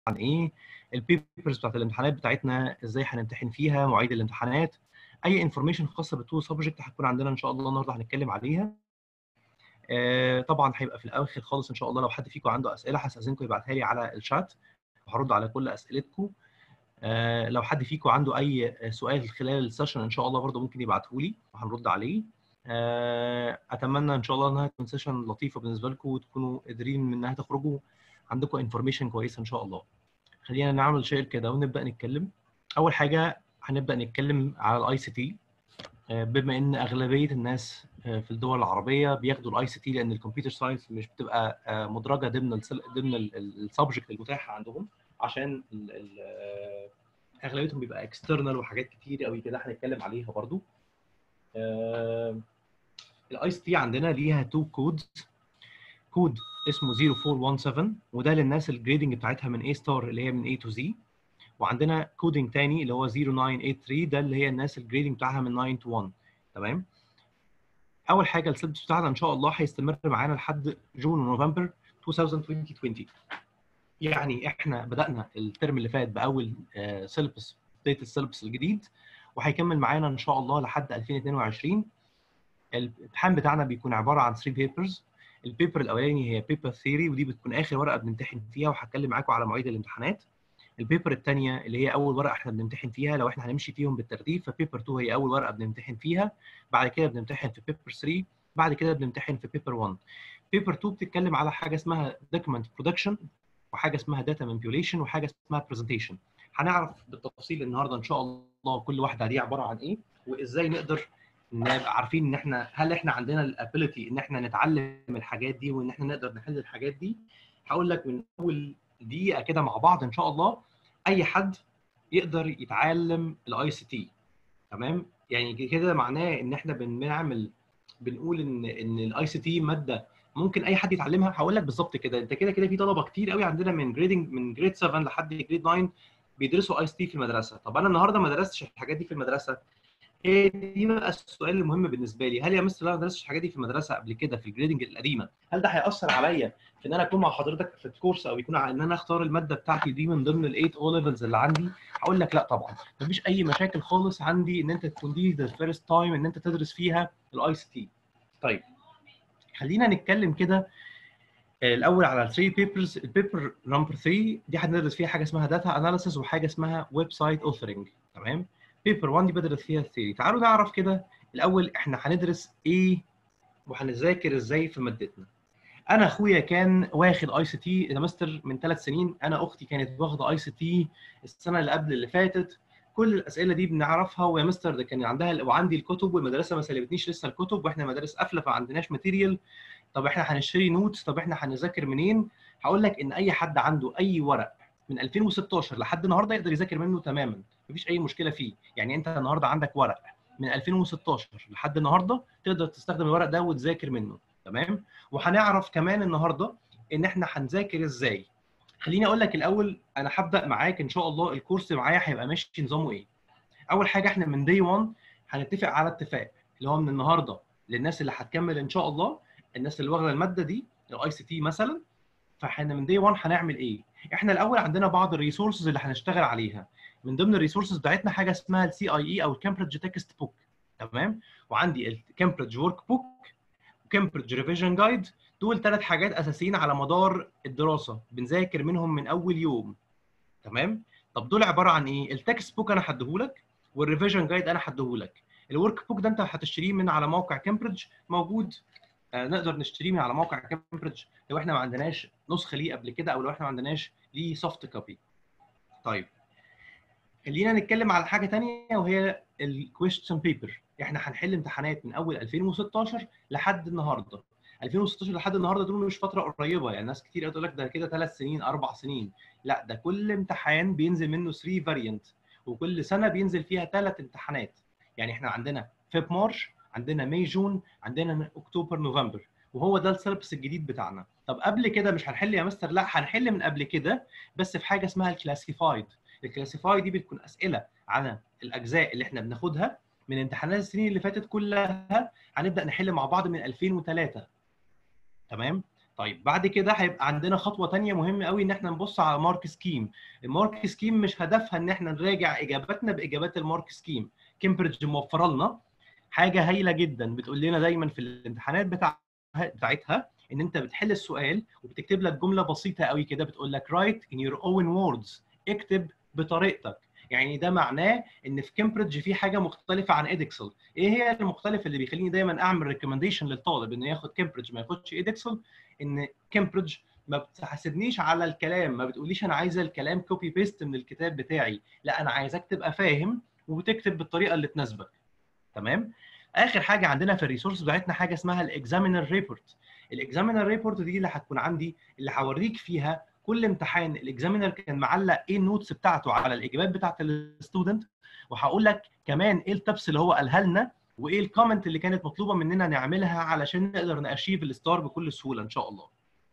عن ايه البيبرز بتاعت الامتحانات بتاعتنا ازاي هنمتحن فيها مواعيد الامتحانات اي انفورميشن خاصه بالتو سبجكت هتكون عندنا ان شاء الله النهارده هنتكلم عليها آه طبعا هيبقى في الاخر خالص ان شاء الله لو حد فيكم عنده اسئله هستاذنكم يبعتها لي على الشات وهرد على كل اسئلتكم آه لو حد فيكم عنده اي سؤال خلال السيشن ان شاء الله برضه ممكن يبعته لي وهنرد عليه آه اتمنى ان شاء الله انها تكون سيشن لطيفه بالنسبه لكم وتكونوا قادرين منها تخرجوا عندكم انفورميشن كويسه ان شاء الله خلينا نعمل شير كده ونبدا نتكلم اول حاجه هنبدا نتكلم على الاي سي تي بما ان اغلبيه الناس في الدول العربيه بياخدوا الاي سي تي لان الكمبيوتر ساينس مش بتبقى مدرجه ضمن السل... ضمن السبجكت المتاحه عندهم عشان ال... ال... اغلبيتهم بيبقى اكسترنال وحاجات كتير قوي كده هنتكلم عليها برضو الاي سي تي عندنا ليها تو كودز كود اسمه 0417 وده للناس الجريدنج بتاعتها من A ستار اللي هي من A to Z وعندنا كودنج تاني اللي هو 0983 ده اللي هي الناس الجريدنج بتاعها من 9 to 1 تمام اول حاجه السيلبس بتاعنا ان شاء الله هيستمر معانا لحد جون ونوفمبر 2020 يعني احنا بدانا الترم اللي فات باول سيلبس بدايه السيلبس الجديد وهيكمل معانا ان شاء الله لحد 2022 الامتحان بتاعنا بيكون عباره عن 3 بيبرز البيبر الاولاني هي بيبر ثيوري ودي بتكون اخر ورقه بنمتحن فيها وهتكلم معاكم على مواعيد الامتحانات البيبر الثانيه اللي هي اول ورقه احنا بنمتحن فيها لو احنا هنمشي فيهم بالترتيب فبيبر 2 هي اول ورقه بنمتحن فيها بعد كده بنمتحن في بيبر 3 بعد كده بنمتحن في بيبر 1 بيبر 2 بتتكلم على حاجه اسمها دوكيمنت برودكشن وحاجه اسمها داتا مانيبيوليشن وحاجه اسمها برزنتيشن هنعرف بالتفصيل النهارده ان شاء الله كل واحده دي عباره عن ايه وازاي نقدر نبقى عارفين ان احنا هل احنا عندنا الابيليتي ان احنا نتعلم الحاجات دي وان احنا نقدر نحل الحاجات دي هقول لك من اول دقيقه كده مع بعض ان شاء الله اي حد يقدر يتعلم الاي سي تي تمام يعني كده معناه ان احنا بنعمل بنقول ان ان الاي سي تي ماده ممكن اي حد يتعلمها هقول لك بالظبط كده انت كده كده في طلبه كتير قوي عندنا من جريدنج من جريد 7 لحد جريد 9 بيدرسوا اي سي تي في المدرسه طب انا النهارده ما درستش الحاجات دي في المدرسه هي دي بقى السؤال المهم بالنسبه لي هل يا مستر انا ما درستش الحاجات دي في المدرسه قبل كده في الجريدنج القديمه هل ده هياثر عليا في ان انا اكون مع حضرتك في الكورس او يكون ان انا اختار الماده بتاعتي دي من ضمن الايت او ليفلز اللي عندي هقول لك لا طبعا مفيش اي مشاكل خالص عندي ان انت تكون دي ذا فيرست تايم ان انت تدرس فيها الاي سي تي طيب خلينا نتكلم كده الاول على 3 بيبرز البيبر نمبر 3 دي هندرس فيها حاجه اسمها داتا اناليسيس وحاجه اسمها ويب سايت اوثرنج تمام بيبر 1 دي بدرس فيها الثيري تعالوا نعرف كده الاول احنا هندرس ايه وهنذاكر ازاي في مادتنا انا اخويا كان واخد اي سي تي ماستر من ثلاث سنين انا اختي كانت واخده اي سي تي السنه اللي قبل اللي فاتت كل الاسئله دي بنعرفها ويا مستر ده كان عندها وعندي الكتب والمدرسه ما سلمتنيش لسه الكتب واحنا مدارس قافله فما عندناش ماتيريال طب احنا هنشتري نوتس طب احنا هنذاكر منين هقول لك ان اي حد عنده اي ورق من 2016 لحد النهارده يقدر يذاكر منه تماما مفيش اي مشكله فيه يعني انت النهارده عندك ورق من 2016 لحد النهارده تقدر تستخدم الورق ده وتذاكر منه تمام وهنعرف كمان النهارده ان احنا هنذاكر ازاي خليني اقول لك الاول انا هبدا معاك ان شاء الله الكورس معايا هيبقى ماشي نظامه ايه اول حاجه احنا من دي 1 هنتفق على اتفاق اللي هو من النهارده للناس اللي هتكمل ان شاء الله الناس اللي واخده الماده دي الاي سي تي مثلا فاحنا من دي 1 هنعمل ايه احنا الاول عندنا بعض الريسورسز اللي هنشتغل عليها من ضمن الريسورسز بتاعتنا حاجه اسمها السي اي اي او الكامبريدج تكست بوك تمام وعندي الكامبريدج ورك بوك وكامبريدج ريفيجن جايد دول ثلاث حاجات اساسيين على مدار الدراسه بنذاكر منهم من اول يوم تمام طب دول عباره عن ايه التكست بوك انا هديهولك والريفيجن جايد انا هديهولك الورك بوك ده انت هتشتريه من على موقع كامبريدج موجود آه نقدر نشتريه من على موقع كامبريدج لو احنا ما عندناش نسخه ليه قبل كده او لو احنا ما عندناش ليه سوفت كوبي طيب خلينا نتكلم على حاجه ثانيه وهي الكويستشن بيبر احنا هنحل امتحانات من اول 2016 لحد النهارده 2016 لحد النهارده دول مش فتره قريبه يعني ناس كتير تقول لك ده كده ثلاث سنين اربع سنين لا ده كل امتحان بينزل منه 3 فاريانت وكل سنه بينزل فيها ثلاث امتحانات يعني احنا عندنا فيب مارش عندنا ماي جون عندنا اكتوبر نوفمبر وهو ده السيلبس الجديد بتاعنا طب قبل كده مش هنحل يا مستر لا هنحل من قبل كده بس في حاجه اسمها الكلاسيفايد الكلاسيفايد دي بتكون اسئله عن الاجزاء اللي احنا بناخدها من امتحانات السنين اللي فاتت كلها هنبدا نحل مع بعض من 2003 تمام طيب بعد كده هيبقى عندنا خطوه ثانيه مهمه قوي ان احنا نبص على مارك سكيم المارك سكيم مش هدفها ان احنا نراجع اجاباتنا باجابات المارك سكيم كامبريدج موفره لنا حاجه هايله جدا بتقول لنا دايما في الامتحانات بتاع بتاعتها ان انت بتحل السؤال وبتكتب لك جمله بسيطه قوي كده بتقول لك write in your own words اكتب بطريقتك يعني ده معناه ان في كامبريدج في حاجه مختلفه عن ادكسل ايه هي المختلف اللي بيخليني دايما اعمل ريكومنديشن للطالب انه ياخد كامبريدج ما ياخدش ادكسل ان كامبريدج ما بتحاسبنيش على الكلام ما بتقوليش انا عايزه الكلام كوبي بيست من الكتاب بتاعي لا انا عايزك تبقى فاهم وبتكتب بالطريقه اللي تناسبك تمام اخر حاجه عندنا في الريسورس بتاعتنا حاجه اسمها الاكزامينر ريبورت الاكزامينر ريبورت دي اللي هتكون عندي اللي هوريك فيها كل امتحان الاكزامينر كان معلق ايه النوتس بتاعته على الاجابات بتاعت الستودنت وهقول لك كمان ايه التبس اللي هو قالها لنا وايه الكومنت اللي كانت مطلوبه مننا نعملها علشان نقدر ناشيف الستار بكل سهوله ان شاء الله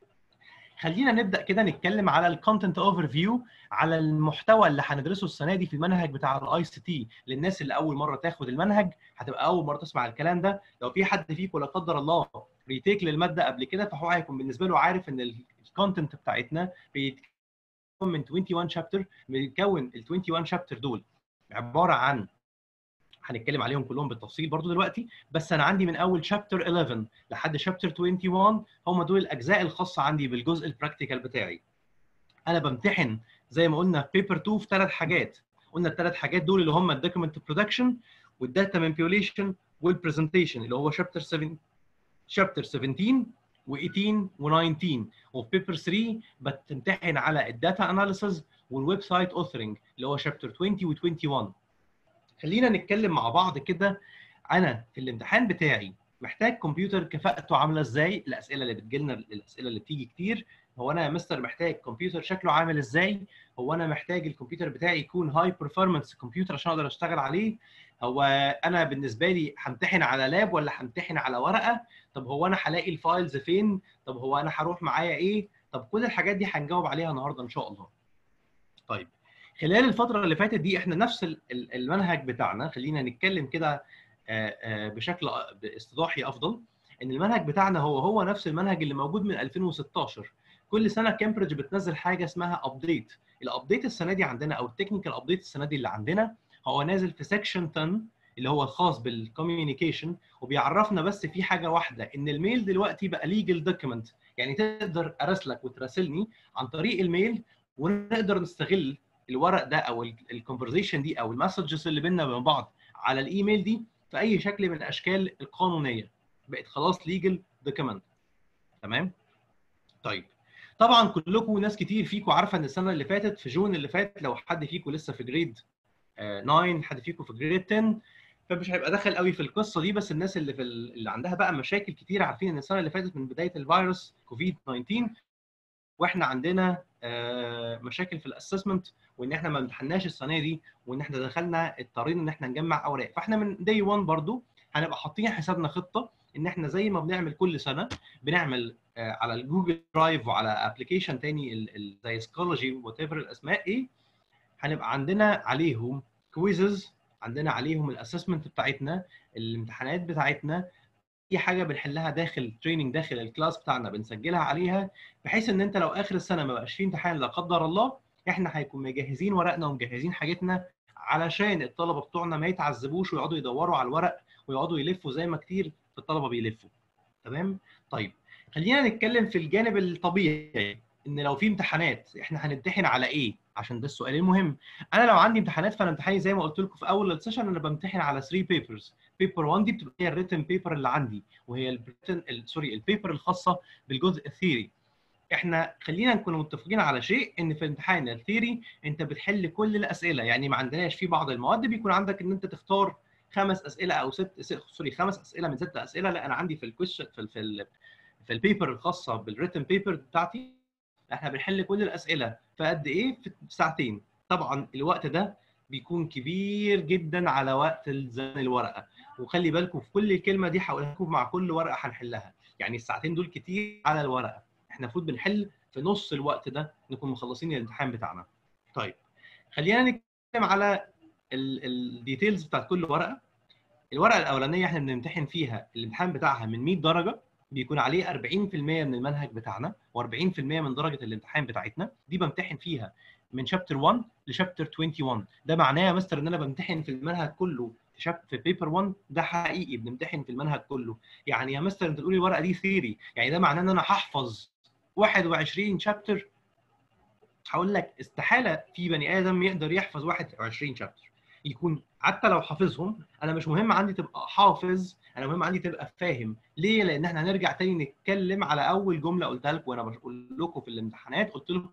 خلينا نبدا كده نتكلم على الكونتنت اوفر فيو على المحتوى اللي هندرسه السنه دي في المنهج بتاع الاي سي تي للناس اللي اول مره تاخد المنهج هتبقى اول مره تسمع الكلام ده لو في حد فيكم لا قدر الله ريتيك للماده قبل كده فهو هيكون بالنسبه له عارف ان الكونتنت بتاعتنا بيتكون من 21 شابتر بيتكون ال 21 شابتر دول عباره عن هنتكلم عليهم كلهم بالتفصيل برضو دلوقتي بس انا عندي من اول شابتر 11 لحد شابتر 21 هم دول الاجزاء الخاصه عندي بالجزء البراكتيكال بتاعي انا بمتحن زي ما قلنا بيبر 2 في ثلاث حاجات قلنا الثلاث حاجات دول اللي هم الدوكيمنت برودكشن والداتا مانيبيوليشن والبرزنتيشن اللي هو شابتر 7 شابتر 17 و18 و19 وفي بيبر 3 بتمتحن على الداتا اناليسز والويب سايت اوثرنج اللي هو شابتر 20 و21 خلينا نتكلم مع بعض كده انا في الامتحان بتاعي محتاج كمبيوتر كفاءته عامله ازاي الاسئله اللي بتجيلنا الاسئله اللي بتيجي كتير هو انا يا مستر محتاج كمبيوتر شكله عامل ازاي هو انا محتاج الكمبيوتر بتاعي يكون هاي بيرفورمانس كمبيوتر عشان اقدر اشتغل عليه هو انا بالنسبه لي همتحن على لاب ولا همتحن على ورقه طب هو انا هلاقي الفايلز فين طب هو انا هروح معايا ايه طب كل الحاجات دي هنجاوب عليها النهارده ان شاء الله طيب خلال الفتره اللي فاتت دي احنا نفس المنهج بتاعنا خلينا نتكلم كده بشكل استضاحي افضل ان المنهج بتاعنا هو هو نفس المنهج اللي موجود من 2016 كل سنه كامبريدج بتنزل حاجه اسمها ابديت الابديت السنه دي عندنا او التكنيكال ابديت السنه دي اللي عندنا هو نازل في سكشن 10 اللي هو الخاص بالكوميونيكيشن وبيعرفنا بس في حاجه واحده ان الميل دلوقتي بقى ليجل دوكيمنت يعني تقدر اراسلك وتراسلني عن طريق الميل ونقدر نستغل الورق ده او الكونفرزيشن دي او المسجز اللي بيننا وبين بعض على الايميل دي في اي شكل من الاشكال القانونيه بقت خلاص ليجل دوكيمنت تمام طيب طبعا كلكم ناس كتير فيكم عارفه ان السنه اللي فاتت في جون اللي فات لو حد فيكم لسه في جريد 9 حد فيكم في جريد 10 فمش هيبقى داخل قوي في القصه دي بس الناس اللي في اللي عندها بقى مشاكل كتير عارفين ان السنه اللي فاتت من بدايه الفيروس كوفيد 19 واحنا عندنا مشاكل في الاسسمنت وان احنا ما امتحناش السنه دي وان احنا دخلنا اضطرينا ان احنا نجمع اوراق فاحنا من داي 1 برضو هنبقى حاطين حسابنا خطه ان احنا زي ما بنعمل كل سنه بنعمل على الجوجل درايف وعلى ابلكيشن تاني زي سكولوجي وات ايفر الاسماء ايه هنبقى عندنا عليهم كويزز عندنا عليهم الاسسمنت بتاعتنا الامتحانات بتاعتنا اي حاجه بنحلها داخل تريننج داخل الكلاس بتاعنا بنسجلها عليها بحيث ان انت لو اخر السنه ما بقاش فيه امتحان لا قدر الله احنا هيكون مجهزين ورقنا ومجهزين حاجتنا علشان الطلبه بتوعنا ما يتعذبوش ويقعدوا يدوروا على الورق ويقعدوا يلفوا زي ما كتير الطلبه بيلفوا تمام طيب خلينا نتكلم في الجانب الطبيعي ان لو في امتحانات احنا هنمتحن على ايه عشان ده السؤال المهم انا لو عندي امتحانات فانا امتحاني زي ما قلت لكم في اول السيشن انا بمتحن على 3 بيبرز بيبر 1 دي بتبقى هي الريتن بيبر اللي عندي وهي الريتن سوري البيبر الخاصه بالجزء الثيري احنا خلينا نكون متفقين على شيء ان في امتحان الثيري انت بتحل كل الاسئله يعني ما عندناش في بعض المواد بيكون عندك ان انت تختار خمس اسئله او ست سوري خمس اسئله من ست اسئله لا انا عندي في الكويشن في ال في, ال في البيبر الخاصه بالريتن بيبر بتاعتي احنا بنحل كل الاسئله في قد ايه في ساعتين طبعا الوقت ده بيكون كبير جدا على وقت زمن الورقه وخلي بالكم في كل كلمه دي هقولها لكم مع كل ورقه هنحلها يعني الساعتين دول كتير على الورقه احنا المفروض بنحل في نص الوقت ده نكون مخلصين الامتحان بتاعنا طيب خلينا نتكلم على الديتيلز بتاعت كل ورقه الورقه الاولانيه احنا بنمتحن فيها الامتحان بتاعها من 100 درجه بيكون عليه 40% من المنهج بتاعنا و40% من درجه الامتحان بتاعتنا دي بمتحن فيها من شابتر 1 لشابتر 21 ده معناه يا مستر ان انا بمتحن في المنهج كله في شاب في بيبر 1 ده حقيقي بنمتحن في المنهج كله يعني يا مستر انت تقولي الورقه دي ثيري يعني ده معناه ان انا هحفظ 21 شابتر هقول لك استحاله في بني ادم يقدر يحفظ 21 شابتر يكون حتى لو حافظهم انا مش مهم عندي تبقى حافظ انا مهم عندي تبقى فاهم ليه لان احنا هنرجع تاني نتكلم على اول جمله قلتها لكم وانا بقول لكم في الامتحانات قلت لكم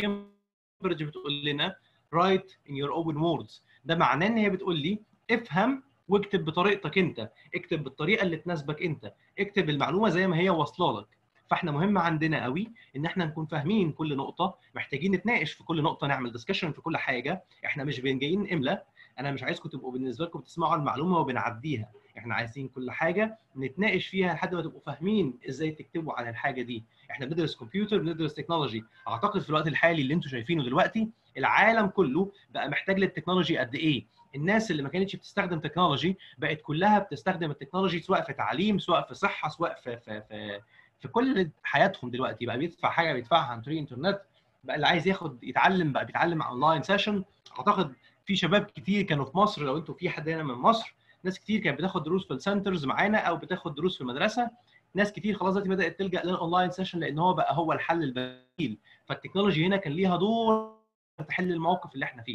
كامبريدج بتقول لنا write in your own words ده معناه ان هي بتقول لي افهم واكتب بطريقتك انت اكتب بالطريقه اللي تناسبك انت اكتب المعلومه زي ما هي واصله لك فاحنا مهم عندنا قوي ان احنا نكون فاهمين كل نقطه محتاجين نتناقش في كل نقطه نعمل ديسكشن في كل حاجه احنا مش جايين املا انا مش عايزكم تبقوا بالنسبه لكم بتسمعوا المعلومه وبنعديها احنا عايزين كل حاجه نتناقش فيها لحد ما تبقوا فاهمين ازاي تكتبوا على الحاجه دي احنا بندرس كمبيوتر بندرس تكنولوجي اعتقد في الوقت الحالي اللي انتم شايفينه دلوقتي العالم كله بقى محتاج للتكنولوجي قد ايه الناس اللي ما كانتش بتستخدم تكنولوجي بقت كلها بتستخدم التكنولوجي سواء في تعليم سواء في صحه سواء في في في, في كل حياتهم دلوقتي بقى بيدفع حاجه بيدفعها عن طريق الانترنت بقى اللي عايز ياخد يتعلم بقى بيتعلم اونلاين سيشن اعتقد في شباب كتير كانوا في مصر لو انتوا في حد هنا من مصر ناس كتير كانت بتاخد دروس في السنترز معانا او بتاخد دروس في المدرسه ناس كتير خلاص دلوقتي بدات تلجا للاونلاين سيشن لان هو بقى هو الحل البديل فالتكنولوجي هنا كان ليها دور تحل الموقف اللي احنا فيه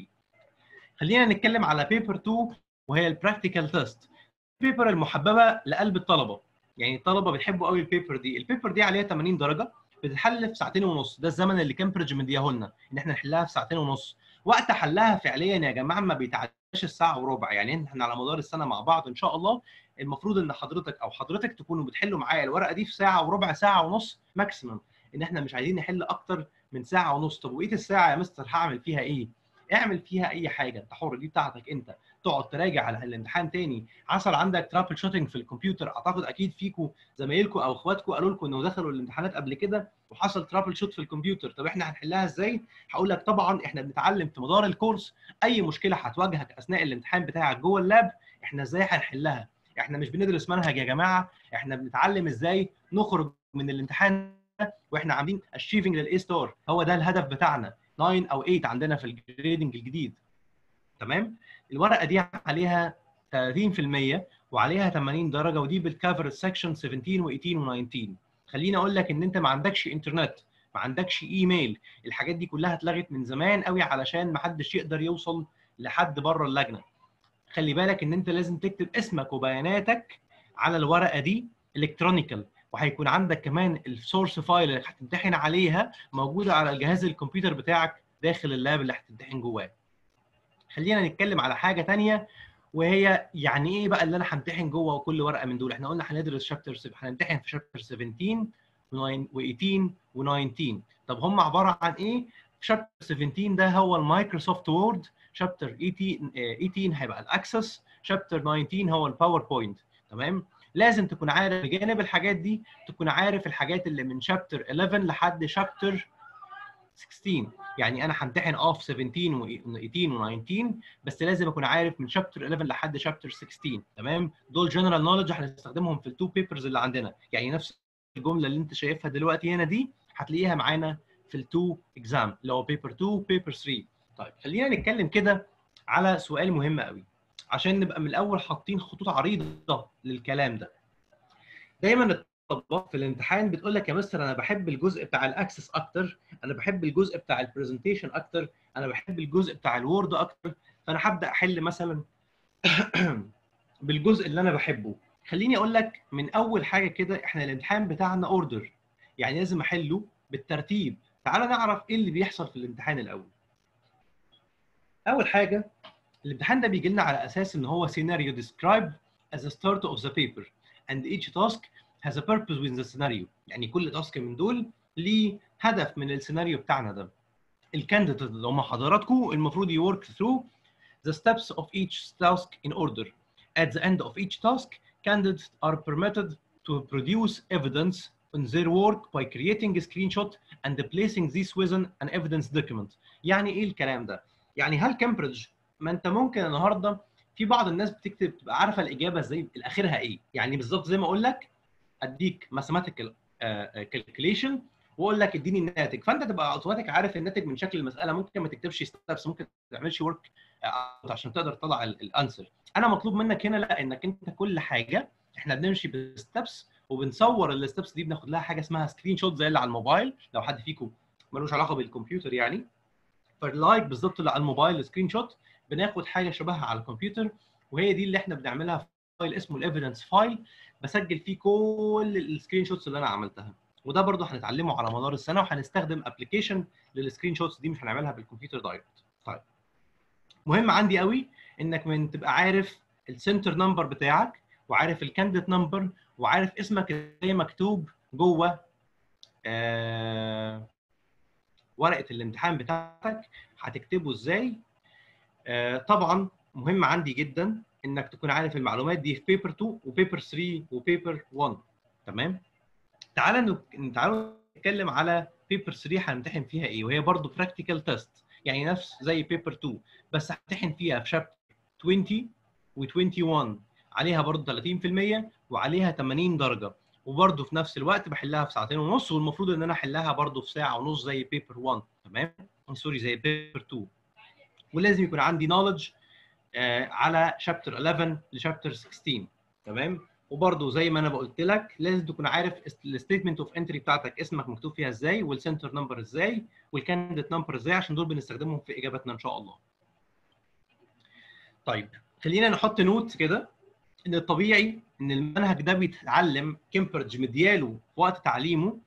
خلينا نتكلم على بيبر 2 وهي البراكتيكال تيست البيبر المحببه لقلب الطلبه يعني الطلبه بيحبوا قوي البيبر دي البيبر دي عليها 80 درجه بتتحل في ساعتين ونص ده الزمن اللي كامبريدج مديه لنا ان احنا نحلها في ساعتين ونص وقت حلها فعليا يا جماعه ما بيتعداش الساعه وربع يعني احنا على مدار السنه مع بعض ان شاء الله المفروض ان حضرتك او حضرتك تكونوا بتحلوا معايا الورقه دي في ساعه وربع ساعه ونص ماكسيمم ان احنا مش عايزين نحل اكتر من ساعه ونص طب وايه الساعه يا مستر هعمل فيها ايه اعمل فيها اي حاجه انت حر دي بتاعتك انت تقعد تراجع على الامتحان تاني حصل عندك ترابل شوتنج في الكمبيوتر اعتقد اكيد فيكم زمايلكم او اخواتكم قالوا لكم انه دخلوا الامتحانات قبل كده وحصل ترابل شوت في الكمبيوتر طب احنا هنحلها ازاي هقول لك طبعا احنا بنتعلم في مدار الكورس اي مشكله هتواجهك اثناء الامتحان بتاعك جوه اللاب احنا ازاي هنحلها احنا مش بندرس منهج يا جماعه احنا بنتعلم ازاي نخرج من الامتحان واحنا عاملين اشيفنج للاي ستار هو ده الهدف بتاعنا 9 او 8 عندنا في الجريدنج الجديد تمام الورقه دي عليها 30% وعليها 80 درجه ودي بالكفر سكشن 17 و18 و19 خليني اقول لك ان انت ما عندكش انترنت ما عندكش ايميل الحاجات دي كلها اتلغت من زمان قوي علشان ما حدش يقدر يوصل لحد بره اللجنه خلي بالك ان انت لازم تكتب اسمك وبياناتك على الورقه دي الكترونيكال وهيكون عندك كمان السورس فايل اللي هتمتحن عليها موجوده على الجهاز الكمبيوتر بتاعك داخل اللاب اللي هتمتحن جواه خلينا نتكلم على حاجه ثانيه وهي يعني ايه بقى اللي انا همتحن جوه كل ورقه من دول احنا قلنا هندرس شابتر هنمتحن في شابتر 17 و18 و19 طب هم عباره عن ايه شابتر 17 ده هو المايكروسوفت وورد شابتر 18 18 هيبقى الاكسس شابتر 19 هو الباوربوينت تمام لازم تكون عارف بجانب الحاجات دي تكون عارف الحاجات اللي من شابتر 11 لحد شابتر 16 يعني انا همتحن اه في 17 و18 و19 بس لازم اكون عارف من شابتر 11 لحد شابتر 16 تمام دول جنرال نولج هنستخدمهم في التو بيبرز اللي عندنا يعني نفس الجمله اللي انت شايفها دلوقتي هنا دي هتلاقيها معانا في التو اكزام اللي هو بيبر 2 وبيبر 3 طيب خلينا نتكلم كده على سؤال مهم قوي عشان نبقى من الاول حاطين خطوط عريضه للكلام ده دايما الطلبه في الامتحان بتقول لك يا مستر انا بحب الجزء بتاع الاكسس اكتر انا بحب الجزء بتاع البرزنتيشن اكتر انا بحب الجزء بتاع الوورد اكتر فانا هبدا احل مثلا بالجزء اللي انا بحبه خليني اقول لك من اول حاجه كده احنا الامتحان بتاعنا اوردر يعني لازم احله بالترتيب تعال نعرف ايه اللي بيحصل في الامتحان الاول اول حاجه الامتحان ده بيجي لنا على اساس ان هو سيناريو described as a start of the paper and each task has a purpose within the scenario يعني كل تاسك من دول ليه هدف من السيناريو بتاعنا ده الكانديديت اللي هم حضراتكم المفروض يورك through the steps of each task in order at the end of each task candidates are permitted to produce evidence on their work by creating a screenshot and placing this within an evidence document يعني ايه الكلام ده يعني هل كامبريدج ما انت ممكن النهارده في بعض الناس بتكتب تبقى عارفه الاجابه ازاي اخرها ايه يعني بالظبط زي ما اقول لك اديك ماثيماتيكال كالكوليشن واقول لك اديني الناتج فانت تبقى اوتوماتيك عارف الناتج من شكل المساله ممكن ما تكتبش ستابس ممكن ما تعملش ورك عشان تقدر تطلع الانسر انا مطلوب منك هنا لا انك انت كل حاجه احنا بنمشي بستبس وبنصور الستبس دي بناخد لها حاجه اسمها سكرين شوت زي اللي على الموبايل لو حد فيكم ملوش علاقه بالكمبيوتر يعني فاللايك بالظبط اللي على الموبايل سكرين شوت بناخد حاجه شبهها على الكمبيوتر وهي دي اللي احنا بنعملها في فايل اسمه الايفيدنس فايل بسجل فيه كل السكرين شوتس اللي انا عملتها وده برضه هنتعلمه على مدار السنه وهنستخدم ابلكيشن للسكرين شوتس دي مش هنعملها بالكمبيوتر دايركت طيب مهم عندي قوي انك من تبقى عارف السنتر نمبر بتاعك وعارف الكانديد نمبر وعارف اسمك ازاي مكتوب جوه آه ورقه الامتحان بتاعتك هتكتبه ازاي آه طبعا مهم عندي جدا انك تكون عارف المعلومات دي في بيبر 2 وبيبر 3 وبيبر 1 تمام تعال تعالوا نتكلم على بيبر 3 هنمتحن فيها ايه وهي برضو براكتيكال تيست يعني نفس زي بيبر 2 بس همتحن فيها في شابتر 20 و21 عليها برضو 30% وعليها 80 درجه وبرضو في نفس الوقت بحلها في ساعتين ونص والمفروض ان انا احلها برضو في ساعه ونص زي بيبر 1 تمام سوري زي بيبر 2 ولازم يكون عندي نولج آه على شابتر 11 لشابتر 16 تمام وبرده زي ما انا قلت لك لازم تكون عارف الستيتمنت اوف انتري بتاعتك اسمك مكتوب فيها ازاي والسنتر نمبر ازاي والكانديديت نمبر ازاي عشان دول بنستخدمهم في اجاباتنا ان شاء الله. طيب خلينا نحط نوت كده ان الطبيعي ان المنهج ده بيتعلم كامبرج مدياله في وقت تعليمه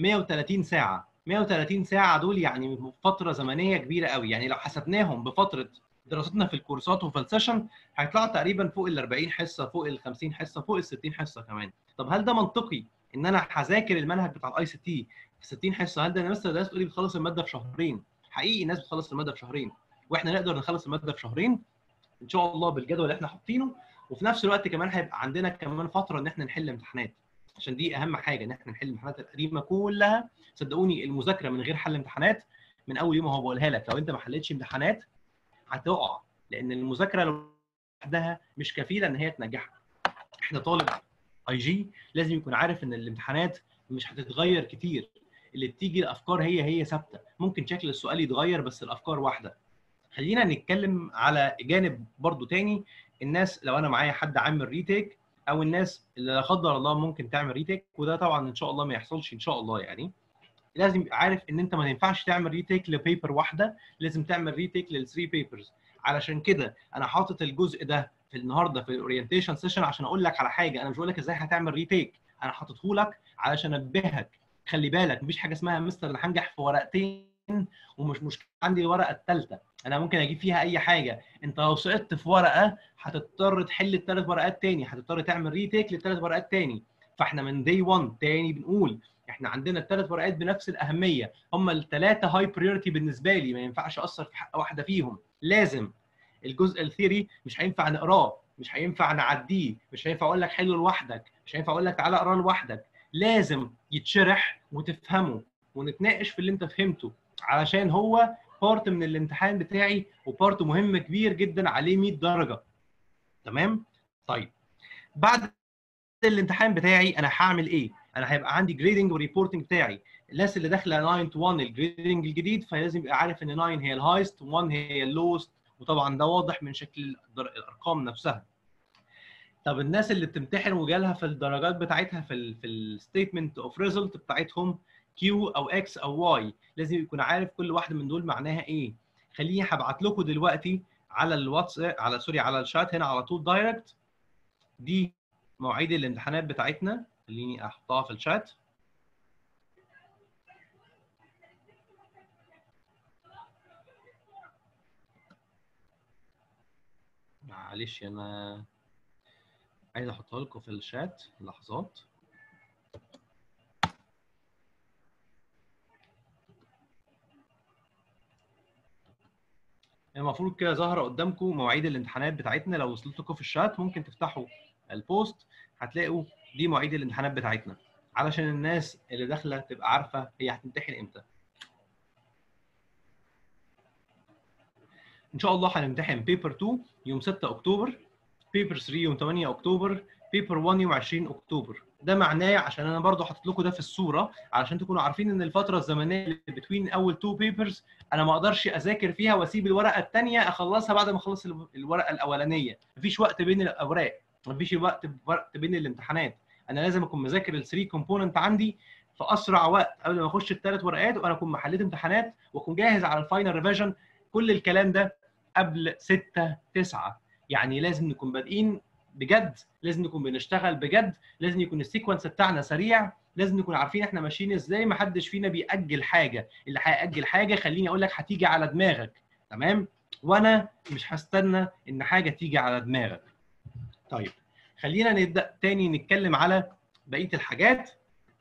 130 ساعه 130 ساعه دول يعني فتره زمنيه كبيره قوي يعني لو حسبناهم بفتره دراستنا في الكورسات وفي السيشن هيطلعوا تقريبا فوق ال 40 حصه فوق ال 50 حصه فوق ال 60 حصه كمان طب هل ده منطقي ان انا هذاكر المنهج بتاع الاي سي تي في 60 حصه هل ده الناس اللي تقول لي بتخلص الماده في شهرين حقيقي الناس بتخلص الماده في شهرين واحنا نقدر نخلص الماده في شهرين ان شاء الله بالجدول اللي احنا حاطينه وفي نفس الوقت كمان هيبقى عندنا كمان فتره ان احنا نحل امتحانات عشان دي اهم حاجه ان احنا نحل الامتحانات القديمه كلها صدقوني المذاكره من غير حل امتحانات من اول يوم هو بقولها لك لو انت ما حلتش امتحانات هتقع لان المذاكره لوحدها مش كفيله ان هي تنجحك احنا طالب اي جي لازم يكون عارف ان الامتحانات مش هتتغير كتير اللي بتيجي الافكار هي هي ثابته ممكن شكل السؤال يتغير بس الافكار واحده خلينا نتكلم على جانب برضو تاني الناس لو انا معايا حد عامل ريتيك او الناس اللي لا قدر الله ممكن تعمل ريتيك وده طبعا ان شاء الله ما يحصلش ان شاء الله يعني لازم يبقى عارف ان انت ما ينفعش تعمل ريتيك لبيبر واحده لازم تعمل ريتيك للثري بيبرز علشان كده انا حاطط الجزء ده في النهارده في الاورينتيشن سيشن عشان اقول لك على حاجه انا مش بقول لك ازاي هتعمل ريتيك انا حاططه لك علشان انبهك خلي بالك مفيش حاجه اسمها مستر انا هنجح في ورقتين ومش مشكله عندي الورقه الثالثه انا ممكن اجيب فيها اي حاجه انت لو سقطت في ورقه هتضطر تحل الثلاث ورقات تاني هتضطر تعمل ريتيك للثلاث ورقات تاني فاحنا من دي 1 تاني بنقول احنا عندنا الثلاث ورقات بنفس الاهميه هم الثلاثه هاي بريورتي بالنسبه لي ما ينفعش اثر في حق واحده فيهم لازم الجزء الثيري مش هينفع نقراه مش هينفع نعديه مش هينفع اقول لك حله لوحدك مش هينفع اقول لك تعالى اقراه لوحدك لازم يتشرح وتفهمه ونتناقش في اللي انت فهمته علشان هو بارت من الامتحان بتاعي وبارت مهم كبير جدا عليه 100 درجه تمام طيب بعد الامتحان بتاعي انا هعمل ايه انا هيبقى عندي جريدنج وريبورتنج بتاعي الناس اللي داخله 9 تو 1 الجريدنج الجديد فلازم يبقى عارف ان 9 هي الهايست و1 هي اللوست وطبعا ده واضح من شكل الارقام نفسها طب الناس اللي بتمتحن وجالها في الدرجات بتاعتها في ال في الستيتمنت اوف ريزلت بتاعتهم كيو او اكس او واي لازم يكون عارف كل واحده من دول معناها ايه خليني هبعت لكم دلوقتي على الواتس على سوري على الشات هنا على طول دايركت دي مواعيد الامتحانات بتاعتنا خليني احطها في الشات معلش انا عايز احطها لكم في الشات لحظات المفروض كده ظاهره قدامكم مواعيد الامتحانات بتاعتنا لو وصلت لكم في الشات ممكن تفتحوا البوست هتلاقوا دي مواعيد الامتحانات بتاعتنا علشان الناس اللي داخله تبقى عارفه هي هتمتحن امتى ان شاء الله هنمتحن بيبر 2 يوم 6 اكتوبر بيبر 3 يوم 8 اكتوبر بيبر 1 يوم 20 اكتوبر ده معناه عشان انا برضو حاطط لكم ده في الصوره علشان تكونوا عارفين ان الفتره الزمنيه اللي بتوين اول تو بيبرز انا ما اقدرش اذاكر فيها واسيب الورقه الثانيه اخلصها بعد ما اخلص الورقه الاولانيه مفيش وقت بين الاوراق مفيش وقت وقت بين الامتحانات انا لازم اكون مذاكر الثري كومبوننت عندي في اسرع وقت قبل ما اخش الثلاث ورقات وانا اكون محليت امتحانات واكون جاهز على الفاينل ريفيجن كل الكلام ده قبل 6 9 يعني لازم نكون بادئين بجد لازم نكون بنشتغل بجد لازم يكون السيكونس بتاعنا سريع لازم نكون عارفين احنا ماشيين ازاي ما حدش فينا بيأجل حاجه اللي هيأجل حاجه خليني اقول لك هتيجي على دماغك تمام وانا مش هستنى ان حاجه تيجي على دماغك طيب خلينا نبدا تاني نتكلم على بقيه الحاجات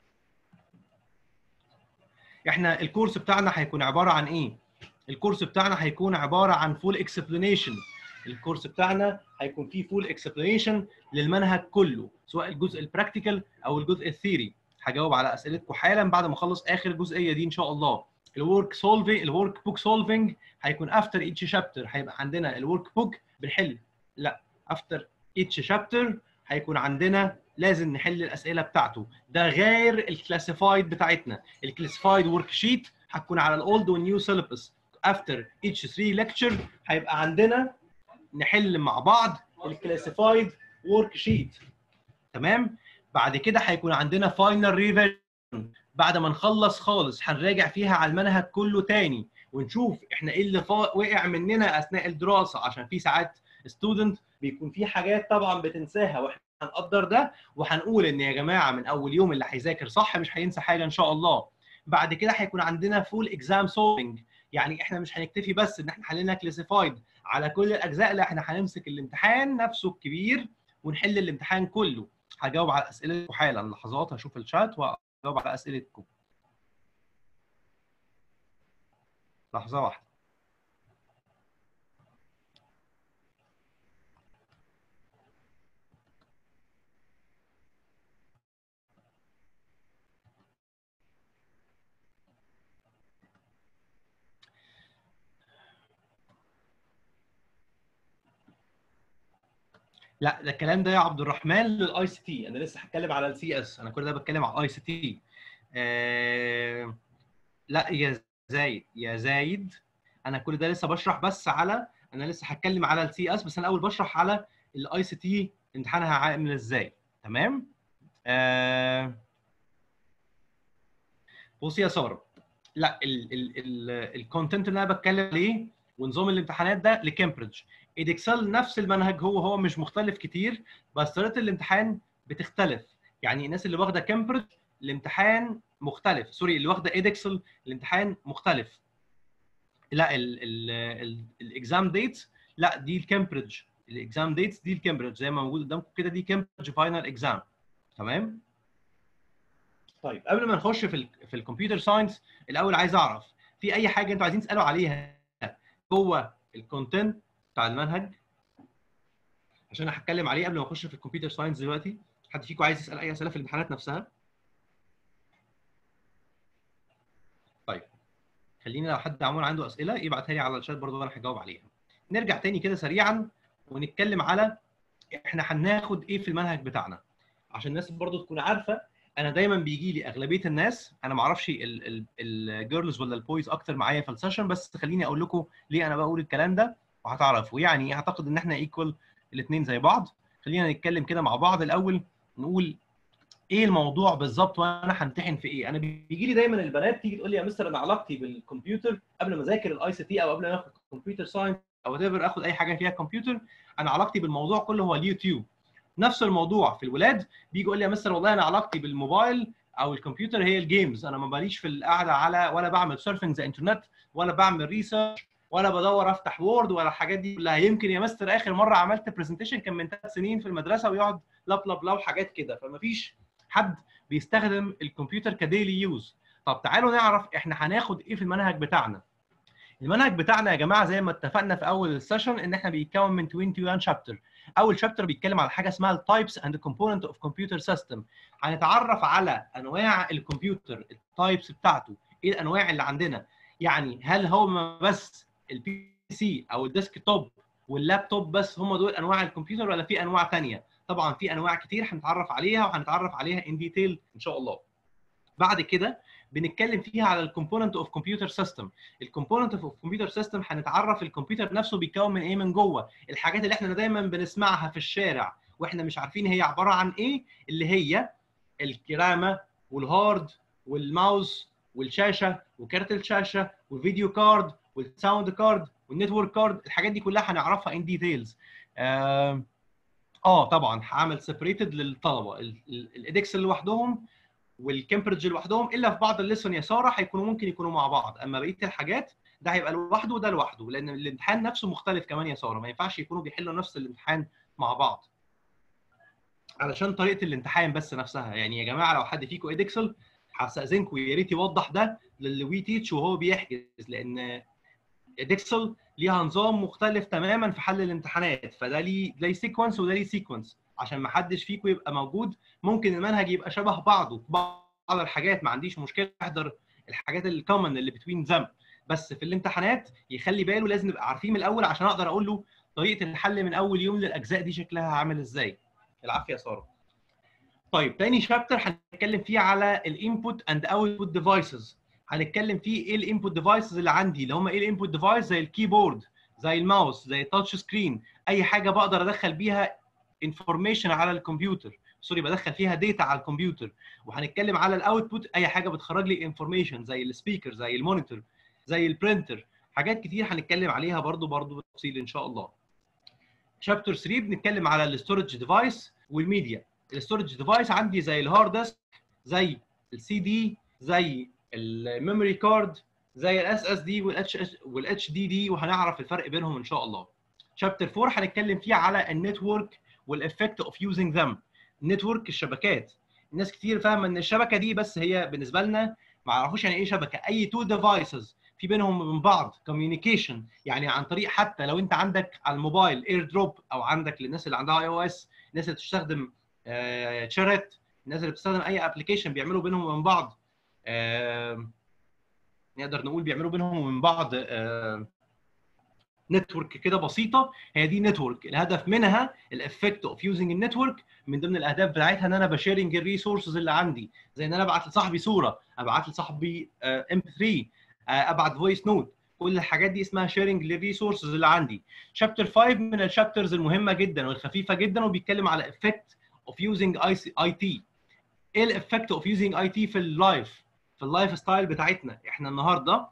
احنا الكورس بتاعنا هيكون عباره عن ايه الكورس بتاعنا هيكون عباره عن فول اكسبلانيشن الكورس بتاعنا هيكون فيه فول اكسبلانيشن للمنهج كله سواء الجزء البراكتيكال او الجزء الثيري هجاوب على اسئلتكم حالا بعد ما اخلص اخر جزئيه دي ان شاء الله الورك سولفينج الورك بوك سولفينج هيكون افتر ايتش شابتر هيبقى عندنا الورك بوك بنحل لا افتر ايتش شابتر هيكون عندنا لازم نحل الاسئله بتاعته ده غير الكلاسيفايد بتاعتنا الكلاسيفايد ورك شيت هتكون على الاولد والنيو سيلبس افتر ايتش 3 ليكتشر هيبقى عندنا نحل مع بعض الكلاسيفايد ورك شيت تمام بعد كده هيكون عندنا فاينل ريفيجن بعد ما نخلص خالص هنراجع فيها على المنهج كله تاني ونشوف احنا ايه اللي وقع مننا اثناء الدراسه عشان في ساعات ستودنت بيكون في حاجات طبعا بتنساها واحنا هنقدر ده وهنقول ان يا جماعه من اول يوم اللي هيذاكر صح مش هينسى حاجه ان شاء الله بعد كده هيكون عندنا فول اكزام سولفنج يعني احنا مش هنكتفي بس ان احنا حلينا كلاسيفايد على كل الاجزاء لا احنا هنمسك الامتحان نفسه الكبير ونحل الامتحان كله هجاوب على اسئلتكم حالا لحظات هشوف الشات واجاوب على اسئلتكم لحظه واحده لا ده الكلام ده يا عبد الرحمن للاي سي تي انا لسه هتكلم على السي اس انا كل ده بتكلم على الاي سي تي آه... لا يا زايد يا زايد انا كل ده لسه بشرح بس على انا لسه هتكلم على السي اس بس انا اول بشرح على الاي سي تي امتحانها عامل ازاي تمام آه... بصي يا ساره لا الكونتنت اللي انا بتكلم عليه ونظام الامتحانات ده لكامبريدج ايدكسل نفس المنهج هو هو مش مختلف كتير بس طريقه الامتحان بتختلف يعني الناس اللي واخده كامبريدج الامتحان مختلف سوري اللي واخده ايدكسل الامتحان مختلف لا الاكزام ديتس لا دي الكامبريدج الاكزام ديتس دي الكامبريدج زي ما موجود قدامكم كده دي كامبريدج فاينل اكزام تمام طيب قبل ما نخش في ال في الكمبيوتر ساينس الاول عايز اعرف في اي حاجه انتوا عايزين تسالوا عليها جوه الكونتنت بتاع المنهج عشان انا هتكلم عليه قبل ما اخش في الكمبيوتر ساينس دلوقتي حد فيكم عايز يسال اي اسئله في الامتحانات نفسها طيب خلينا لو حد عمول عنده اسئله يبعتها لي على الشات برضه وانا هجاوب عليها نرجع تاني كده سريعا ونتكلم على احنا هناخد ايه في المنهج بتاعنا عشان الناس برضه تكون عارفه انا دايما بيجي لي اغلبيه الناس انا ما اعرفش الجيرلز ولا البويز اكتر معايا في السيشن بس خليني اقول لكم ليه انا بقول الكلام ده وهتعرفوا يعني اعتقد ان احنا ايكوال الاثنين زي بعض خلينا نتكلم كده مع بعض الاول نقول ايه الموضوع بالظبط وانا همتحن في ايه انا بيجي لي دايما البنات تيجي تقول لي يا مستر انا علاقتي بالكمبيوتر قبل ما اذاكر الاي سي تي او قبل ما اخد كمبيوتر ساينس او ايفر اخد اي حاجه فيها كمبيوتر انا علاقتي بالموضوع كله هو اليوتيوب نفس الموضوع في الولاد بيجي يقول لي يا مستر والله انا علاقتي بالموبايل او الكمبيوتر هي الجيمز انا ما باليش في القعده على ولا بعمل سيرفنج زي انترنت ولا بعمل ريسيرش ولا بدور افتح وورد ولا الحاجات دي كلها يمكن يا مستر اخر مره عملت برزنتيشن كان من ثلاث سنين في المدرسه ويقعد لب لب لب حاجات كده فما فيش حد بيستخدم الكمبيوتر كديلي يوز طب تعالوا نعرف احنا هناخد ايه في المنهج بتاعنا المنهج بتاعنا يا جماعه زي ما اتفقنا في اول السيشن ان احنا بيتكون من 21 شابتر اول شابتر بيتكلم على حاجه اسمها التايبس اند كومبوننت اوف كمبيوتر سيستم هنتعرف على انواع الكمبيوتر التايبس بتاعته ايه الانواع اللي عندنا يعني هل هو بس البي سي او الديسك توب واللابتوب بس هم دول انواع الكمبيوتر ولا في انواع ثانيه طبعا في انواع كتير هنتعرف عليها وهنتعرف عليها ان ديتيل ان شاء الله بعد كده بنتكلم فيها على الكومبوننت اوف كمبيوتر سيستم الكومبوننت اوف كمبيوتر سيستم هنتعرف الكمبيوتر نفسه بيتكون من ايه من جوه الحاجات اللي احنا دايما بنسمعها في الشارع واحنا مش عارفين هي عباره عن ايه اللي هي الكرامه والهارد والماوس والشاشه وكارت الشاشه والفيديو كارد والساوند كارد والنتورك كارد الحاجات دي كلها هنعرفها ان ديتيلز اه, آه طبعا هعمل سيبريتد للطلبه الادكس لوحدهم والكامبريدج لوحدهم الا في بعض الليسون يا ساره هيكونوا ممكن يكونوا مع بعض اما بقيه الحاجات ده هيبقى لوحده وده لوحده لان الامتحان نفسه مختلف كمان يا ساره ما ينفعش يكونوا بيحلوا نفس الامتحان مع بعض علشان طريقه الامتحان بس نفسها يعني يا جماعه لو حد فيكم ادكسل هستاذنكم يا ريت يوضح ده للي وي تيتش وهو بيحجز لان ادكسل ليها نظام مختلف تماما في حل الامتحانات فده ليه ليه سيكونس وده ليه سيكونس عشان ما حدش فيكم يبقى موجود ممكن المنهج يبقى شبه بعضه في بعض الحاجات ما عنديش مشكله احضر الحاجات الكومن اللي بتوين ذم بس في الامتحانات يخلي باله لازم نبقى عارفين من الاول عشان اقدر اقول له طريقه الحل من اول يوم للاجزاء دي شكلها عامل ازاي العافيه يا ساره طيب تاني شابتر هنتكلم فيه على الانبوت اند اوتبوت ديفايسز هنتكلم فيه ايه الانبوت ديفايسز اللي عندي اللي هم ايه الانبوت ديفايس زي الكيبورد زي الماوس زي التاتش سكرين اي حاجه بقدر ادخل بيها انفورميشن على الكمبيوتر سوري بدخل فيها داتا على الكمبيوتر وهنتكلم على الاوتبوت اي حاجه بتخرج لي انفورميشن زي السبيكر زي المونيتور زي البرينتر حاجات كتير هنتكلم عليها برضو برضو بالتفصيل ان شاء الله شابتر 3 بنتكلم على الاستورج ديفايس والميديا الاستورج ديفايس عندي زي الهارد ديسك زي السي دي زي الميموري كارد زي الاس اس دي والاتش والاتش دي دي وهنعرف الفرق بينهم ان شاء الله شابتر 4 هنتكلم فيه على النتورك والافكت اوف يوزنج ذم نتورك الشبكات الناس كتير فاهمه ان الشبكه دي بس هي بالنسبه لنا ما يعرفوش يعني ايه شبكه اي تو ديفايسز في بينهم وبين بعض كوميونيكيشن يعني عن طريق حتى لو انت عندك على الموبايل اير دروب او عندك للناس اللي عندها اي او اس الناس اللي بتستخدم تشارت الناس اللي بتستخدم اي ابلكيشن بيعملوا بينهم وبين بعض آه نقدر نقول بيعملوا بينهم وبين بعض آه نتورك كده بسيطه هي دي نتورك الهدف منها الافكت اوف يوزنج النتورك من ضمن الاهداف بتاعتها ان انا بشيرنج الريسورسز اللي عندي زي ان انا ابعت لصاحبي صوره ابعت لصاحبي ام 3 ابعت فويس نوت كل الحاجات دي اسمها شيرنج للريسورسز اللي عندي شابتر 5 من الشابترز المهمه جدا والخفيفه جدا وبيتكلم على افكت اوف يوزنج اي تي ايه الافكت اوف يوزنج اي تي في اللايف في اللايف ستايل بتاعتنا احنا النهارده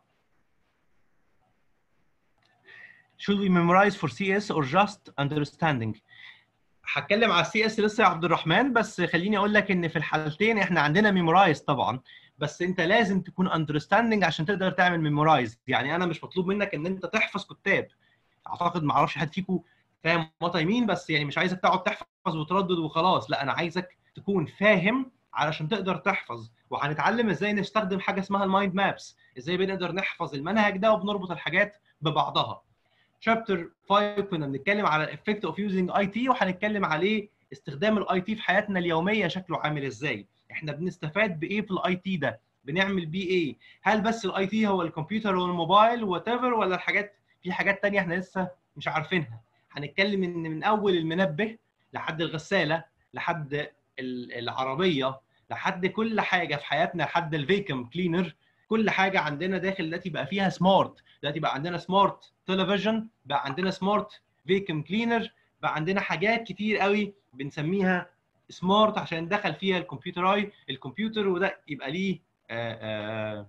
should we memorize for CS or just understanding هتكلم على السي اس لسه يا عبد الرحمن بس خليني اقول لك ان في الحالتين احنا عندنا ميمورايز طبعا بس انت لازم تكون اندرستاندنج عشان تقدر تعمل ميمورايز يعني انا مش مطلوب منك ان انت تحفظ كتاب اعتقد ما اعرفش حد فيكم فاهم وات يمين بس يعني مش عايزك تقعد تحفظ وتردد وخلاص لا انا عايزك تكون فاهم علشان تقدر تحفظ وهنتعلم ازاي نستخدم حاجه اسمها المايند مابس ازاي بنقدر نحفظ المنهج ده وبنربط الحاجات ببعضها شابتر 5 كنا بنتكلم على الافكت اوف يوزنج اي تي وهنتكلم عليه استخدام الاي تي في حياتنا اليوميه شكله عامل ازاي احنا بنستفاد بايه في الاي تي ده بنعمل بيه ايه هل بس الاي تي هو الكمبيوتر والموبايل وات ايفر ولا الحاجات في حاجات تانية احنا لسه مش عارفينها هنتكلم ان من اول المنبه لحد الغساله لحد العربيه لحد كل حاجه في حياتنا لحد الفيكم كلينر كل حاجه عندنا داخل دلوقتي بقى فيها سمارت دلوقتي بقى عندنا سمارت تلفزيون بقى عندنا سمارت فيكم كلينر بقى عندنا حاجات كتير قوي بنسميها سمارت عشان دخل فيها الكمبيوتراي الكمبيوتر وده يبقى ليه آآ آآ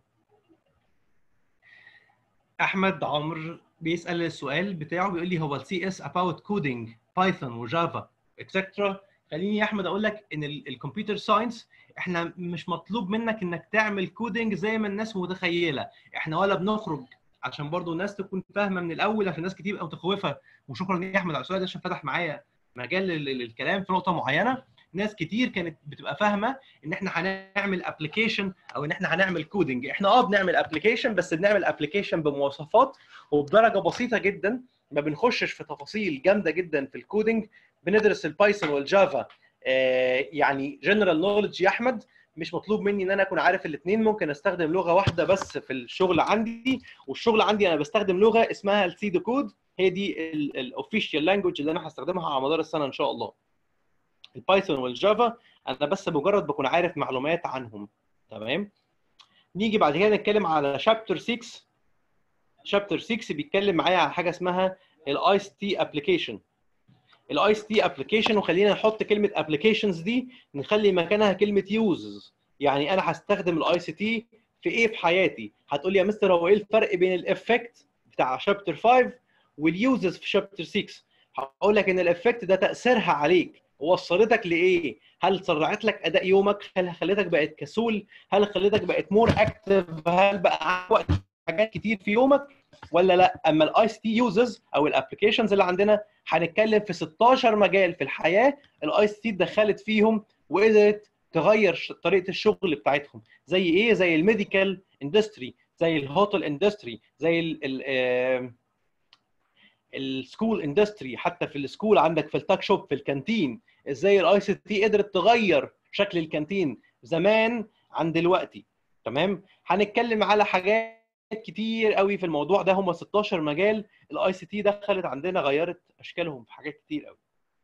احمد عمرو بيسال السؤال بتاعه بيقول لي هو السي اس اباوت كودينج بايثون وجافا اكسترا خليني يا احمد اقول لك ان الكمبيوتر ساينس احنا مش مطلوب منك انك تعمل كودينج زي ما الناس متخيله احنا ولا بنخرج عشان برضو الناس تكون فاهمه من الاول عشان ناس كتير متخوفه وشكرا يا احمد على السؤال ده عشان فتح معايا مجال للكلام في نقطه معينه ناس كتير كانت بتبقى فاهمه ان احنا هنعمل ابلكيشن او ان احنا هنعمل كودنج احنا اه بنعمل ابلكيشن بس بنعمل ابلكيشن بمواصفات وبدرجه بسيطه جدا ما بنخشش في تفاصيل جامده جدا في الكودنج بندرس البايثون والجافا آه يعني جنرال نولج يا احمد مش مطلوب مني ان انا اكون عارف الاثنين ممكن استخدم لغه واحده بس في الشغل عندي والشغل عندي انا بستخدم لغه اسمها السي كود هي دي الاوفيشال لانجوج اللي انا هستخدمها على مدار السنه ان شاء الله البايثون والجافا انا بس مجرد بكون عارف معلومات عنهم تمام نيجي بعد كده نتكلم على شابتر 6 شابتر 6 بيتكلم معايا على حاجه اسمها الاي سي تي ابلكيشن الاي سي تي ابلكيشن وخلينا نحط كلمه ابلكيشنز دي نخلي مكانها كلمه يوزز يعني انا هستخدم الاي سي تي في ايه في حياتي هتقول لي يا مستر هو ايه الفرق بين الافكت بتاع شابتر 5 واليوزز في شابتر 6 هقول لك ان الافكت ده تاثيرها عليك وصلتك لايه؟ هل سرعت لك اداء يومك؟ هل خلتك بقت كسول؟ هل خلتك بقت مور اكتف؟ هل بقى وقت حاجات كتير في يومك ولا لا؟ اما الاي اس تي يوزز او الابلكيشنز اللي عندنا هنتكلم في 16 مجال في الحياه الاي اس تي دخلت فيهم وقدرت تغير طريقه الشغل بتاعتهم زي ايه؟ زي الميديكال اندستري زي الهوتل اندستري زي ال السكول اندستري حتى في السكول عندك في التاك شوب في الكانتين ازاي الاي سي تي قدرت تغير شكل الكانتين زمان عن دلوقتي تمام هنتكلم على حاجات كتير قوي في الموضوع ده هم 16 مجال الاي سي تي دخلت عندنا غيرت اشكالهم في حاجات كتير قوي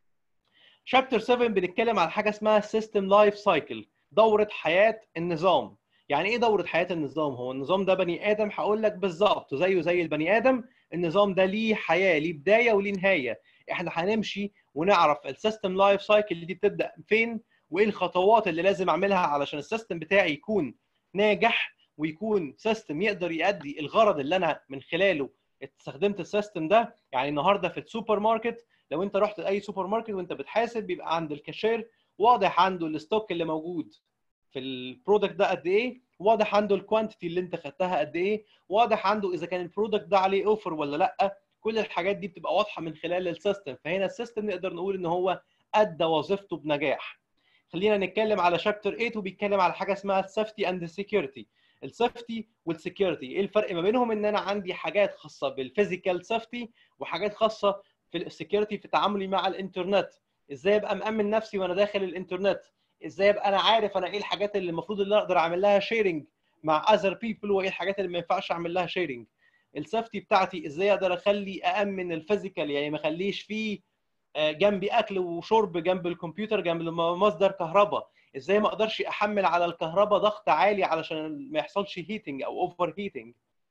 شابتر 7 بنتكلم على حاجه اسمها سيستم لايف سايكل دوره حياه النظام يعني ايه دوره حياه النظام هو النظام ده بني ادم هقول لك بالظبط زيه زي البني ادم النظام ده ليه حياه ليه بدايه وليه نهايه احنا هنمشي ونعرف السيستم لايف سايكل دي بتبدا فين وايه الخطوات اللي لازم اعملها علشان السيستم بتاعي يكون ناجح ويكون سيستم يقدر يؤدي الغرض اللي انا من خلاله استخدمت السيستم ده يعني النهارده في السوبر ماركت لو انت رحت اي سوبر ماركت وانت بتحاسب بيبقى عند الكاشير واضح عنده الستوك اللي موجود في البرودكت ده قد ايه واضح عنده الكوانتيتي اللي انت خدتها قد ايه واضح عنده اذا كان البرودكت ده عليه اوفر ولا لا كل الحاجات دي بتبقى واضحه من خلال السيستم فهنا السيستم نقدر نقول ان هو ادى وظيفته بنجاح خلينا نتكلم على شابتر 8 وبيتكلم على حاجه اسمها السيفتي اند سكيورتي السيفتي والسكيورتي ايه الفرق ما بينهم ان انا عندي حاجات خاصه بالفيزيكال سيفتي وحاجات خاصه في السكيورتي في تعاملي مع الانترنت ازاي ابقى مامن نفسي وانا داخل الانترنت ازاي ابقى انا عارف انا ايه الحاجات اللي المفروض اللي اقدر اعمل لها شيرنج مع اذر بيبل وايه الحاجات اللي ما ينفعش اعمل لها شيرنج السيفتي بتاعتي ازاي اقدر اخلي امن الفيزيكال يعني ما اخليش فيه جنبي اكل وشرب جنب الكمبيوتر جنب مصدر كهرباء ازاي ما اقدرش احمل على الكهرباء ضغط عالي علشان ما يحصلش هيتنج او اوفر هيتنج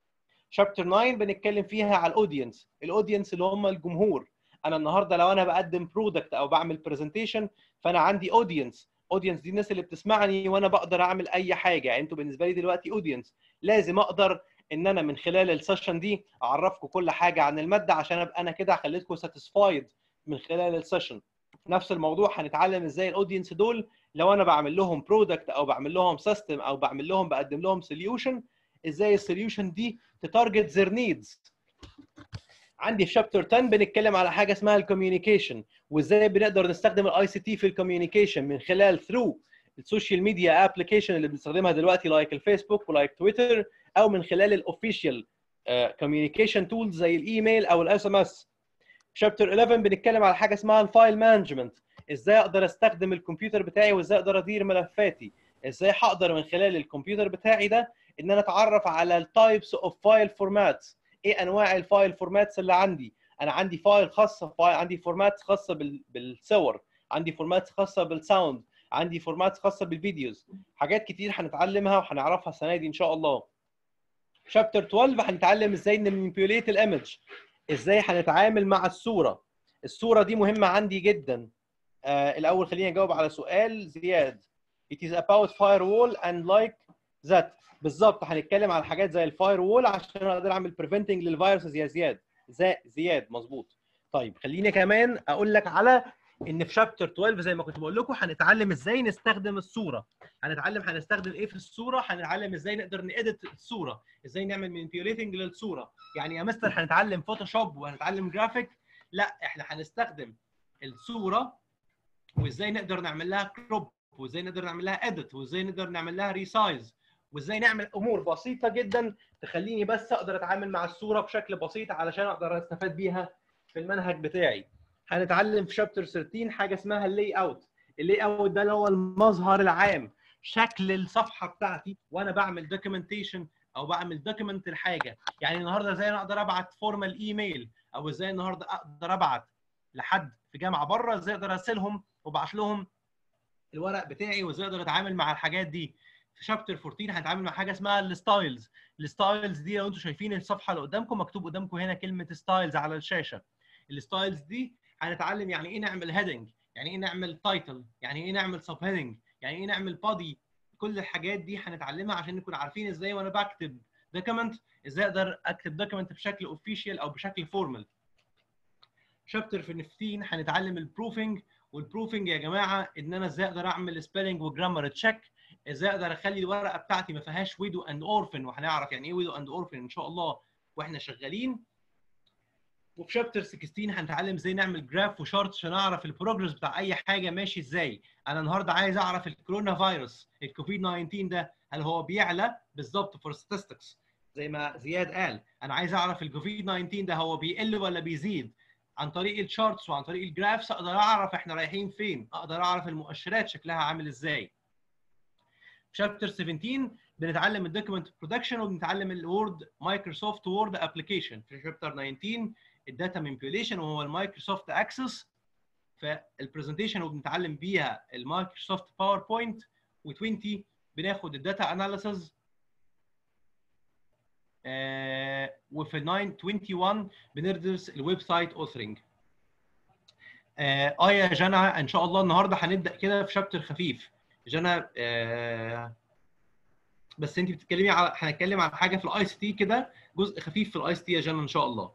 شابتر 9 بنتكلم فيها على الاودينس الاودينس اللي هم الجمهور انا النهارده لو انا بقدم برودكت او بعمل برزنتيشن فانا عندي اودينس اودينس دي الناس اللي بتسمعني وانا بقدر اعمل اي حاجه يعني انتوا بالنسبه لي دلوقتي اودينس لازم اقدر ان انا من خلال السيشن دي اعرفكم كل حاجه عن الماده عشان ابقى انا كده خليتكم ساتيسفايد من خلال السيشن نفس الموضوع هنتعلم ازاي الاودينس دول لو انا بعمل لهم برودكت او بعمل لهم سيستم او بعمل لهم بقدم لهم سوليوشن ازاي السوليوشن دي تتارجت زير نيدز عندي في شابتر 10 بنتكلم على حاجه اسمها الكوميونيكيشن وازاي بنقدر نستخدم الاي سي تي في الكوميونيكيشن من خلال ثرو السوشيال ميديا ابلكيشن اللي بنستخدمها دلوقتي لايك الفيسبوك ولايك تويتر او من خلال الاوفيشال كوميونيكيشن تولز زي الايميل او الاس ام اس شابتر 11 بنتكلم على حاجه اسمها الفايل مانجمنت ازاي اقدر استخدم الكمبيوتر بتاعي وازاي اقدر ادير ملفاتي ازاي هقدر من خلال الكمبيوتر بتاعي ده ان انا اتعرف على التايبس اوف فايل فورماتس ايه انواع الفايل فورماتس اللي عندي انا عندي فايل خاصه فايل عندي فورمات خاصه بالصور عندي فورمات خاصه بالساوند عندي فورمات خاصه بالفيديوز حاجات كتير هنتعلمها وهنعرفها السنه دي ان شاء الله شابتر 12 هنتعلم ازاي نمانيبيوليت الايمج ازاي هنتعامل مع الصوره الصوره دي مهمه عندي جدا آه الاول خليني اجاوب على سؤال زياد it is about firewall and like that بالظبط هنتكلم على حاجات زي الفاير وول عشان اقدر اعمل بريفنتنج للفيروسز يا زياد زي زياد مظبوط طيب خليني كمان اقول لك على ان في شابتر 12 زي ما كنت بقول لكم هنتعلم ازاي نستخدم الصوره هنتعلم هنستخدم ايه في الصوره هنتعلم ازاي نقدر ناديت الصوره ازاي نعمل مانيبيوليتنج للصوره يعني يا مستر هنتعلم فوتوشوب وهنتعلم جرافيك لا احنا هنستخدم الصوره وازاي نقدر نعمل لها كروب وازاي نقدر نعمل لها اديت وازاي نقدر نعمل لها ريسايز وازاي نعمل امور بسيطه جدا تخليني بس اقدر اتعامل مع الصوره بشكل بسيط علشان اقدر استفاد بيها في المنهج بتاعي هنتعلم في شابتر 13 حاجه اسمها اللاي اوت اللاي اوت ده اللي هو المظهر العام شكل الصفحه بتاعتي وانا بعمل دوكيومنتيشن او بعمل دوكيمنت الحاجه يعني النهارده ازاي انا اقدر ابعت فورمال ايميل او ازاي النهارده اقدر ابعت لحد في جامعه بره ازاي اقدر ارسلهم وابعت لهم الورق بتاعي وازاي اقدر اتعامل مع الحاجات دي في شابتر 14 هنتعامل مع حاجه اسمها الستايلز الستايلز دي لو انتم شايفين الصفحه اللي قدامكم مكتوب قدامكم هنا كلمه ستايلز على الشاشه الستايلز دي هنتعلم يعني ايه نعمل هيدنج يعني ايه نعمل تايتل يعني ايه نعمل سب هيدنج يعني ايه نعمل بادي كل الحاجات دي هنتعلمها عشان نكون عارفين ازاي وانا بكتب دوكيمنت ازاي اقدر اكتب دوكيمنت بشكل اوفيشال او بشكل فورمال شابتر في 15 هنتعلم البروفنج والبروفنج يا جماعه ان انا ازاي اقدر اعمل سبيلنج وجرامر تشيك ازاي اقدر اخلي الورقه بتاعتي ما فيهاش ويدو اند اورفن وهنعرف يعني ايه ويدو اند اورفن ان شاء الله واحنا شغالين وفي شابتر 16 هنتعلم ازاي نعمل جراف وشارت عشان اعرف البروجرس بتاع اي حاجه ماشي ازاي انا النهارده عايز اعرف الكورونا فيروس الكوفيد 19 ده هل هو بيعلى بالظبط فور statistics زي ما زياد قال انا عايز اعرف الكوفيد 19 ده هو بيقل ولا بيزيد عن طريق الشارتس وعن طريق الجرافس اقدر اعرف احنا رايحين فين اقدر اعرف المؤشرات شكلها عامل ازاي في شابتر 17 بنتعلم الدوكيمنت برودكشن وبنتعلم الوورد مايكروسوفت وورد ابلكيشن في شابتر 19 الداتا مانيبيوليشن وهو المايكروسوفت اكسس فالبرزنتيشن وبنتعلم بيها المايكروسوفت باوربوينت و20 بناخد الداتا اناليسز آه وفي 921 بندرس الويب سايت اوثرنج اه آه يا جنى ان شاء الله النهارده هنبدا كده في شابتر خفيف جنى آه بس انت بتتكلمي على هنتكلم عن حاجه في الاي سي تي كده جزء خفيف في الاي سي تي يا جنى ان شاء الله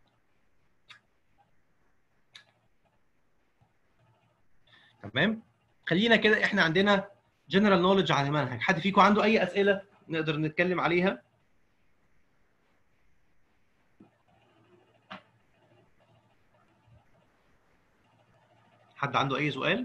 تمام خلينا كده احنا عندنا جنرال نوليدج عن المنهج حد فيكم عنده اي اسئله نقدر نتكلم عليها حد عنده اي سؤال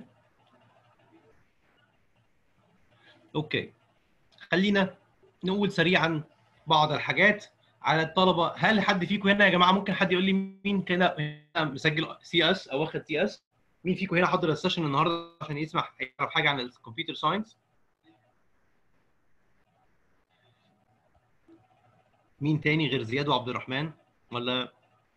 اوكي خلينا نقول سريعا بعض الحاجات على الطلبه هل حد فيكم هنا يا جماعه ممكن حد يقول لي مين كده مسجل سي اس او واخد سي اس مين فيكم هنا حضر السيشن النهارده عشان يسمع يعرف حاجه عن الكمبيوتر ساينس مين تاني غير زياد وعبد الرحمن ولا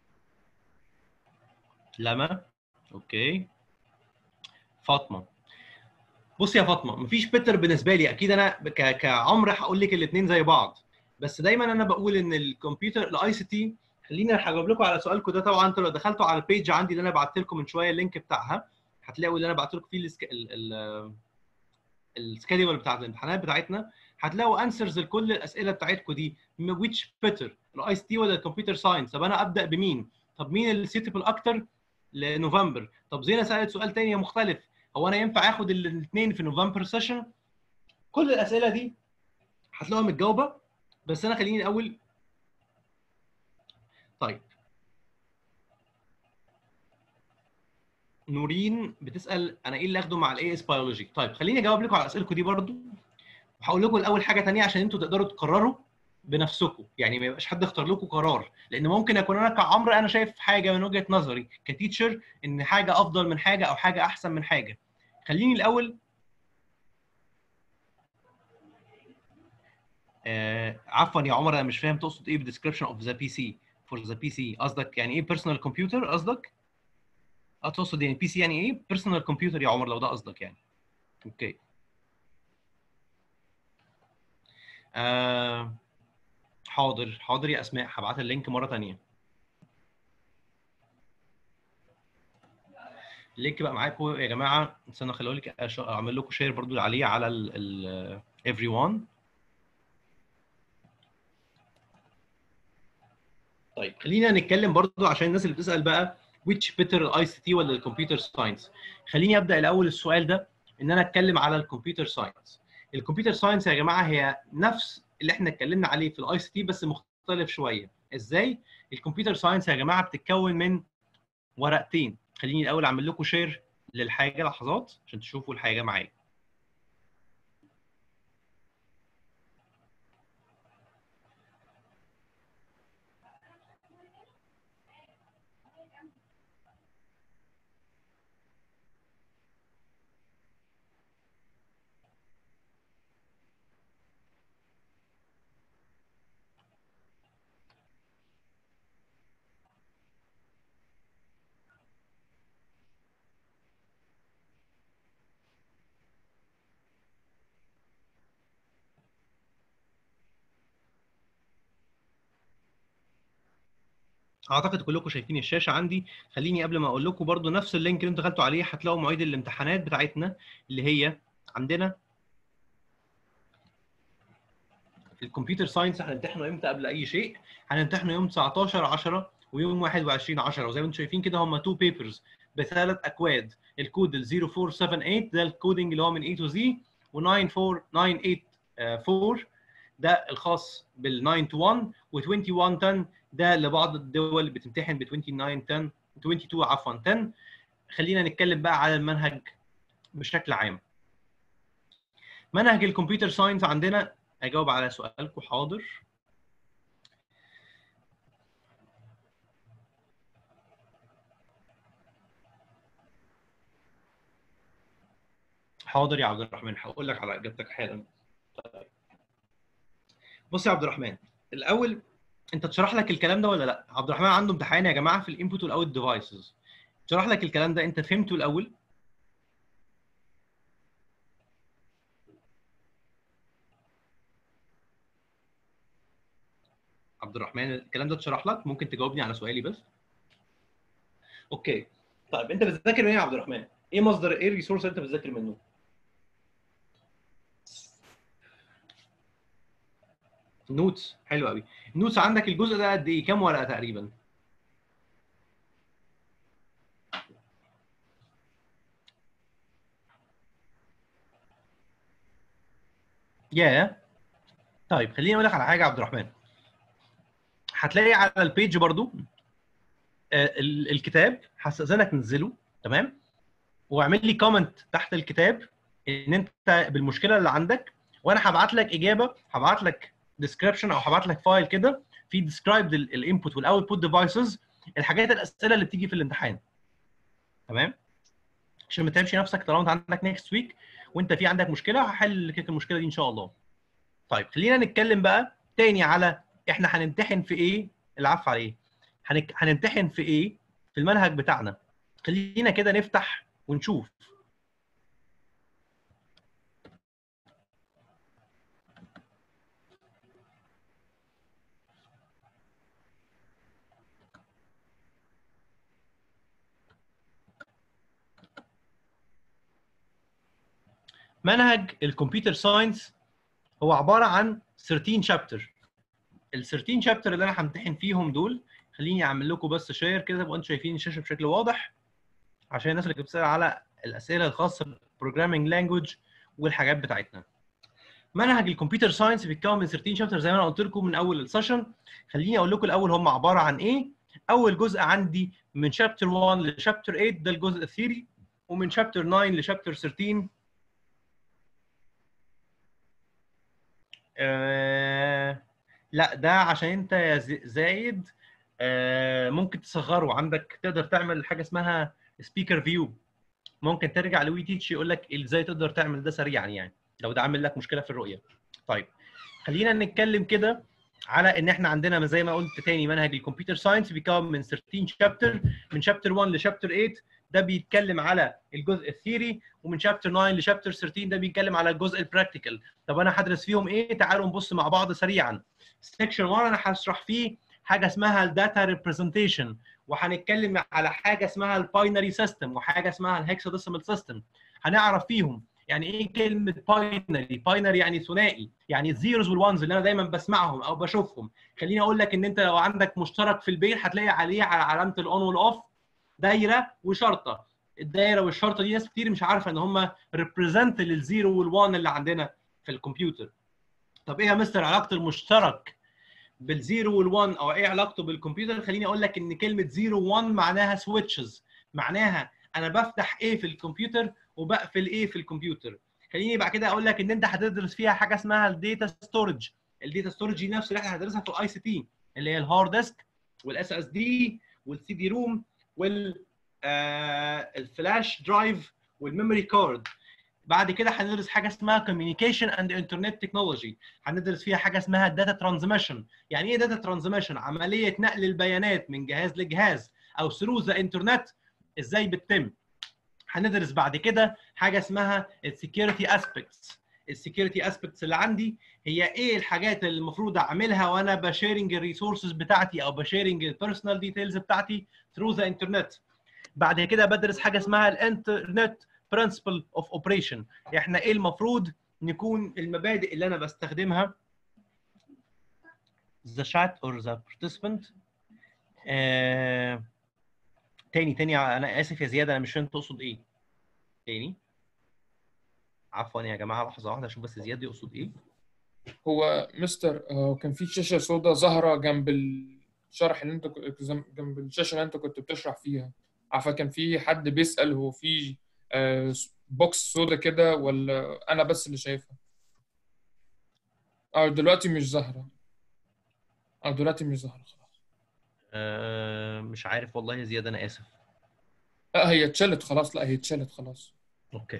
لما اوكي فاطمه بص يا فاطمه مفيش بيتر بالنسبه لي اكيد انا ك... كعمر هقول لك الاثنين زي بعض بس دايما انا بقول ان الكمبيوتر الاي سي تي خليني هجاوب لكم على سؤالكم ده طبعا انتوا لو دخلتوا على البيج عندي اللي انا بعت لكم من شويه اللينك بتاعها هتلاقوا اللي انا بعت لكم فيه السك... ال... ال... السكادول بتاعت الامتحانات بتاعتنا هتلاقوا انسرز لكل الاسئله بتاعتكم دي ويتش بيتر الاي سي تي ولا الكمبيوتر ساينس طب انا ابدا بمين طب مين السيتبل اكتر لنوفمبر طب زينه سالت سؤال تاني مختلف هو انا ينفع اخد الاثنين في نوفمبر سيشن كل الاسئله دي هتلاقوها متجاوبه بس انا خليني الاول طيب نورين بتسال انا ايه اللي اخده مع الاي اس بيولوجي طيب خليني اجاوب لكم على اسئلتكم دي برضو وهقول لكم الاول حاجه ثانيه عشان انتوا تقدروا تقرروا بنفسكم يعني ما يبقاش حد اختار لكم قرار لان ممكن اكون انا كعمر انا شايف حاجه من وجهه نظري كتيتشر ان حاجه افضل من حاجه او حاجه احسن من حاجه خليني الاول آه عفوا يا عمر انا مش فاهم تقصد ايه بديسكربشن اوف ذا بي سي فور ذا بي سي قصدك يعني ايه بيرسونال كمبيوتر قصدك اه تقصد يعني بي سي يعني ايه بيرسونال كمبيوتر يا عمر لو ده قصدك يعني اوكي آه حاضر حاضر يا اسماء هبعت اللينك مره ثانيه اللينك بقى معاكم يا جماعه استنى خلوا لك اعمل لكم شير برضو عليه على ال every one طيب خلينا نتكلم برضو عشان الناس اللي بتسال بقى which better الاي سي تي ولا الكمبيوتر ساينس خليني ابدا الاول السؤال ده ان انا اتكلم على الكمبيوتر ساينس الكمبيوتر ساينس يا جماعه هي نفس اللي احنا اتكلمنا عليه في الاي سي تي بس مختلف شويه ازاي الكمبيوتر ساينس يا جماعه بتتكون من ورقتين خليني الاول اعمل لكم شير للحاجه لحظات عشان تشوفوا الحاجه معايا اعتقد كلكم شايفين الشاشه عندي خليني قبل ما اقول لكم برضو نفس اللينك اللي انتوا دخلتوا عليه هتلاقوا مواعيد الامتحانات بتاعتنا اللي هي عندنا الكمبيوتر ساينس هنمتحنه امتى قبل اي شيء هنمتحنه يوم 19 10 ويوم 21 10 وزي ما انتم شايفين كده هم تو بيبرز بثلاث اكواد الكود ال 0478 ده الكودنج اللي هو من A to Z و 94984 ده الخاص بال 9 to 1 و 2110 ده لبعض الدول اللي بتمتحن ب 2910 22 عفوا 10 خلينا نتكلم بقى على المنهج بشكل عام منهج الكمبيوتر ساينس عندنا اجاوب على سؤالكم حاضر حاضر يا عبد الرحمن هقول لك على اجابتك حالا طيب. بص يا عبد الرحمن الاول انت تشرح لك الكلام ده ولا لا عبد الرحمن عنده امتحان يا جماعه في الانبوت والاوت ديفايسز شرح لك الكلام ده انت فهمته الاول عبد الرحمن الكلام ده اتشرح لك ممكن تجاوبني على سؤالي بس اوكي طيب انت بتذاكر من ايه يا عبد الرحمن ايه مصدر ايه الريسورس اللي انت بتذاكر منه نوتس حلو قوي النوتس عندك الجزء ده قد ايه كام ورقه تقريبا يا طيب خليني اقول لك على حاجه يا عبد الرحمن هتلاقي على البيج برضو آه، ال- الكتاب هستاذنك تنزله تمام واعمل لي كومنت تحت الكتاب ان انت بالمشكله اللي عندك وانا هبعت لك اجابه هبعت لك ديسكربشن او هبعت لك فايل كده في ديسكرايبد الانبوت والاوتبوت ديفايسز الحاجات الاسئله اللي بتيجي في الامتحان تمام عشان ما تتعبش نفسك طالما انت عندك نيكست ويك وانت في عندك مشكله هحل لك المشكله دي ان شاء الله طيب خلينا نتكلم بقى تاني على احنا هنمتحن في ايه العفو على ايه هنك... هنمتحن في ايه في المنهج بتاعنا خلينا كده نفتح ونشوف منهج الكمبيوتر ساينس هو عباره عن 13 شابتر ال 13 شابتر اللي انا همتحن فيهم دول خليني اعمل لكم بس شير كده تبقوا انتوا شايفين الشاشه بشكل واضح عشان الناس اللي بتسال على الاسئله الخاصه بالبروجرامينج لانجوج والحاجات بتاعتنا منهج الكمبيوتر ساينس بيتكون من 13 شابتر زي ما انا قلت لكم من اول السيشن خليني اقول لكم الاول هم عباره عن ايه اول جزء عندي من شابتر 1 لشابتر 8 ده الجزء الثيري ومن شابتر 9 لشابتر 13 آه لا ده عشان انت يا زي- زايد آه ممكن تصغره عندك تقدر تعمل حاجه اسمها سبيكر فيو ممكن ترجع لوي تيتش يقول لك ازاي تقدر تعمل ده سريعا يعني لو ده عامل لك مشكله في الرؤيه طيب خلينا نتكلم كده على ان احنا عندنا زي ما قلت تاني منهج الكمبيوتر ساينس بيكون من 13 شابتر من شابتر 1 لشابتر 8 ده بيتكلم على الجزء الثيري ومن شابتر 9 لشابتر 13 ده بيتكلم على الجزء البراكتيكال طب انا هدرس فيهم ايه تعالوا نبص مع بعض سريعا سيكشن 1 انا هشرح فيه حاجه اسمها الداتا ريبريزنتيشن وهنتكلم على حاجه اسمها الباينري سيستم وحاجه اسمها الهكساديسيمال سيستم هنعرف فيهم يعني ايه كلمه باينري باينري يعني ثنائي يعني الزيروز والوانز اللي انا دايما بسمعهم او بشوفهم خليني اقول لك ان انت لو عندك مشترك في البيت هتلاقي عليه على علامه الاون والاوف دايره وشرطه الدايره والشرطه دي ناس كتير مش عارفه ان هم ريبريزنت للزيرو والوان اللي عندنا في الكمبيوتر طب ايه يا مستر علاقه المشترك بالزيرو والوان او ايه علاقته بالكمبيوتر خليني اقول لك ان كلمه زيرو وان معناها سويتشز معناها انا بفتح ايه في الكمبيوتر وبقفل ايه في الكمبيوتر خليني بعد كده اقول لك ان انت هتدرس فيها حاجه اسمها الداتا ستورج الداتا ستورج دي نفس اللي احنا هندرسها في الاي سي تي اللي هي الهارد ديسك والاس اس دي والسي دي روم وال آه الفلاش درايف والميموري كارد بعد كده هندرس حاجه اسمها كوميونيكيشن اند انترنت تكنولوجي هندرس فيها حاجه اسمها داتا ترانزميشن يعني ايه داتا ترانزميشن عمليه نقل البيانات من جهاز لجهاز او ثرو ذا انترنت ازاي بتتم هندرس بعد كده حاجه اسمها السكيورتي اسبيكتس السكيورتي اسبيكتس اللي عندي هي ايه الحاجات اللي المفروض اعملها وانا بشيرنج الريسورسز بتاعتي او بشيرنج البيرسونال ديتيلز بتاعتي ثرو ذا انترنت بعد كده بدرس حاجه اسمها الانترنت برنسبل اوف اوبريشن احنا ايه المفروض نكون المبادئ اللي انا بستخدمها the chat or the participant آه... تاني تاني انا اسف يا زياد انا مش فاهم تقصد ايه تاني عفوا يا جماعه لحظه واحده اشوف بس زياد يقصد ايه هو مستر آه، كان في شاشة سوداء ظاهرة جنب الشرح اللي انت كنت- زم- جنب الشاشة اللي انت كنت بتشرح فيها عارفة كان في حد بيسأل هو في آه، بوكس سوداء كده ولا انا بس اللي شايفها اه دلوقتي مش ظاهرة اه دلوقتي مش ظاهرة خلاص آه... مش عارف والله يا زياد انا اسف لا هي اتشالت خلاص لا هي اتشالت خلاص اوكي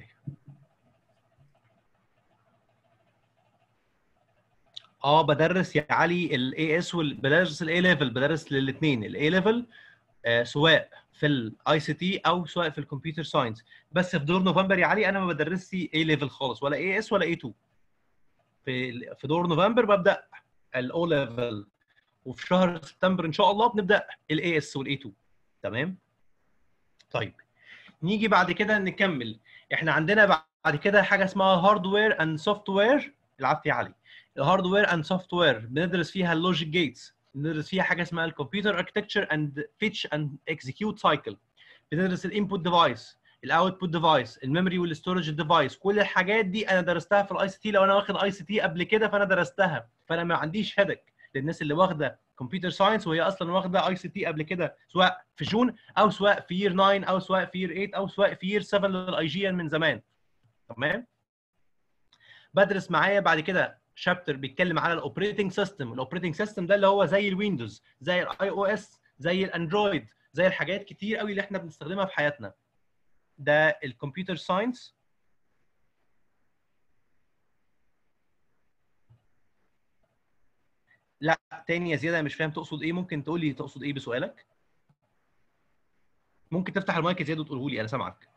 اه بدرس يا علي الاي اس بدرس الاي ليفل بدرس للاثنين الاي ليفل سواء في الاي سي تي او سواء في الكمبيوتر ساينس بس في دور نوفمبر يا علي انا ما بدرسش اي ليفل خالص ولا اي اس ولا اي 2 في في دور نوفمبر ببدا الاو ليفل وفي شهر سبتمبر ان شاء الله بنبدا الاي اس والاي 2 تمام طيب نيجي بعد كده نكمل احنا عندنا بعد كده حاجه اسمها هاردوير اند سوفت وير العافيه علي الهاردوير اند سوفت وير بندرس فيها اللوجيك جيتس بندرس فيها حاجه اسمها الكمبيوتر اركتكتشر اند فيتش اند اكزيكيوت سايكل بندرس الانبوت ديفايس الاوتبوت ديفايس الميموري والستورج ديفايس كل الحاجات دي انا درستها في الاي سي تي لو انا واخد اي سي تي قبل كده فانا درستها فانا ما عنديش هدك للناس اللي واخده كمبيوتر ساينس وهي اصلا واخده اي سي تي قبل كده سواء في جون او سواء في يير 9 او سواء في يير 8 او سواء في يير 7 للاي جي من زمان تمام بدرس معايا بعد كده شابتر بيتكلم على الاوبريتنج سيستم الاوبريتنج سيستم ده اللي هو زي الويندوز زي الاي او اس زي الاندرويد زي الحاجات كتير قوي اللي احنا بنستخدمها في حياتنا ده الكمبيوتر ساينس لا تاني يا زياد انا مش فاهم تقصد ايه ممكن تقول لي تقصد ايه بسؤالك ممكن تفتح المايك يا زياد وتقوله لي انا سامعك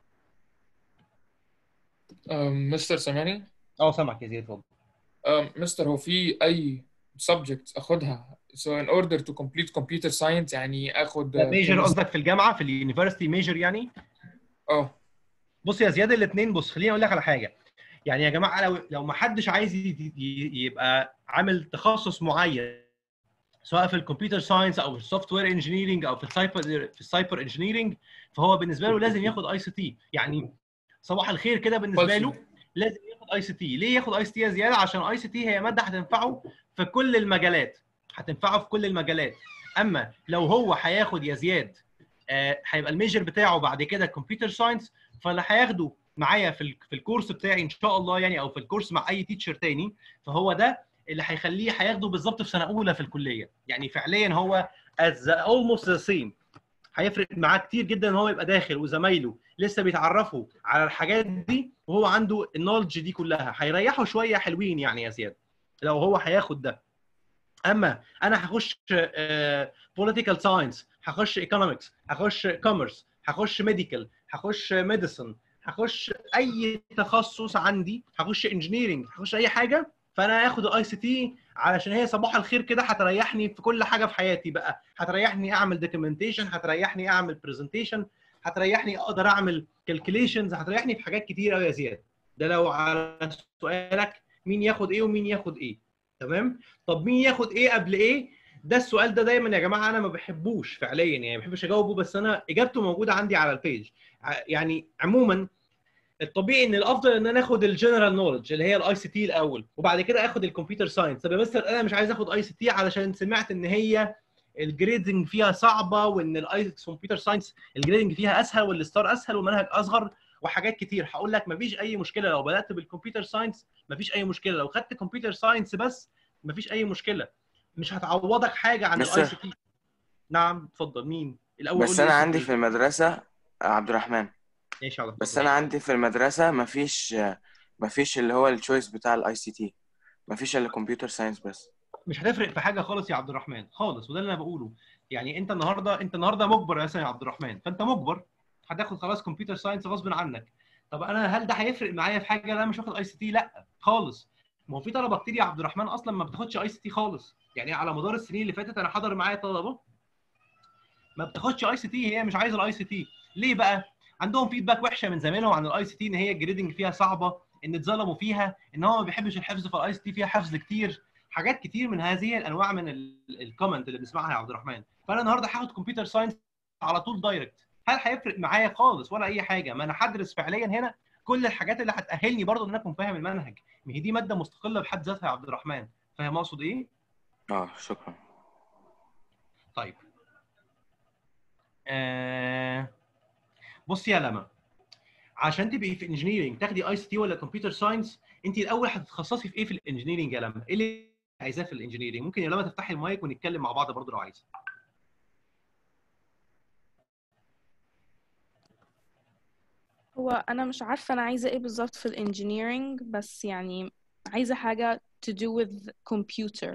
آه، مستر سامعني اه سامعك يا زياد اتفضل آه، مستر هو في اي subject اخدها so in order to complete computer science يعني اخد ده ميجر قصدك في الجامعه في اليونيفرستي ميجر يعني اه بص يا زياد الاثنين بص خليني اقول لك على حاجه يعني يا جماعه لو لو ما حدش عايز ي- ي- يبقى عامل تخصص معين سواء في الكمبيوتر ساينس او في السوفت وير انجينيرنج او في السايبر في السايبر انجينيرنج فهو بالنسبه له لازم ياخد اي سي تي يعني صباح الخير كده بالنسبه له لازم ياخد اي سي تي ليه ياخد اي سي تي يا زياده عشان اي سي تي هي ماده هتنفعه في كل المجالات هتنفعه في كل المجالات اما لو هو هياخد يا زياد آه، هيبقى الميجر بتاعه بعد كده كمبيوتر ساينس فاللي هياخده معايا في ال- في الكورس بتاعي ان شاء الله يعني او في الكورس مع اي تيتشر تاني فهو ده اللي هيخليه هياخده بالظبط في سنه اولى في الكليه يعني فعليا هو as almost the same هيفرق معاه كتير جدا ان هو يبقى داخل وزمايله لسه بيتعرفوا على الحاجات دي وهو عنده النولج دي كلها هيريحه شويه حلوين يعني يا زياد لو هو هياخد ده اما انا هخش بوليتيكال ساينس هخش ايكونومكس هخش كوميرس هخش ميديكال هخش ميديسن هخش اي تخصص عندي هخش انجينيرنج هخش اي حاجه فانا هاخد الاي سي تي علشان هي صباح الخير كده هتريحني في كل حاجه في حياتي بقى هتريحني اعمل دوكيومنتيشن هتريحني اعمل برزنتيشن هتريحني اقدر اعمل كالكوليشنز هتريحني في حاجات كتير قوي يا زياد ده لو على سؤالك مين ياخد ايه ومين ياخد ايه تمام طب مين ياخد ايه قبل ايه ده السؤال ده دايما يا جماعه انا ما بحبوش فعليا يعني ما بحبش اجاوبه بس انا اجابته موجوده عندي على البيج ع- يعني عموما الطبيعي ان الافضل ان انا اخد الجنرال نولج اللي هي الاي سي تي الاول وبعد كده اخد الكمبيوتر ساينس طب يا مستر انا مش عايز اخد اي سي تي علشان سمعت ان هي الجريدنج فيها صعبه وان الاي كمبيوتر ساينس الجريدنج فيها اسهل والستار اسهل والمنهج اصغر وحاجات كتير هقول لك مفيش اي مشكله لو بدات بالكمبيوتر ساينس مفيش اي مشكله لو خدت كمبيوتر ساينس بس مفيش اي مشكله مش هتعوضك حاجه عن مستر. الاي سي تي نعم اتفضل مين الاول بس قول لي انا اسمك عندي إيه؟ في المدرسه عبد الرحمن ماشي يا عبد بس الرحمن. انا عندي في المدرسه مفيش مفيش اللي هو التشويس بتاع الاي سي تي مفيش الا كمبيوتر ساينس بس مش هتفرق في حاجه خالص يا عبد الرحمن خالص وده اللي انا بقوله يعني انت النهارده انت النهارده مجبر مثلا يا عبد الرحمن فانت مجبر هتاخد خلاص كمبيوتر ساينس غصب عنك طب انا هل ده هيفرق معايا في حاجه لا مش واخد اي سي تي لا خالص ما هو في طلبه كتير يا عبد الرحمن اصلا ما بتاخدش اي سي تي خالص يعني على مدار السنين اللي فاتت انا حاضر معايا طلبه ما بتاخدش اي سي تي هي مش عايزه الاي سي تي ليه بقى عندهم فيدباك وحشه من زمايلهم عن الاي سي تي ان هي الجريدنج فيها صعبه ان اتظلموا فيها ان هو ما بيحبش الحفظ فالاي سي تي فيها حفظ كتير حاجات كتير من هذه الانواع من الكومنت اللي بنسمعها يا عبد الرحمن فانا النهارده هاخد كمبيوتر ساينس على طول دايركت هل هيفرق معايا خالص ولا اي حاجه ما انا هدرس فعليا هنا كل الحاجات اللي هتاهلني برضه ان انا اكون فاهم المنهج ما هي دي ماده مستقله بحد ذاتها يا عبد الرحمن فاهم اقصد ايه اه شكرا طيب آه... بص يا لما عشان تبقي في انجينيرنج تاخدي اي سي تي ولا كمبيوتر ساينس انت الاول هتتخصصي في ايه في الانجينيرنج يا لما ايه اللي عايزاه في الانجينيرنج ممكن يا لما تفتحي المايك ونتكلم مع بعض برضه لو عايزه هو انا مش عارفه انا عايزه ايه بالظبط في الانجينيرينج بس يعني عايزه حاجه to do with computer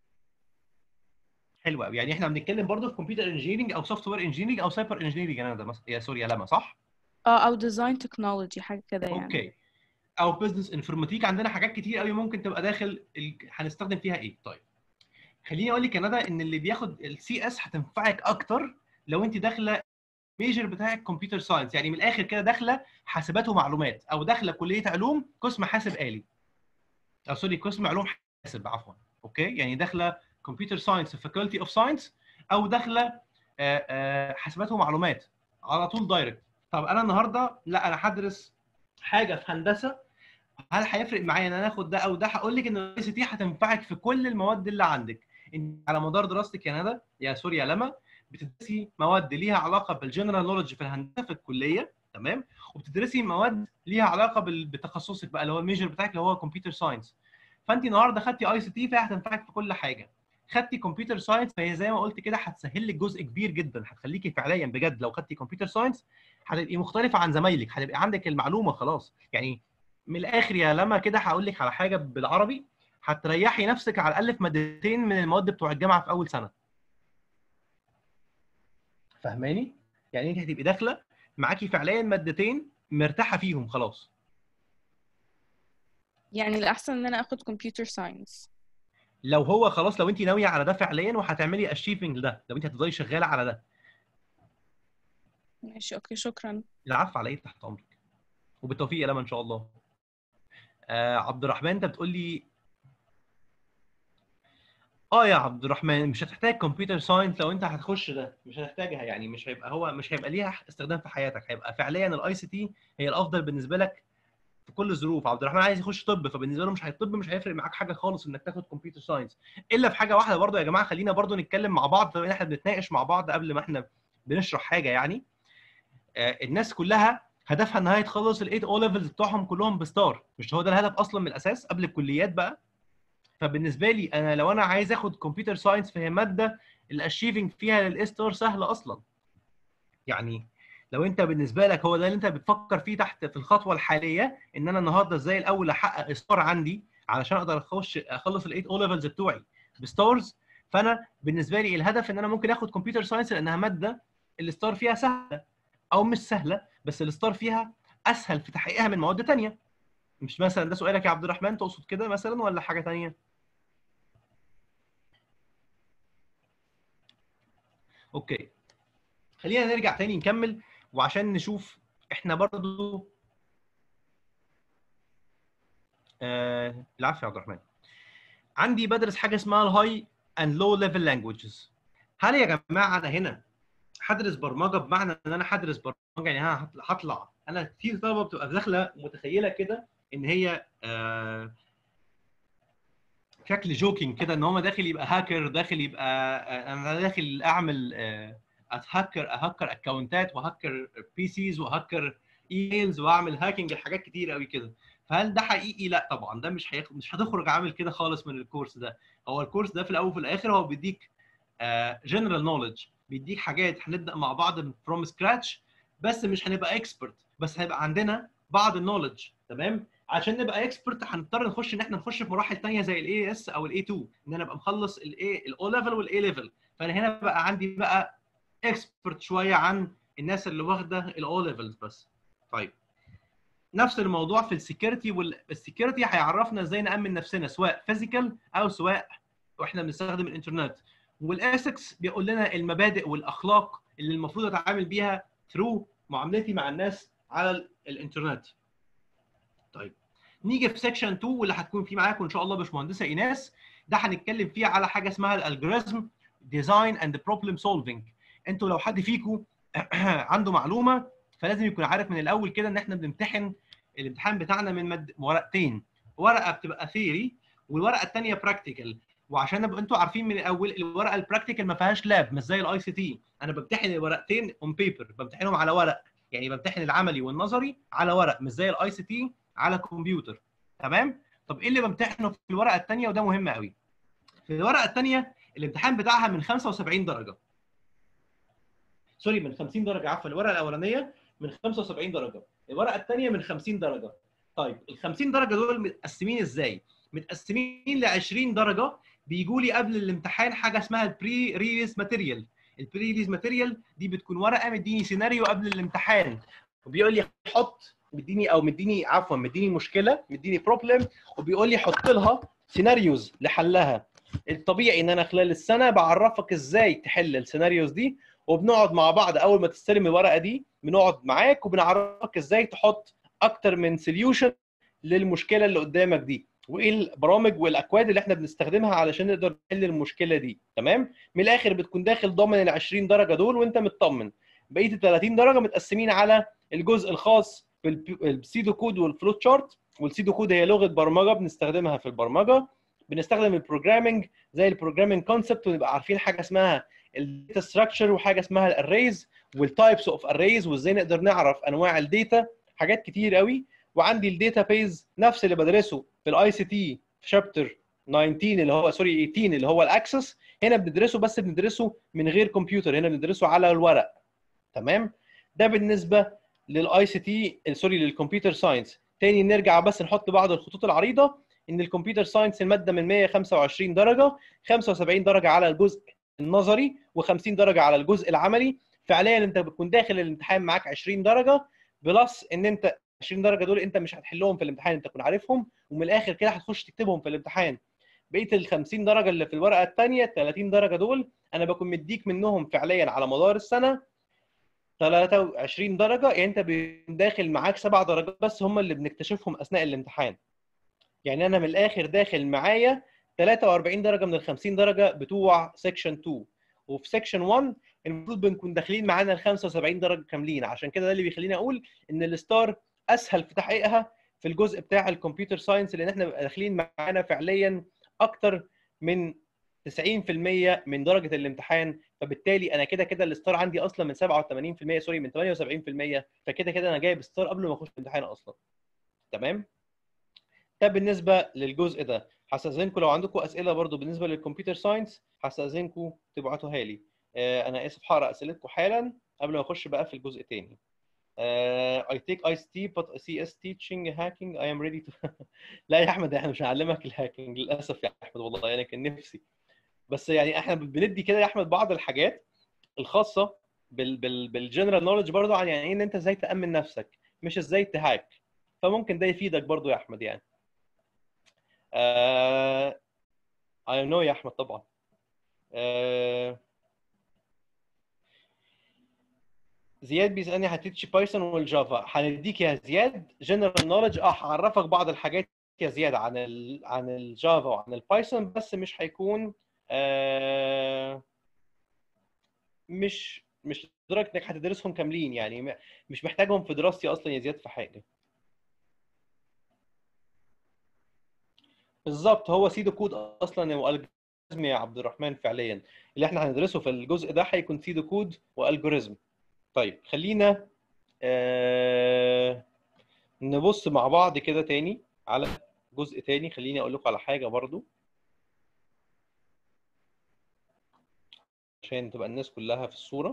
حلو قوي يعني احنا بنتكلم برضه في كمبيوتر انجينيرنج او سوفت وير انجينيرنج او سايبر انجينيرنج انا ده مس... يا سوري يا لما صح؟ اه او design technology حاجه كده يعني اوكي او بزنس انفورماتيك عندنا حاجات كتير قوي ممكن تبقى داخل ال... هنستخدم فيها ايه طيب خليني اقول لك يا ندى ان اللي بياخد السي اس هتنفعك اكتر لو انت داخله الميجر بتاعك كمبيوتر ساينس يعني من الاخر كده داخله حاسبات ومعلومات او داخله كليه علوم قسم حاسب آلي او سوري قسم علوم حاسب عفوا اوكي يعني داخله كمبيوتر ساينس فاكولتي اوف ساينس او داخله آه، آه، حاسبات ومعلومات على طول دايركت طب انا النهارده لا انا هدرس حاجه في هندسه هل هيفرق معايا ان انا اخد ده او ده هقول لك ان الاي سي تي هتنفعك في كل المواد اللي عندك انت على مدار دراستك يا ندى يا سوري يا لما بتدرسي مواد ليها علاقه بالجنرال نولج في الهندسه في الكليه تمام وبتدرسي مواد ليها علاقه بال- بتخصصك بقى اللي هو الميجر بتاعك اللي هو كمبيوتر ساينس فانت النهارده خدتي اي سي تي فهي هتنفعك في كل حاجه خدتي كمبيوتر ساينس فهي زي ما قلت كده هتسهل لك جزء كبير جدا هتخليكي فعليا بجد لو خدتي كمبيوتر ساينس هتبقي مختلفه عن زمايلك هتبقى عندك المعلومه خلاص يعني من الاخر يا لما كده هقول لك على حاجه بالعربي هتريحي نفسك على الاقل في مادتين من المواد بتوع الجامعه في اول سنه فاهماني يعني انت هتبقي داخله معاكي فعليا مادتين مرتاحه فيهم خلاص يعني الاحسن ان انا اخد computer science لو هو خلاص لو انت ناويه على ده فعليا وهتعملي اشيفنج ده لو انت هتفضلي شغاله على ده ماشي اوكي شكرا العفو على ايه تحت امرك وبالتوفيق يا لما ان شاء الله آه عبد الرحمن انت بتقول لي اه يا عبد الرحمن مش هتحتاج كمبيوتر ساينس لو انت هتخش ده مش هتحتاجها يعني مش هيبقى هو مش هيبقى ليها استخدام في حياتك هيبقى فعليا الاي سي تي هي الافضل بالنسبه لك في كل الظروف عبد الرحمن عايز يخش طب فبالنسبه له مش هيطب مش هيفرق معاك حاجه خالص انك تاخد كمبيوتر ساينس الا في حاجه واحده برضو يا جماعه خلينا برضو نتكلم مع بعض طبعا احنا بنتناقش مع بعض قبل ما احنا بنشرح حاجه يعني آه، الناس كلها هدفها ان هي تخلص الايت او ليفلز بتوعهم كلهم بستار مش هو ده الهدف اصلا من الاساس قبل الكليات بقى فبالنسبه لي انا لو انا عايز اخد كمبيوتر ساينس فهي ماده الاشيفنج فيها للاستار سهله اصلا يعني لو انت بالنسبه لك هو ده اللي انت بتفكر فيه تحت في الخطوه الحاليه ان انا النهارده ازاي الاول احقق ستار عندي علشان اقدر اخش اخلص الايت او ليفلز بتوعي بستارز فانا بالنسبه لي الهدف ان انا ممكن اخد كمبيوتر ساينس لانها ماده الستار فيها سهله او مش سهله بس الستار فيها اسهل في تحقيقها من مواد تانية مش مثلا ده سؤالك يا عبد الرحمن تقصد كده مثلا ولا حاجه تانية اوكي خلينا نرجع تاني نكمل وعشان نشوف احنا برضو آه العفو يا عبد الرحمن عندي بدرس حاجه اسمها الهاي اند لو ليفل لانجويجز هل يا جماعه انا هنا هدرس برمجه بمعنى ان انا هدرس برمجه يعني انا هطلع, هطلع انا كتير طلبه بتبقى داخله متخيله كده ان هي آه شكل جوكينج كده ان هو داخل يبقى هاكر داخل يبقى آه، انا داخل اعمل آه، اتهكر اهكر اكونتات وهكر بي سيز وهكر ايميلز واعمل هاكينج لحاجات كتير قوي كده فهل ده حقيقي لا طبعا ده مش هيخ... مش هتخرج عامل كده خالص من الكورس ده هو الكورس ده في الاول وفي الاخر هو بيديك جنرال نوليدج بيديك حاجات هنبدا مع بعض فروم سكراتش بس مش هنبقى اكسبرت بس هيبقى عندنا بعض النوليدج تمام عشان نبقى اكسبرت هنضطر نخش ان احنا نخش في مراحل ثانيه زي الاي اس او الاي 2 ان انا ابقى مخلص الاي الاو ليفل والاي ليفل فانا هنا بقى عندي بقى اكسبرت شويه عن الناس اللي واخده الاو ليفلز بس طيب نفس الموضوع في السكيورتي والسكيورتي هيعرفنا ازاي نامن نفسنا سواء فيزيكال او سواء واحنا بنستخدم الانترنت والاسكس بيقول لنا المبادئ والاخلاق اللي المفروض اتعامل بيها ثرو معاملتي مع الناس على ال- الانترنت طيب نيجي في سيكشن 2 واللي هتكون فيه معاكم ان شاء الله باشمهندسه ايناس ده هنتكلم فيه على حاجه اسمها الالجوريزم ديزاين اند بروبلم سولفنج انتوا لو حد فيكم عنده معلومه فلازم يكون عارف من الاول كده ان احنا بنمتحن الامتحان بتاعنا من مد... ورقتين ورقه بتبقى ثيري والورقه الثانيه براكتيكال وعشان ابقى انتوا عارفين من الاول الورقه البراكتيكال ما فيهاش لاب مش زي الاي سي تي انا بمتحن الورقتين اون بيبر بمتحنهم على ورق يعني بمتحن العملي والنظري على ورق مش زي الاي سي تي على كمبيوتر تمام طب ايه اللي بمتحنه في الورقه الثانيه وده مهم قوي في الورقه الثانيه الامتحان بتاعها من 75 درجه سوري من 50 درجه عفوا الورقه الاولانيه من 75 درجه الورقه الثانيه من 50 درجه طيب ال 50 درجه دول متقسمين ازاي متقسمين ل 20 درجه بيجوا لي قبل الامتحان حاجه اسمها البري ريليز ماتيريال البري ريليز ماتيريال دي بتكون ورقه مديني سيناريو قبل الامتحان وبيقول لي حط مديني او مديني عفوا مديني مشكله مديني بروبلم وبيقول لي حط لها سيناريوز لحلها الطبيعي ان انا خلال السنه بعرفك ازاي تحل السيناريوز دي وبنقعد مع بعض اول ما تستلم الورقه دي بنقعد معاك وبنعرفك ازاي تحط اكتر من سوليوشن للمشكله اللي قدامك دي وايه البرامج والاكواد اللي احنا بنستخدمها علشان نقدر نحل المشكله دي تمام من الاخر بتكون داخل ضامن ال 20 درجه دول وانت مطمن بقيه ال 30 درجه متقسمين على الجزء الخاص بالسيدو كود والفلوت شارت والسيدو كود هي لغه برمجه بنستخدمها في البرمجه بنستخدم البروجرامنج زي البروجرامنج كونسبت ونبقى عارفين حاجه اسمها الداتا ستراكشر وحاجه اسمها الاريز والتايبس اوف اريز وازاي نقدر نعرف انواع الداتا حاجات كتير قوي وعندي الداتا بيز نفس اللي بدرسه في الاي سي تي في شابتر 19 اللي هو سوري 18 اللي هو الاكسس هنا بندرسه بس بندرسه من غير كمبيوتر هنا بندرسه على الورق تمام ده بالنسبه للاي سي تي سوري للكمبيوتر ساينس تاني نرجع بس نحط بعض الخطوط العريضه ان الكمبيوتر ساينس الماده من 125 درجه 75 درجه على الجزء النظري و50 درجه على الجزء العملي فعليا انت بتكون داخل الامتحان معاك 20 درجه بلس ان انت 20 درجه دول انت مش هتحلهم في الامتحان انت تكون عارفهم ومن الاخر كده هتخش تكتبهم في الامتحان بقيه ال 50 درجه اللي في الورقه الثانيه 30 درجه دول انا بكون مديك منهم فعليا على مدار السنه 23 درجه يعني انت بيكون داخل معاك سبع درجات بس هم اللي بنكتشفهم اثناء الامتحان يعني انا من الاخر داخل معايا 43 درجه من ال 50 درجه بتوع سيكشن 2 وفي سيكشن 1 المفروض بنكون داخلين معانا ال 75 درجه كاملين عشان كده ده اللي بيخليني اقول ان الستار اسهل في تحقيقها في الجزء بتاع الكمبيوتر ساينس لان احنا بنبقى داخلين معانا فعليا اكتر من 90% من درجه الامتحان فبالتالي انا كده كده الستار عندي اصلا من 87% سوري من 78% فكده كده انا جايب ستار قبل ما اخش الامتحان اصلا تمام ده بالنسبه للجزء ده هستاذنكم لو عندكم اسئله برضو بالنسبه للكمبيوتر ساينس هستاذنكم تبعتوها لي آه انا اسف هقرا اسئلتكم حالا قبل ما اخش بقى في الجزء الثاني Uh, I take ICT but CS teaching hacking I am ready to لا يا احمد احنا مش هنعلمك الهاكينج للاسف يا احمد والله انا كان نفسي بس يعني احنا بندي كده يا احمد بعض الحاجات الخاصه بال بال بالجنرال نولج برضه عن يعني ان انت ازاي تامن نفسك مش ازاي تهاك فممكن ده يفيدك برضه يا احمد يعني uh, I know يا احمد طبعا uh, زياد بيسالني هتديش بايثون والجافا هنديك يا زياد جنرال نولج اه هعرفك بعض الحاجات يا زياد عن ال عن الجافا وعن البايثون بس مش هيكون آه مش مش لدرجه انك هتدرسهم كاملين يعني مش محتاجهم في دراستي اصلا يا زياد في حاجه بالظبط هو سيدو كود اصلا والجوريزم يا عبد الرحمن فعليا اللي احنا هندرسه في الجزء ده هيكون سيدو كود والجوريزم طيب خلينا آه نبص مع بعض كده تاني على جزء تاني خليني اقول لكم على حاجه برضو عشان تبقى الناس كلها في الصوره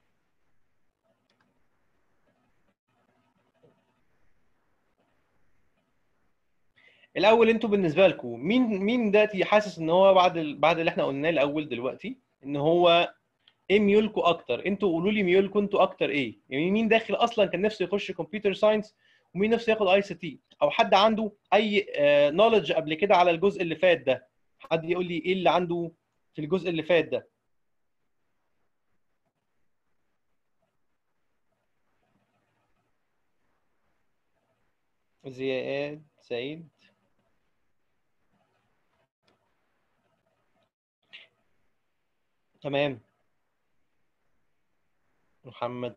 الاول انتوا بالنسبه لكم مين مين دلوقتي حاسس ان هو بعد ال... بعد اللي احنا قلناه الاول دلوقتي ان هو ايه ميولكم اكتر انتوا قولوا لي ميولكم انتوا اكتر ايه يعني مين داخل اصلا كان نفسه يخش كمبيوتر ساينس ومين نفسه ياخد اي سي تي او حد عنده اي نولج قبل كده على الجزء اللي فات ده حد يقول لي ايه اللي عنده في الجزء اللي فات ده زياد سعيد تمام محمد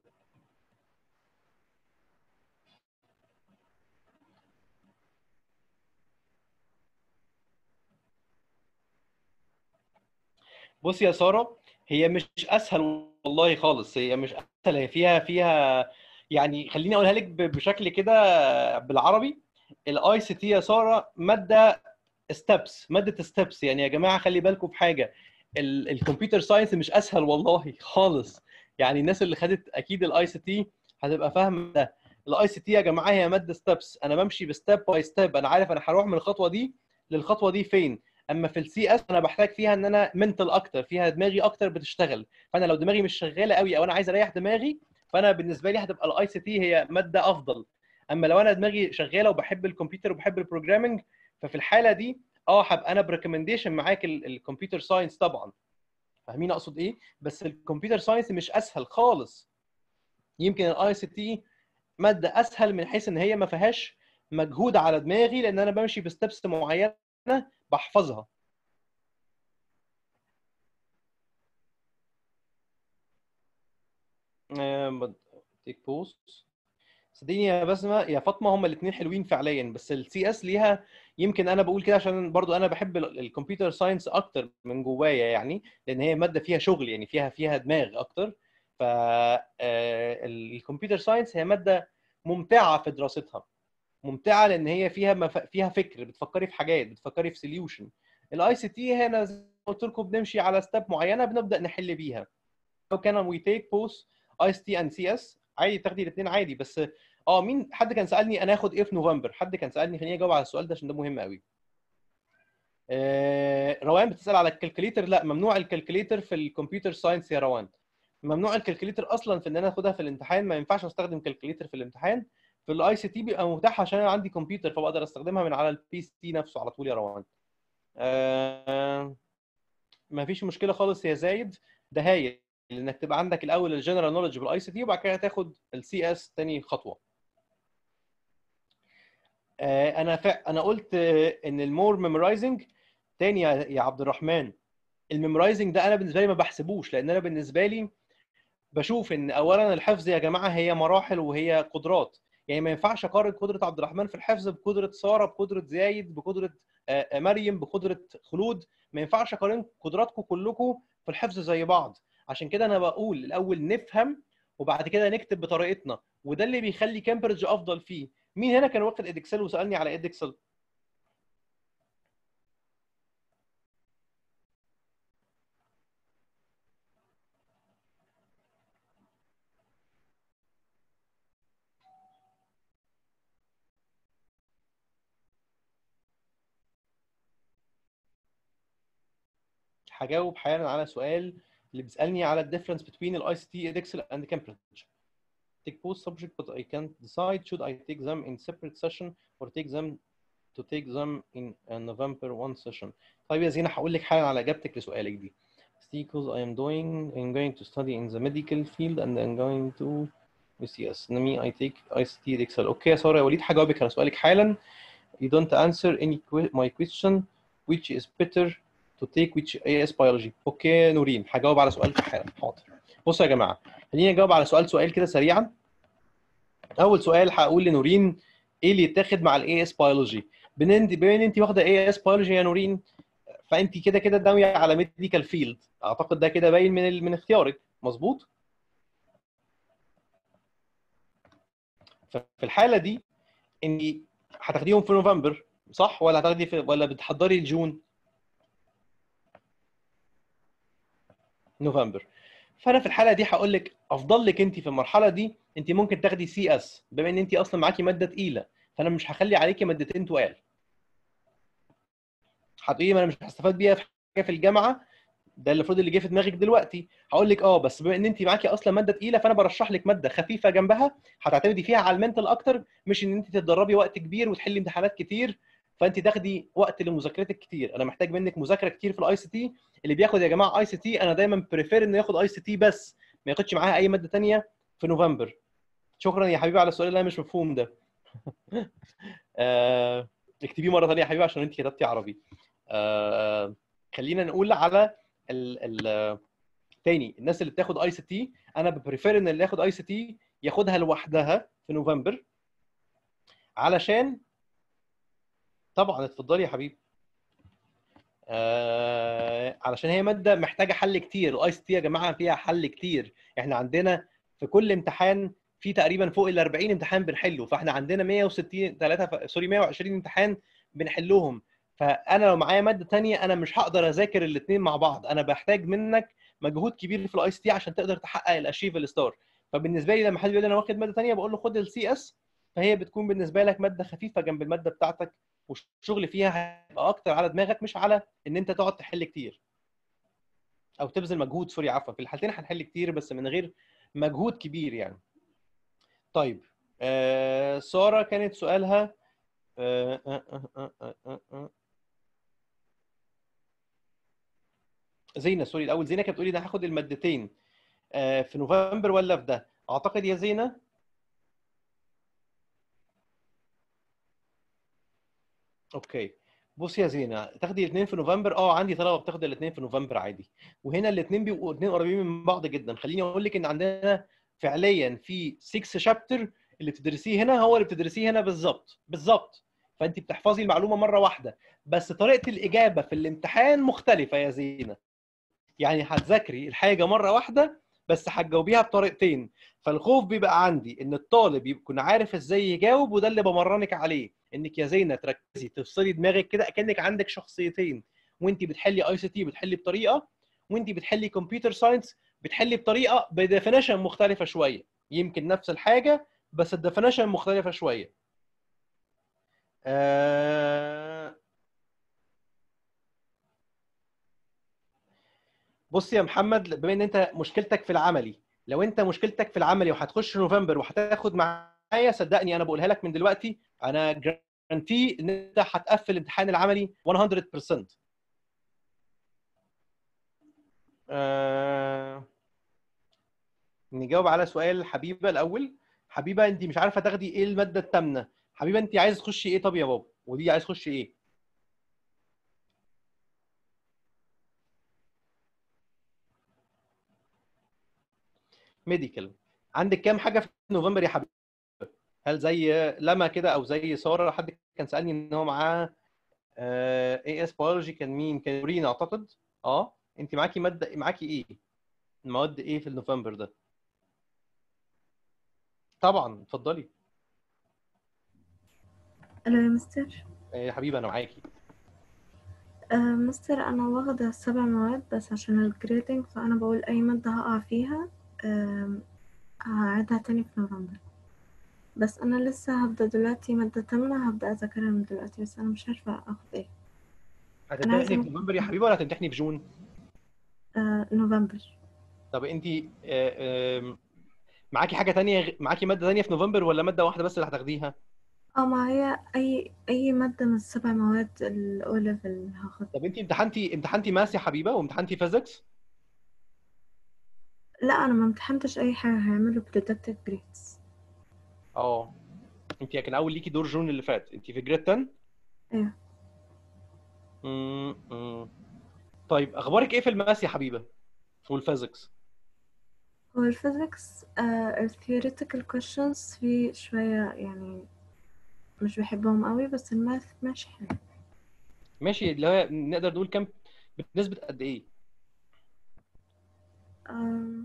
بصي يا ساره هي مش اسهل والله خالص هي مش اسهل هي فيها فيها يعني خليني اقولها لك ب- بشكل كده بالعربي الاي سي تي يا ساره ماده ستيبس ماده ستيبس يعني يا جماعه خلي بالكم في حاجه الكمبيوتر ساينس مش اسهل والله خالص يعني الناس اللي خدت اكيد الاي سي تي هتبقى فاهمه ده الاي سي تي يا جماعه هي ماده ستيبس انا بمشي بستيب باي ستيب انا عارف انا هروح من الخطوه دي للخطوه دي فين اما في السي اس انا بحتاج فيها ان انا منتال اكتر فيها دماغي اكتر بتشتغل فانا لو دماغي مش شغاله قوي او انا عايز اريح دماغي فانا بالنسبه لي هتبقى الاي سي تي هي ماده افضل اما لو انا دماغي شغاله وبحب الكمبيوتر وبحب البروجرامنج ففي الحاله دي اه هبقى انا بريكومنديشن معاك الكمبيوتر ساينس طبعا فاهمين اقصد ايه بس الكمبيوتر ساينس مش اسهل خالص يمكن الاي سي تي ماده اسهل من حيث ان هي ما فيهاش مجهود على دماغي لان انا بمشي بستبس معينه بحفظها تيك بوست صدقيني يا بسمه يا فاطمه هما الاثنين حلوين فعليا بس السي اس ليها يمكن انا بقول كده عشان برضو انا بحب الكمبيوتر ساينس اكتر من جوايا يعني لان هي ماده فيها شغل يعني فيها فيها دماغ اكتر ف الكمبيوتر ساينس هي ماده ممتعه في دراستها ممتعه لان هي فيها مف... فيها فكر بتفكري في حاجات بتفكري في سوليوشن الاي سي تي هنا زي ما قلت لكم بنمشي على ستيب معينه بنبدا نحل بيها لو كان وي تيك بوست اي اس تي اند سي اس عادي تاخدي الاثنين عادي بس اه مين حد كان سالني انا اخد ايه في نوفمبر حد كان سالني خليني اجاوب على السؤال ده عشان ده مهم قوي آه روان بتسال على الكالكوليتر لا ممنوع الكالكوليتر في الكمبيوتر ساينس يا روان ممنوع الكالكوليتر اصلا في ان انا اخدها في الامتحان ما ينفعش استخدم كالكوليتر في الامتحان في الاي سي تي بيبقى متاح عشان انا عندي كمبيوتر فبقدر استخدمها من على البي سي نفسه على طول يا روان آه ما فيش مشكله خالص يا زايد ده هايل انك تبقى عندك الاول الجنرال نولج بالاي سي تي وبعد كده تاخد السي اس تاني خطوه آه انا ف... انا قلت ان المور ميمورايزنج تاني يا... يا عبد الرحمن الميمورايزنج ده انا بالنسبه لي ما بحسبوش لان انا بالنسبه لي بشوف ان اولا الحفظ يا جماعه هي مراحل وهي قدرات يعني ما ينفعش اقارن قدره عبد الرحمن في الحفظ بقدره ساره بقدره زايد بقدره مريم بقدره خلود ما ينفعش اقارن قدراتكم كلكم في الحفظ زي بعض عشان كده انا بقول الاول نفهم وبعد كده نكتب بطريقتنا وده اللي بيخلي كامبريدج افضل فيه مين هنا كان واخد ادكسل وسالني على ادكسل هجاوب حالا على سؤال اللي بيسالني على الديفرنس between الاي سي تي ادكسل and Cambridge. Take both subject but I can't decide should I take them in separate session or take them to take them in a November one session. طيب يا زينة هقول لك حالا على اجابتك لسؤالك دي. Because I am doing I'm going to study in the medical field and I'm going to UCS. Me I take ICT Excel. اوكي يا ساره يا وليد هجاوبك على سؤالك حالا. You don't answer any my question which is better to take which AS biology اوكي نورين هجاوب على سؤالك حالا حاضر بصوا يا جماعه خليني اجاوب على سؤال سؤال كده سريعا اول سؤال هقول لنورين ايه اللي يتاخد مع الاي اس بيولوجي بما ان انت واخده اي اس بيولوجي يا نورين فانت كده كده ناويه على ميديكال فيلد اعتقد ده كده باين من من اختيارك مظبوط ففي الحاله دي اني هتاخديهم في نوفمبر صح ولا هتاخدي في ولا بتحضري الجون نوفمبر فانا في الحاله دي هقول لك افضل لك انت في المرحله دي انت ممكن تاخدي سي اس بما ان انت اصلا معاكي ماده تقيله فانا مش هخلي عليكي مادتين تقال هتقولي ما انا مش هستفاد بيها في حاجه في الجامعه ده المفروض اللي جه في دماغك دلوقتي هقول لك اه بس بما ان انت معاكي اصلا ماده تقيله فانا برشح لك ماده خفيفه جنبها هتعتمدي فيها على المنتال اكتر مش ان انت تتدربي وقت كبير وتحلي امتحانات كتير فانت تاخدي وقت لمذاكرتك كتير انا محتاج منك مذاكره كتير في الاي سي تي اللي بياخد يا جماعه اي سي تي انا دايما بريفير انه ياخد اي سي تي بس ما ياخدش معاها اي ماده تانية في نوفمبر شكرا يا حبيبي على السؤال اللي انا مش مفهوم ده آه، اكتبيه مره ثانيه يا حبيبي عشان انت كتبتي عربي آه، خلينا نقول على ال ال تاني الناس اللي بتاخد اي سي تي انا ببريفير ان اللي ياخد اي سي تي ياخدها لوحدها في نوفمبر علشان طبعا اتفضلي يا حبيبي آه علشان هي ماده محتاجه حل كتير الاي سي تي يا جماعه فيها حل كتير احنا عندنا في كل امتحان في تقريبا فوق ال 40 امتحان بنحله فاحنا عندنا 160 3 سوري 120 امتحان بنحلهم فانا لو معايا ماده تانية انا مش هقدر اذاكر الاثنين مع بعض انا بحتاج منك مجهود كبير في الاي سي تي عشان تقدر تحقق الاشيف الستار فبالنسبه لي لما حد بيقول لي انا واخد ماده تانية بقول له خد السي اس فهي بتكون بالنسبه لك ماده خفيفه جنب الماده بتاعتك والشغل فيها هيبقى اكتر على دماغك مش على ان انت تقعد تحل كتير او تبذل مجهود سوري عفوا في الحالتين هنحل كتير بس من غير مجهود كبير يعني طيب آه ساره كانت سؤالها آه آه آه آه آه آه آه. زينه سوري الاول زينه كانت بتقولي ده هاخد المادتين آه في نوفمبر ولا في ده اعتقد يا زينه اوكي بص يا زينه تاخدي الاثنين في نوفمبر اه عندي طلبه بتاخد الاثنين في نوفمبر عادي وهنا الاثنين بيبقوا الاثنين قريبين من بعض جدا خليني اقول لك ان عندنا فعليا في 6 شابتر اللي بتدرسيه هنا هو اللي بتدرسيه هنا بالظبط بالظبط فانت بتحفظي المعلومه مره واحده بس طريقه الاجابه في الامتحان مختلفه يا زينه يعني هتذاكري الحاجه مره واحده بس هتجاوبيها بطريقتين فالخوف بيبقى عندي ان الطالب يكون عارف ازاي يجاوب وده اللي بمرنك عليه انك يا زينه تركزي تفصلي دماغك كده اكنك عندك شخصيتين وانت بتحلي اي سي تي بتحلي بطريقه وانت بتحلي كمبيوتر ساينس بتحلي بطريقه بديفينيشن مختلفه شويه يمكن نفس الحاجه بس الديفينيشن مختلفه شويه آه... بص يا محمد بما ان انت مشكلتك في العملي لو انت مشكلتك في العملي وهتخش نوفمبر وهتاخد معايا صدقني انا بقولها لك من دلوقتي انا جرانتي ان انت هتقفل الامتحان العملي 100% آه... نجاوب على سؤال حبيبه الاول حبيبه انت مش عارفه تاخدي ايه الماده الثامنه حبيبه انت عايز تخشي ايه طب يا بابا ودي عايز تخشي ايه ميديكال عندك كام حاجه في نوفمبر يا حبيبي هل زي لما كده او زي ساره حد كان سالني ان هو معاه اي اس بيولوجي كان مين كان رين اعتقد اه انت معاكي ماده معاكي ايه المواد ايه في نوفمبر ده طبعا اتفضلي الو يا مستر يا حبيبي انا معاكي آه مستر انا واخده سبع مواد بس عشان الجريدنج فانا بقول اي ماده هقع فيها آه هعيدها تاني في نوفمبر بس انا لسه هبدا دلوقتي ماده تامنة هبدا اذاكرها من دلوقتي بس انا مش عارفه اخد ايه هتمتحني في نوفمبر يا حبيبي ولا هتمتحني في جون آه نوفمبر طب انت آه معاكي حاجه تانية معاكي ماده تانية في نوفمبر ولا ماده واحده بس اللي هتاخديها اه ما هي اي اي ماده من السبع مواد الاو ليفل هاخد طب انت امتحنتي امتحنتي ماس يا حبيبه وامتحنتي فيزيكس لا انا ما امتحنتش اي حاجه هيعملوا بريدكتيف جريدز اه انت كان اول ليكي دور جون اللي فات انت في جريد 10 ايوه امم طيب اخبارك ايه في الماس يا حبيبه والفيزيكس هو الفيزيكس الثيوريتيكال كويشنز في شويه يعني مش بحبهم قوي بس الماث ماشي حلو ماشي اللي هو نقدر نقول كام بنسبه قد ايه um,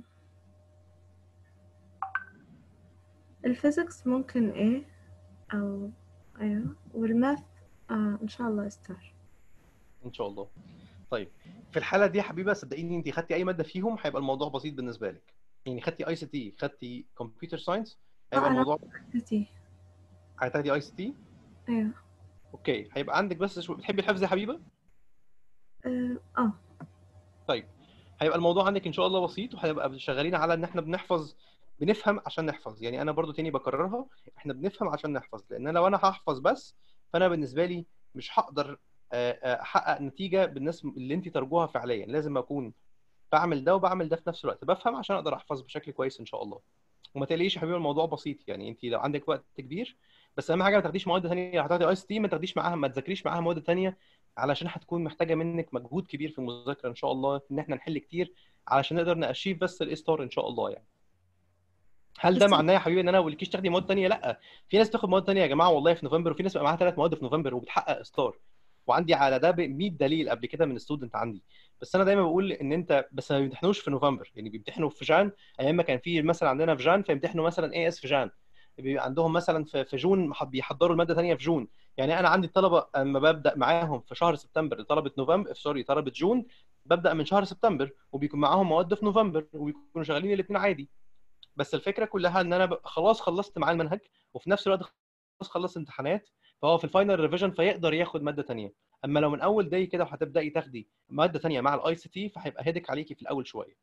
الفيزيكس ممكن ايه او ايوه والماث آه ان شاء الله ستار ان شاء الله طيب في الحاله دي يا حبيبه صدقيني انت خدتي اي ماده فيهم هيبقى الموضوع بسيط بالنسبه لك يعني خدتي اي سي تي خدتي كمبيوتر ساينس هيبقى آه، أنا الموضوع تي هتاخدي اي سي تي ايوه اوكي هيبقى عندك بس شو... بتحبي الحفظ يا حبيبه اه آه. طيب هيبقى الموضوع عندك ان شاء الله بسيط وهيبقى شغالين على ان احنا بنحفظ بنفهم عشان نحفظ يعني انا برضو تاني بكررها احنا بنفهم عشان نحفظ لان أنا لو انا هحفظ بس فانا بالنسبه لي مش هقدر آه، آه، احقق نتيجه بالنسبه اللي انت ترجوها فعليا لازم اكون بعمل ده وبعمل ده في نفس الوقت بفهم عشان اقدر احفظ بشكل كويس ان شاء الله وما تقلقيش يا حبيبي الموضوع بسيط يعني انت لو عندك وقت كبير بس اهم حاجه ما تاخديش مواد ثانيه هتاخدي اي اس تي ما تاخديش معاها ما تذاكريش معاها مواد ثانيه علشان هتكون محتاجه منك مجهود كبير في المذاكره ان شاء الله ان احنا نحل كتير علشان نقدر ناشيف بس الاي ستار ان شاء الله يعني هل ده بس- معناه يا حبيبي ان انا ما بقولكيش تاخدي مواد ثانيه لا في ناس بتاخد مواد ثانيه يا جماعه والله في نوفمبر وفي ناس بقى معاها ثلاث مواد في نوفمبر وبتحقق ستار وعندي على ده ب 100 دليل قبل كده من ستودنت عندي بس انا دايما بقول ان انت بس ما بيمتحنوش في نوفمبر يعني بيمتحنوا في جان ايام ما كان في مثلا عندنا في جان فيمتحنوا مثلا اي اس في جان بيبقى عندهم مثلا في في جون مح- بيحضروا الماده ثانيه في جون يعني انا عندي الطلبه اما ببدا معاهم في شهر سبتمبر طلبه نوفمبر سوري طلبه جون ببدا من شهر سبتمبر وبيكون معاهم مواد في نوفمبر وبيكونوا شغالين الاثنين عادي بس الفكره كلها ان انا ببقى خلاص خلصت معاه المنهج وفي نفس الوقت خلاص خلصت امتحانات فهو في الفاينل ريفيجن فيقدر ياخد ماده ثانيه اما لو من اول داي كده وهتبداي تاخدي ماده ثانيه مع الاي سي تي فهيبقى هيدك عليكي في الاول شويه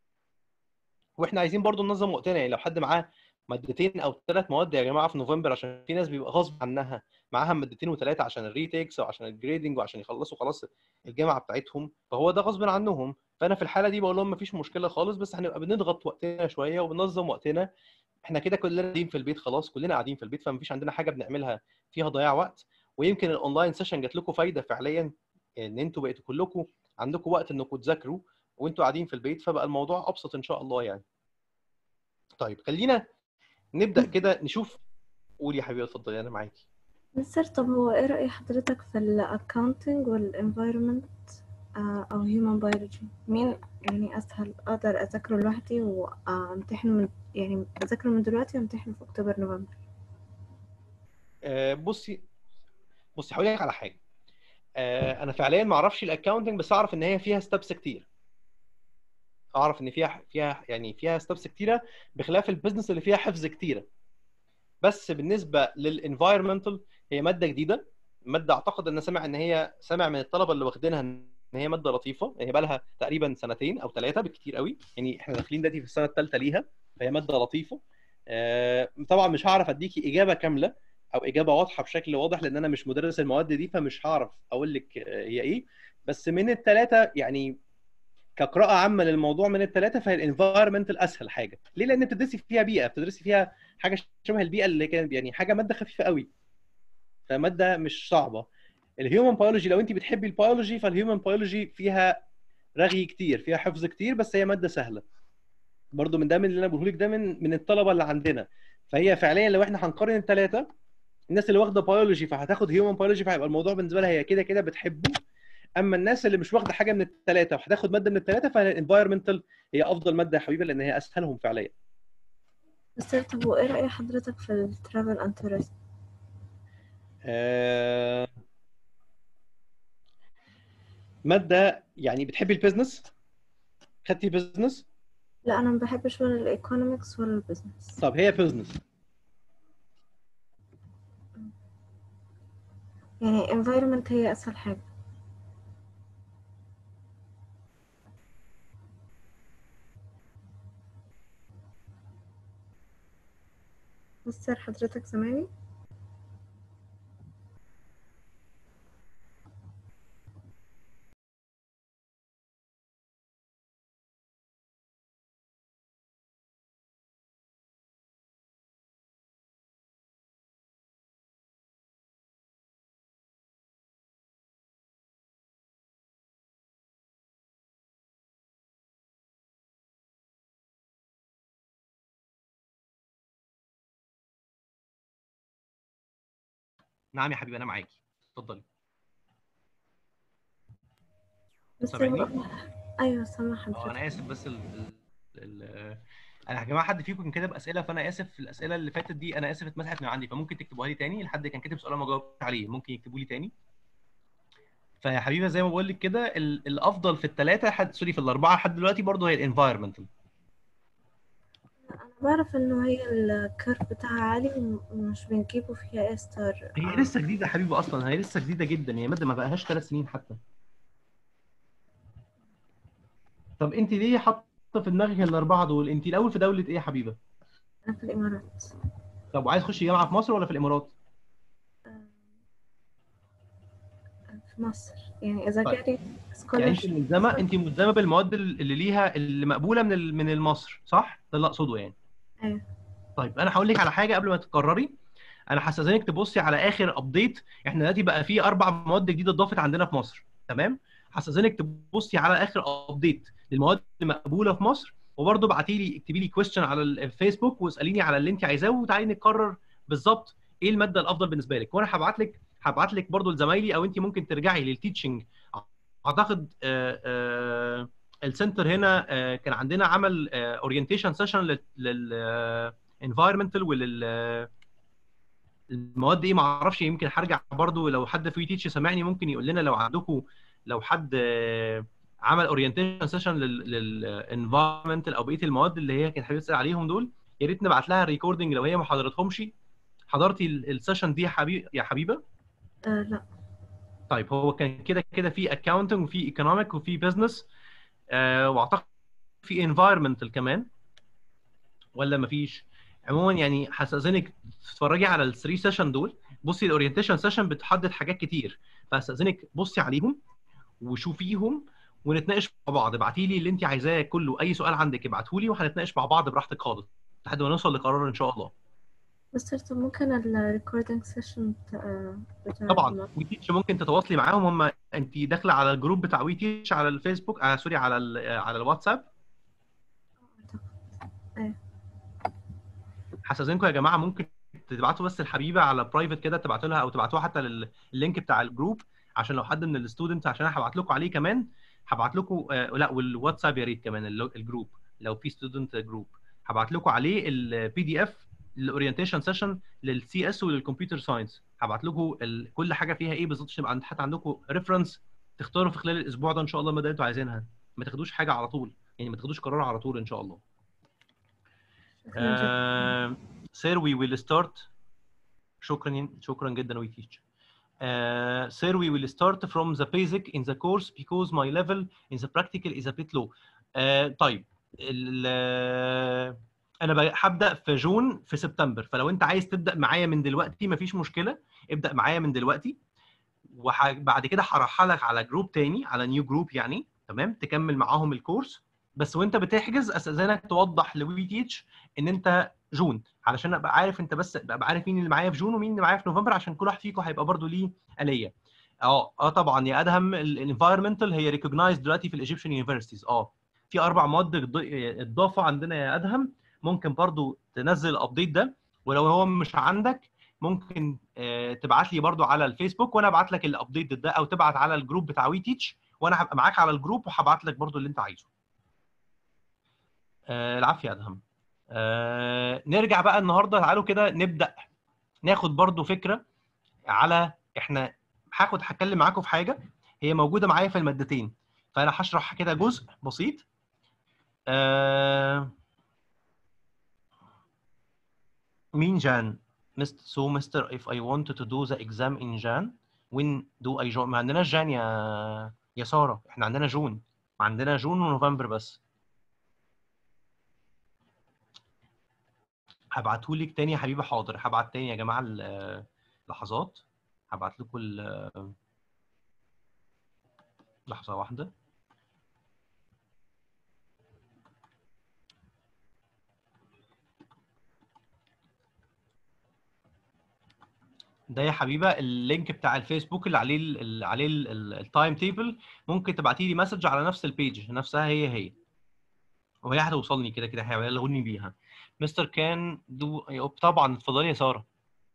واحنا عايزين برضو ننظم وقتنا يعني لو حد معاه مادتين او ثلاث مواد يا جماعه في نوفمبر عشان في ناس بيبقى غصب عنها معاها مادتين وثلاثه عشان الريتيكس او عشان الجريدنج وعشان يخلصوا خلاص الجامعه بتاعتهم فهو ده غصب عنهم فانا في الحاله دي بقول لهم مفيش مشكله خالص بس هنبقى بنضغط وقتنا شويه وبننظم وقتنا احنا كده كلنا قاعدين في البيت خلاص كلنا قاعدين في البيت فمفيش عندنا حاجه بنعملها فيها ضياع وقت ويمكن الاونلاين سيشن جات لكم فايده فعليا ان انتوا بقيتوا كلكم عندكم وقت انكم تذاكروا وانتوا قاعدين في البيت فبقى الموضوع ابسط ان شاء الله يعني طيب خلينا نبدا كده نشوف قولي يا حبيبي اتفضلي انا معاكي مستر طب هو ايه رأي حضرتك في الاكاونتنج والانفايرمنت او هيومن بيولوجي مين يعني اسهل اقدر اذاكره لوحدي وامتحن من يعني اذاكره من دلوقتي وامتحن في اكتوبر نوفمبر آه، بصي بصي هقول لك على حاجه آه، انا فعليا ما اعرفش الاكونتنج بس اعرف ان هي فيها ستبس كتير اعرف ان فيها فيها يعني فيها ستبس كتيره بخلاف البيزنس اللي فيها حفظ كتيره بس بالنسبه للانفايرمنتال هي ماده جديده ماده اعتقد ان سامع ان هي سامع من الطلبه اللي واخدينها ان هي ماده لطيفه هي بقى لها تقريبا سنتين او ثلاثه بالكتير قوي يعني احنا داخلين دلوقتي في السنه الثالثه ليها فهي ماده لطيفه آه، طبعا مش هعرف اديكي اجابه كامله او اجابه واضحه بشكل واضح لان انا مش مدرس المواد دي فمش هعرف اقول لك آه، هي ايه بس من الثلاثه يعني كقراءه عامه للموضوع من الثلاثه فهي الانفايرمنتال اسهل حاجه ليه لان بتدرسي فيها بيئه بتدرسي فيها حاجه شبه البيئه اللي كانت يعني حاجه ماده خفيفه قوي فماده مش صعبه الهيومن بيولوجي لو انت بتحبي البيولوجي فالهيومن بيولوجي فيها رغي كتير فيها حفظ كتير بس هي ماده سهله برضو من ده من اللي انا بقوله لك ده من من الطلبه اللي عندنا فهي فعليا لو احنا هنقارن الثلاثه الناس اللي واخده بيولوجي فهتاخد هيومن بيولوجي فهيبقى الموضوع بالنسبه لها هي كده كده بتحبه اما الناس اللي مش واخده حاجه من الثلاثه وهتاخد ماده من الثلاثه فالانفايرمنتال هي افضل ماده يا حبيبي لان هي اسهلهم فعليا مستر طب وايه رأي حضرتك في الترافل اند توريزم آه، ماده يعني بتحبي البيزنس خدتي بيزنس لا انا ما بحبش ولا الايكونومكس ولا البيزنس طب هي بيزنس يعني environment هي اسهل حاجة مستر حضرتك سامعني نعم يا حبيبي انا معاكي اتفضلي مستر سامعني؟ بقى- ايوه سامع اه حضرتك انا اسف بس ال... ال... ال... انا يا جماعه حد فيكم كان كاتب اسئله فانا اسف في الاسئله اللي فاتت دي انا اسف اتمسحت من عندي فممكن تكتبوها لي تاني لحد كان كاتب سؤال أنا ما جاوبتش عليه ممكن يكتبوا لي تاني فيا حبيبه زي ما بقول لك كده ال... الافضل في الثلاثه حد سوري في الاربعه لحد دلوقتي برضه هي الانفايرمنتال انا بعرف انه هي الكيرف بتاعها عالي ومش بنجيبه فيها اي ستار هي لسه جديده يا حبيبي اصلا هي لسه جديده جدا هي ماده ما بقاهاش ثلاث سنين حتى طب انت ليه حاطه في دماغك الاربعه دول انت الاول في دوله ايه يا حبيبه أنا في الإمارات طب وعايز تخشي جامعه في مصر ولا في الامارات آم، في مصر يعني إذا طيب. جالي يعني انت scholarship ملزمه انت ملزمه بالمواد اللي ليها اللي مقبوله من ال- من مصر صح ده اللي اقصده يعني أيوة. طيب انا هقول لك على حاجه قبل ما تقرري انا هستاذنك تبصي على اخر ابديت احنا دلوقتي بقى في اربع مواد جديده اتضافت عندنا في مصر تمام هستاذنك تبصي على اخر ابديت للمواد اللي مقبوله في مصر وبرضه ابعتي لي اكتبي لي كويستشن على الفيسبوك واساليني على اللي انت عايزاه وتعالي نقرر بالظبط ايه الماده الافضل بالنسبه لك وانا هبعت لك هبعت لك برضه لزمايلي او انت ممكن ترجعي للتيتشنج اعتقد آه، آه، السنتر هنا آه، كان عندنا عمل اورينتيشن سيشن للانفايرمنتال ولل المواد دي ما اعرفش يمكن هرجع برضو لو حد في تيتش سامعني ممكن يقول لنا لو عندكم لو حد آه، عمل اورينتيشن سيشن للانفايرمنتال او بقيه المواد اللي هي كانت حابب تسال عليهم دول يا ريت نبعت لها ريكوردنج لو هي ما حضرتهمش حضرتي ال- السيشن دي يا حبيب يا حبيبه آه لا طيب هو كان كده كده في اكاونتنج وفي ايكونوميك وفي بزنس آه واعتقد في انفايرمنتال كمان ولا مفيش عموما يعني هستاذنك تتفرجي على الثري سيشن دول بصي الاورينتيشن سيشن بتحدد حاجات كتير فاستاذنك بصي عليهم وشوفيهم ونتناقش مع بعض ابعتي لي اللي انت عايزاه كله اي سؤال عندك ابعته لي وهنتناقش مع بعض براحتك خالص لحد ما نوصل لقرار ان شاء الله مستر طب ممكن الريكوردينج سيشن بتاع بتاع طبعا ويتيتش ممكن تتواصلي معاهم هم انت داخله على الجروب بتاع ويتيتش على الفيسبوك آه سوري على ال- على الواتساب هستاذنكم يا جماعه ممكن تبعتوا بس الحبيبه على برايفت كده تبعتوا لها او تبعتوها حتى لل- اللينك بتاع الجروب عشان لو حد من الستودنت عشان انا هبعت لكم عليه كمان هبعت لكم آه لا والواتساب يا ريت كمان ال- الجروب لو في ستودنت جروب هبعت لكم عليه البي دي اف الاورينتيشن سيشن للسي اس وللكمبيوتر ساينس هبعت لكم ال- كل حاجه فيها ايه بالظبط عشان يبقى عند- حتى عندكم ريفرنس تختاروا في خلال الاسبوع ده ان شاء الله الماده اللي انتوا عايزينها ما تاخدوش حاجه على طول يعني ما تاخدوش قرار على طول ان شاء الله Uh, sir, we will start. شكرا شكرا جدا we teach. Uh, sir, we will start from the basic in the course because my level in the practical is a bit low. Uh, طيب ال- انا ب- هبدا في جون في سبتمبر فلو انت عايز تبدا معايا من دلوقتي مفيش مشكله ابدا معايا من دلوقتي وبعد كده هرحلك على جروب تاني على نيو جروب يعني تمام تكمل معاهم الكورس بس وانت بتحجز استاذنك توضح لوي تيتش ان انت جون علشان ابقى عارف انت بس ابقى عارف مين اللي معايا في جون ومين اللي معايا في نوفمبر عشان كل واحد فيكم هيبقى برضو ليه آلية اه اه طبعا يا ادهم الانفايرمنتال هي ريكوجنايزد دلوقتي في الايجيبشن يونيفرسيتيز اه في اربع مواد اتض- اتضافوا عندنا يا ادهم ممكن برضو تنزل الابديت ده ولو هو مش عندك ممكن آه، تبعت لي برضو على الفيسبوك وانا ابعت لك الابديت ده او تبعت على الجروب بتاع وي تيتش وانا هبقى معاك على الجروب وهبعت لك برضو اللي انت عايزه آه، العافيه يا ادهم آه، نرجع بقى النهارده تعالوا كده نبدا ناخد برضو فكره على احنا هاخد هتكلم معاكم في حاجه هي موجوده معايا في المادتين فانا هشرح كده جزء بسيط آه، مين جان مست سو مستر if I wanted to do the exam in Jan when do I join ما عندناش جان يا يا ساره احنا عندنا جون عندنا جون ونوفمبر بس هبعتهولك تاني يا حبيبي حاضر هبعت تاني يا جماعه ال- لحظات هبعت لكم ال- لحظه واحده ده يا حبيبه اللينك بتاع الفيسبوك اللي عليه ال- اللي عليه التايم تيبل ممكن تبعتي لي مسج على نفس البيج نفسها هي هي وهي هتوصلني كده كده هيبلغوني بيها مستر كان دو طبعا اتفضلي يا ساره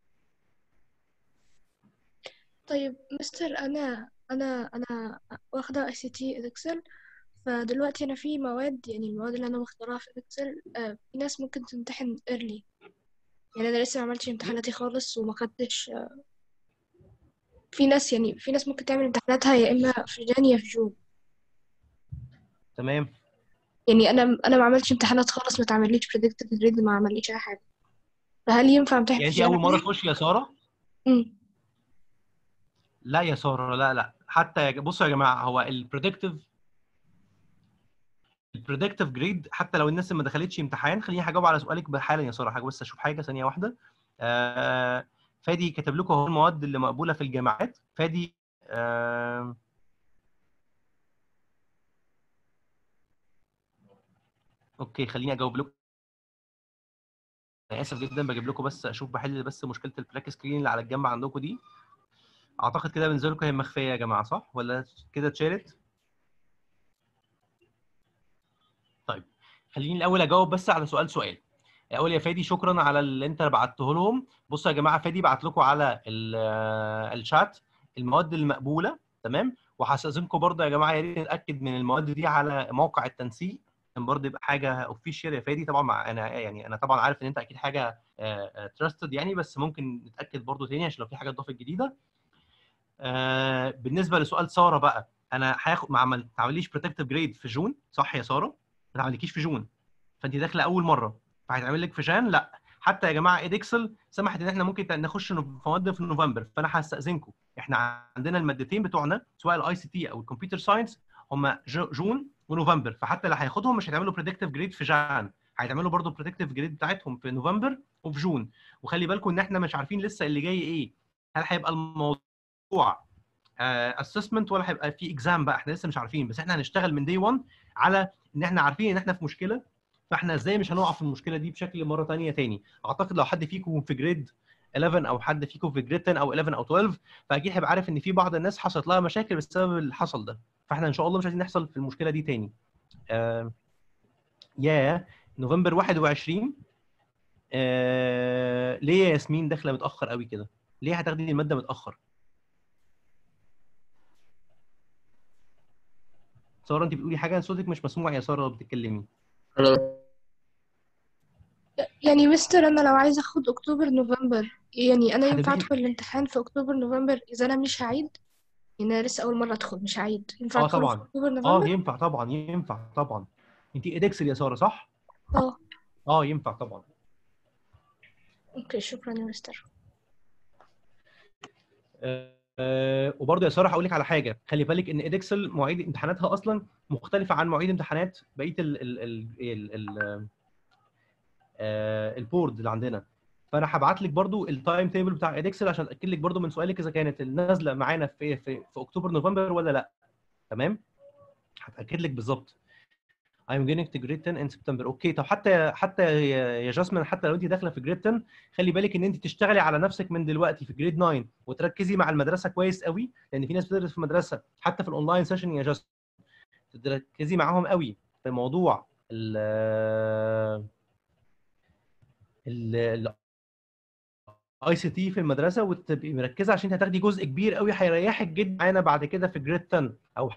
طيب مستر أنا أنا أنا واخدة اي سي تي إدكسل فدلوقتي أنا في مواد يعني المواد اللي أنا مختارها في إدكسل آه، في ناس ممكن تمتحن early يعني أنا لسه ما عملتش امتحاناتي خالص وما خدتش آه، في ناس يعني في ناس ممكن تعمل امتحاناتها يا إما في جان يا في جون تمام يعني أنا أنا ما عملتش امتحانات خالص ما تعمليش predicted grade ما عمليش أي حاجة فهل ينفع امتحن يعني في انت جان اول مره عادي؟ تخشي يا ساره أمم. لا يا ساره لا لا حتى يا ج- بصوا يا جماعه هو البريدكتيف البريدكتيف جريد حتى لو الناس اللي ما دخلتش امتحان خليني هجاوب على سؤالك حالا يا ساره حاجه بس اشوف حاجه ثانيه واحده آه فادي كاتب لكم اهو المواد اللي مقبوله في الجامعات فادي آه اوكي خليني اجاوب لكم انا اسف جدا بجيب لكم بس اشوف بحل بس مشكله البلاك سكرين اللي على الجنب عندكم دي اعتقد كده بالنسبه لكم هي مخفيه يا جماعه صح ولا كده اتشالت طيب خليني الاول اجاوب بس على سؤال سؤال الاول يا فادي شكرا على اللي انت بعته لهم بصوا يا جماعه فادي بعت لكم على ال- الشات المواد المقبوله تمام وهستاذنكم برضه يا جماعه يا ريت نتاكد من المواد دي على موقع التنسيق عشان برضه يبقى حاجه اوفيشال يا فادي طبعا مع انا يعني انا طبعا عارف ان انت اكيد حاجه تراستد يعني بس ممكن نتاكد برضه تاني عشان لو في حاجه اتضافت جديده آه، بالنسبه لسؤال ساره بقى انا هاخد ما عمل تعمليش بروتكتيف جريد في جون صح يا ساره ما تعملكيش في جون فانت داخله اول مره فهيتعمل لك في جان لا حتى يا جماعه ايدكسل سمحت ان احنا ممكن نخش نو- في مواد في نوفمبر فانا هستاذنكم احنا عندنا المادتين بتوعنا سواء الاي سي تي او الكمبيوتر ساينس هم جون ونوفمبر فحتى اللي هياخدهم مش هيتعملوا بريدكتيف جريد في جان هيتعملوا برضه بريدكتيف جريد بتاعتهم في نوفمبر وفي جون وخلي بالكم ان احنا مش عارفين لسه اللي جاي ايه هل هيبقى الموضوع اسسمنت ولا هيبقى في اكزام بقى احنا لسه مش عارفين بس احنا هنشتغل من دي 1 على ان احنا عارفين ان احنا في مشكله فاحنا ازاي مش هنقع في المشكله دي بشكل مره ثانيه تاني اعتقد لو حد فيكم في جريد 11 او حد فيكم في جريد 10 او 11 او 12 فاكيد هيبقى عارف ان في بعض الناس حصلت لها مشاكل بسبب اللي حصل ده فاحنا ان شاء الله مش عايزين نحصل في المشكله دي تاني آه يا نوفمبر 21 آه ليه يا ياسمين داخله متاخر قوي كده ليه هتاخدي الماده متاخر ساره انت بتقولي حاجه صوتك مش مسموع يا ساره بتتكلمي يعني مستر انا لو عايزه اخد اكتوبر نوفمبر يعني انا ينفع هتبقي- ادخل الامتحان في اكتوبر نوفمبر اذا انا مش هعيد يعني انا لسه اول مره ادخل مش هعيد ينفع اه ادخل طبعا. في اكتوبر اه نوفمبر ينفع طبعا ينفع طبعا انت ادكسل يا ساره صح اه اه ينفع طبعا اوكي شكرا يا مستر آه، وبرضه يا ساره هقول لك على حاجه خلي بالك ان ادكسل مواعيد امتحاناتها اصلا مختلفه عن مواعيد امتحانات بقيه ال ال ال ال ال آه، البورد اللي عندنا فانا هبعت لك برضو التايم تيبل بتاع ادكسل عشان اتاكد لك برضو من سؤالك اذا كانت النازله معانا في في, في اكتوبر نوفمبر ولا لا تمام هتاكد لك بالظبط I'm going to grade 10 in September اوكي طب حتى حتى يا يا جاسمين حتى لو انت داخله في جريد 10 خلي بالك ان انت تشتغلي على نفسك من دلوقتي في جريد 9 وتركزي مع المدرسه كويس قوي لان في ناس بتدرس في مدرسه حتى في الاونلاين سيشن يا جاسمين تركزي معاهم قوي في موضوع ال ال اي سي تي في المدرسه وتبقي مركزه عشان انت هتاخدي جزء كبير قوي هيريحك جدا معانا بعد كده في جريد 10 او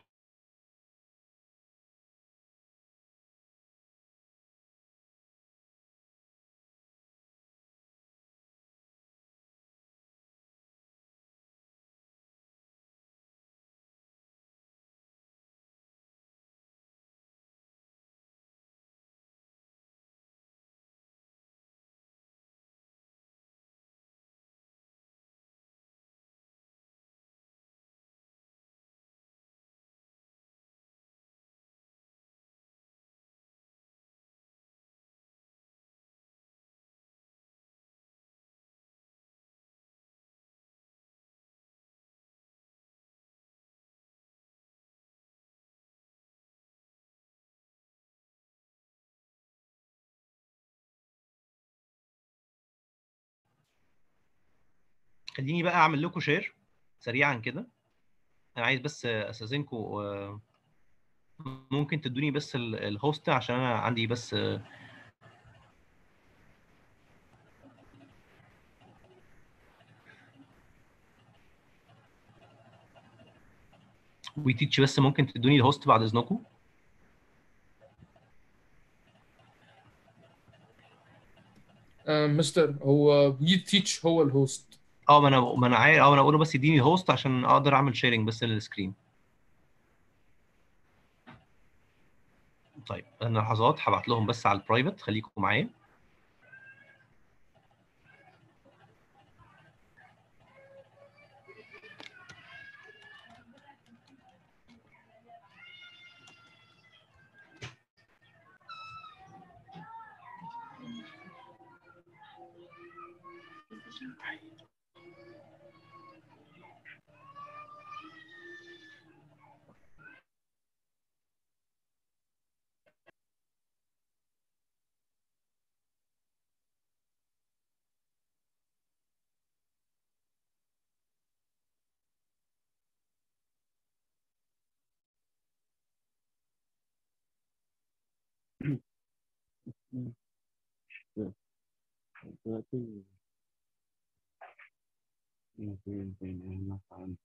خليني بقى اعمل لكم شير سريعا كده انا عايز بس استاذنكم آه، ممكن تدوني بس ال- الهوست عشان انا عندي بس آه، ويتيتش بس ممكن تدوني الهوست بعد اذنكم آه مستر هو وي تيتش هو الهوست اه ما انا ما انا عارف اه ما انا اقوله بس يديني الهوست عشان اقدر اعمل شيرنج بس للسكرين طيب انا لحظات هبعت لهم بس على البرايفت خليكم معايا dluttý مثلا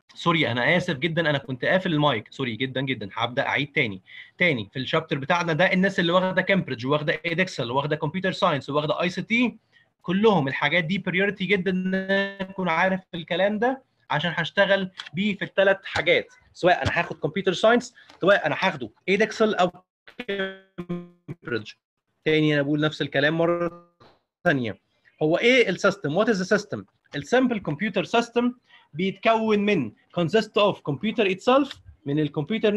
سوري انا اسف جدا انا كنت قافل المايك سوري جدا جدا هبدا اعيد تاني تاني في الشابتر بتاعنا ده الناس اللي واخده كامبريدج واخده ايدكسل واخده كمبيوتر ساينس واخده اي سي تي كلهم الحاجات دي بريورتي جدا ان انا اكون عارف الكلام ده عشان هشتغل بيه في الثلاث حاجات سواء انا هاخد كمبيوتر ساينس سواء انا هاخده ايدكسل او كامبريدج تاني انا بقول نفس الكلام مره ثانيه هو ايه السيستم وات از سيستم السمبل كمبيوتر سيستم بيتكون من consist of computer itself من الكمبيوتر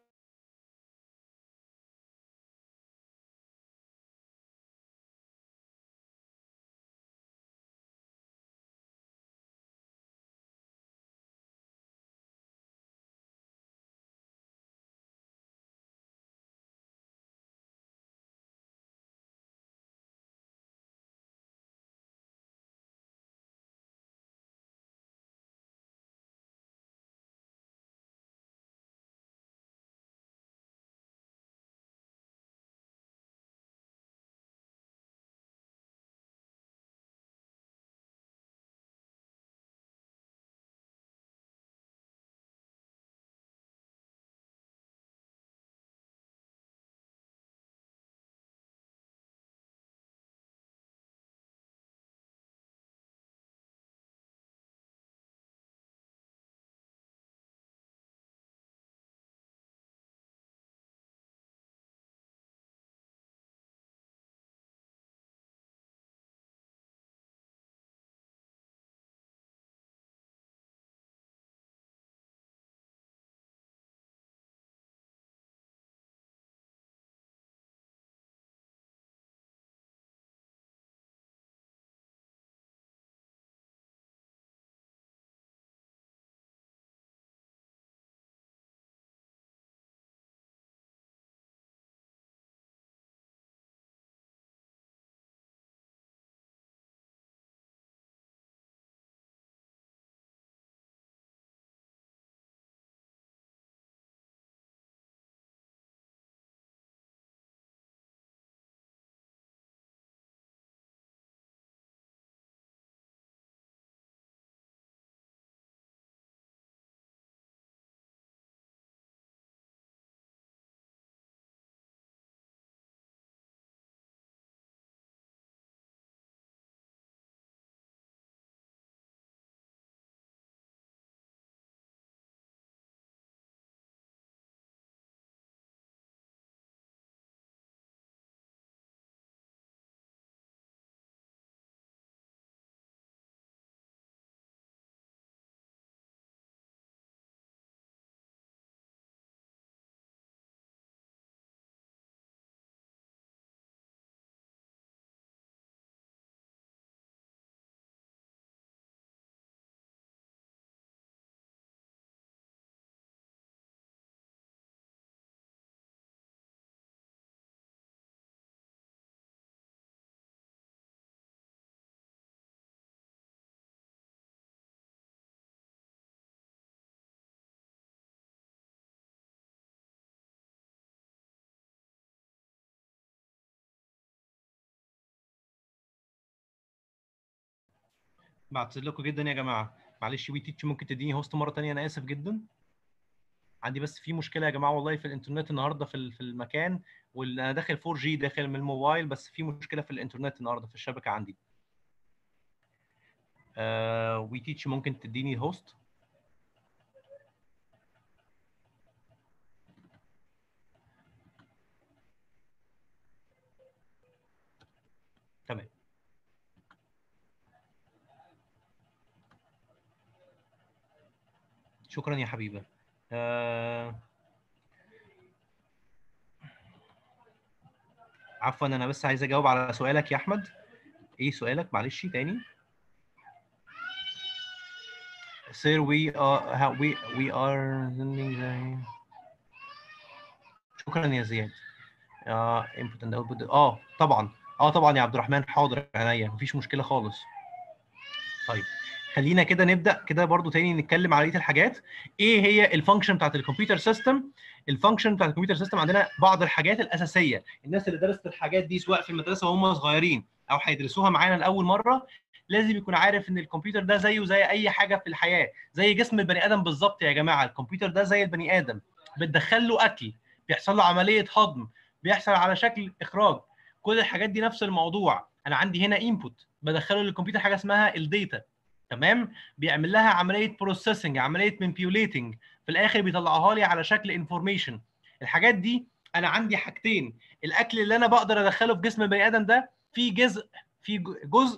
بعتذر لكم جدا يا جماعه معلش وي تيتش ممكن تديني هوست مره ثانيه انا اسف جدا عندي بس في مشكله يا جماعه والله في الانترنت النهارده في في المكان وانا داخل 4 جي داخل من الموبايل بس في مشكله في الانترنت النهارده في الشبكه عندي آه وي تيتش ممكن تديني هوست تمام شكرا يا حبيبه آه... عفوا انا بس عايز اجاوب على سؤالك يا احمد ايه سؤالك معلش تاني Sir, we are how we we are شكرا يا زياد اه input and output اه طبعا اه طبعا يا عبد الرحمن حاضر عينيا مفيش مشكله خالص طيب خلينا كده نبدا كده برضو تاني نتكلم على بقيه الحاجات ايه هي الفانكشن بتاعت الكمبيوتر سيستم الفانكشن بتاعت الكمبيوتر سيستم عندنا بعض الحاجات الاساسيه الناس اللي درست الحاجات دي سواء في المدرسه وهم صغيرين او هيدرسوها معانا لاول مره لازم يكون عارف ان الكمبيوتر ده زيه زي اي حاجه في الحياه زي جسم البني ادم بالظبط يا جماعه الكمبيوتر ده زي البني ادم بتدخل له اكل بيحصل له عمليه هضم بيحصل على شكل اخراج كل الحاجات دي نفس الموضوع انا عندي هنا انبوت بدخله للكمبيوتر حاجه اسمها الداتا تمام بيعمل لها عمليه بروسيسنج عمليه مانيبيوليتنج في الاخر بيطلعها لي على شكل انفورميشن الحاجات دي انا عندي حاجتين الاكل اللي انا بقدر ادخله في جسم البني ادم ده في جزء في جزء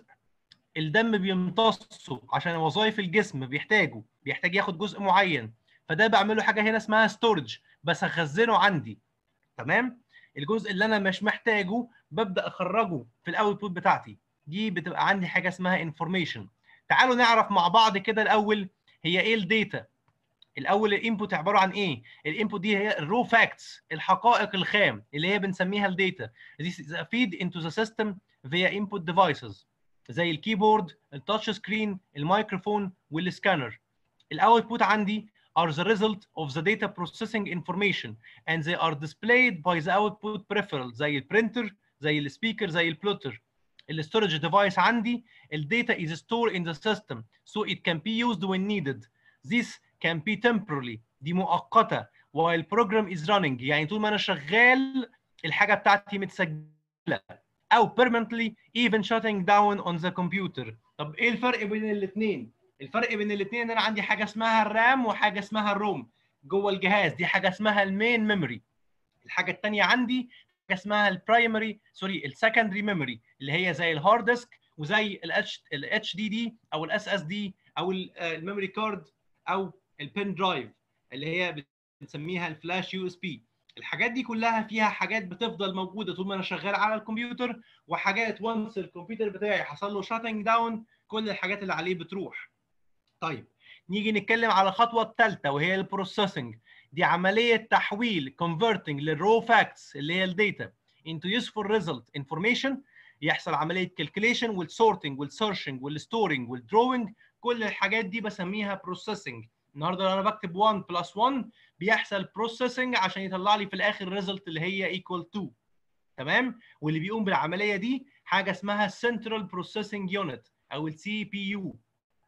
الدم بيمتصه عشان وظائف الجسم بيحتاجه بيحتاج ياخد جزء معين فده بعمل له حاجه هنا اسمها ستورج بس اخزنه عندي تمام الجزء اللي انا مش محتاجه ببدا اخرجه في الاوتبوت بتاعتي دي بتبقى عندي حاجه اسمها انفورميشن تعالوا نعرف مع بعض كده الاول هي ايه الداتا الاول الانبوت عباره عن ايه الانبوت دي هي الرو فاكتس الحقائق الخام اللي هي بنسميها الداتا This is a feed into the system via input devices زي الكيبورد التاتش سكرين الميكروفون والسكانر الاوتبوت عندي are the result of the data processing information and they are displayed by the output peripheral زي البرينتر زي السبيكر زي البلوتر الستورج ديفايس عندي الداتا is stored in the system so it can be used when needed this can be temporarily دي مؤقتة while program is running يعني طول ما أنا شغال الحاجة بتاعتي متسجلة أو permanently even shutting down on the computer طب إيه الفرق بين الاثنين؟ الفرق بين الاثنين إن أنا عندي حاجة اسمها الرام وحاجة اسمها الروم جوه الجهاز دي حاجة اسمها المين ميموري الحاجة الثانية عندي حاجة اسمها البرايمري سوري السكندري ميموري اللي هي زي الهارد ديسك وزي الاتش الاتش دي دي او الاس اس دي او الميموري كارد او البن درايف اللي هي بنسميها الفلاش يو اس بي الحاجات دي كلها فيها حاجات بتفضل موجوده طول ما انا شغال على الكمبيوتر وحاجات وانس الكمبيوتر بتاعي حصل له شاتنج داون كل الحاجات اللي عليه بتروح طيب نيجي نتكلم على الخطوه الثالثه وهي البروسيسنج دي عمليه تحويل converting للرو فاكتس اللي هي الداتا into useful result information يحصل عمليه calculation والسورتنج والسيرشنج والستورنج والدروينج كل الحاجات دي بسميها بروسيسنج النهارده لو انا بكتب 1 بلس 1 بيحصل بروسيسنج عشان يطلع لي في الاخر ريزلت اللي هي ايكوال 2 تمام واللي بيقوم بالعمليه دي حاجه اسمها سنترال بروسيسنج يونت او السي بي يو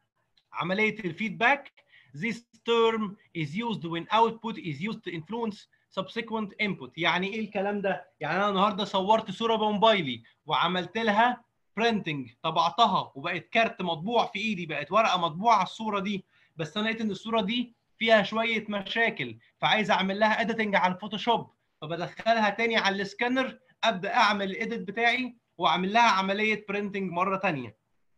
عمليه الفيدباك this term is used when output is used to influence subsequent input يعني ايه الكلام ده يعني انا النهارده صورت صوره بموبايلي وعملت لها printing طبعتها وبقت كارت مطبوع في ايدي بقت ورقه مطبوعه على الصوره دي بس انا لقيت ان الصوره دي فيها شويه مشاكل فعايز اعمل لها اديتنج على الفوتوشوب فبدخلها تاني على السكانر ابدا اعمل الايديت بتاعي واعمل لها عمليه برينتنج مره تانية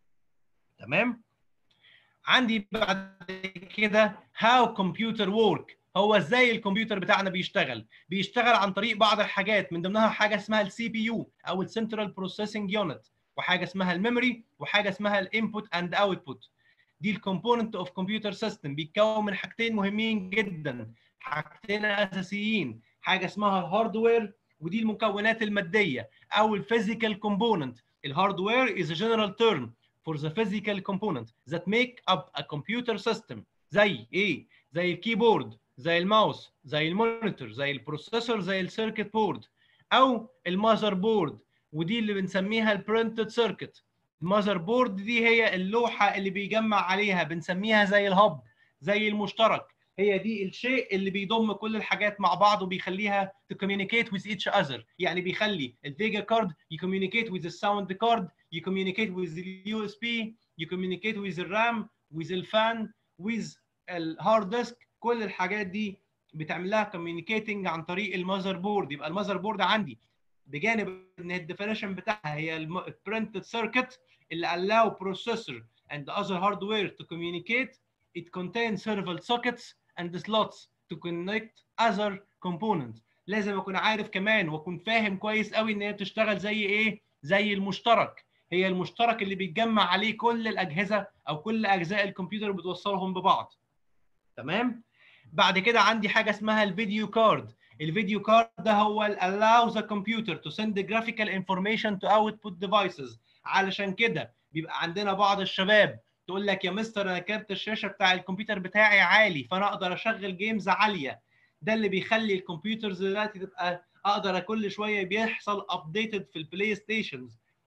تمام عندي بعد كده هاو كمبيوتر ورك هو ازاي الكمبيوتر بتاعنا بيشتغل بيشتغل عن طريق بعض الحاجات من ضمنها حاجه اسمها السي بي يو او السنترال بروسيسنج يونت وحاجه اسمها الميموري وحاجه اسمها الانبوت اند اوتبوت دي الكومبوننت اوف كمبيوتر سيستم بيتكون من حاجتين مهمين جدا حاجتين اساسيين حاجه اسمها الهاردوير ودي المكونات الماديه او الفيزيكال كومبوننت الهاردوير is a general term for the physical component that make up a computer system زي ايه زي الكيبورد زي الماوس زي المونيتور زي البروسيسور زي السيركت بورد او المذر بورد ودي اللي بنسميها البرنتد سيركت المذر بورد دي هي اللوحه اللي بيجمع عليها بنسميها زي الهب زي المشترك هي دي الشيء اللي بيضم كل الحاجات مع بعض وبيخليها to communicate with each other يعني بيخلي الفيجا كارد يكوميونيكيت with الساوند كارد يكوميونيكيت with اليو اس بي يكوميونيكيت with الرام with الفان with الهارد ديسك كل الحاجات دي بتعمل لها كوميونيكيتنج عن طريق المذر بورد يبقى المذر بورد عندي بجانب ان الديفينيشن بتاعها هي البرنتد سيركت اللي allow processor and other hardware to communicate it contains several sockets and slots to connect other components لازم اكون عارف كمان واكون فاهم كويس قوي ان هي بتشتغل زي ايه زي المشترك هي المشترك اللي بيتجمع عليه كل الاجهزه او كل اجزاء الكمبيوتر بتوصلهم ببعض تمام بعد كده عندي حاجه اسمها الفيديو كارد الفيديو كارد ده هو ال allow the computer to send the graphical information to output devices علشان كده بيبقى عندنا بعض الشباب تقول لك يا مستر انا كارت الشاشه بتاع الكمبيوتر بتاعي عالي فانا اقدر اشغل جيمز عاليه ده اللي بيخلي الكمبيوترز دلوقتي تبقى اقدر كل شويه بيحصل ابديتد في البلاي ستيشنز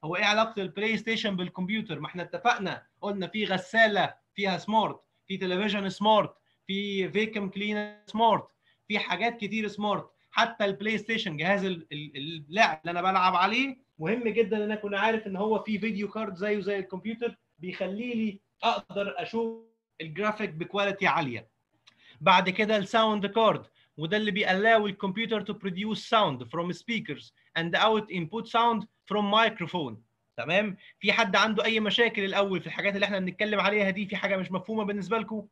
هو ايه علاقه البلاي ستيشن بالكمبيوتر ما احنا اتفقنا قلنا في غساله فيها سمارت في تلفزيون سمارت في فيكم كلينر سمارت في حاجات كتير سمارت حتى البلاي ستيشن جهاز ال- ال- اللعب اللي انا بلعب عليه مهم جدا ان انا اكون عارف ان هو في فيديو كارد زيه زي الكمبيوتر بيخلي لي اقدر اشوف الجرافيك بكواليتي عاليه بعد كده الساوند كارد وده اللي بيألاو الكمبيوتر to produce sound from speakers and out input sound from microphone تمام في حد عنده اي مشاكل الاول في الحاجات اللي احنا بنتكلم عليها دي في حاجه مش مفهومه بالنسبه لكم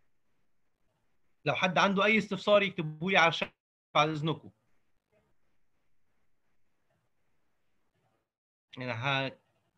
لو حد عنده اي استفسار يكتبوا لي على الشات بعد اذنكم انا ه...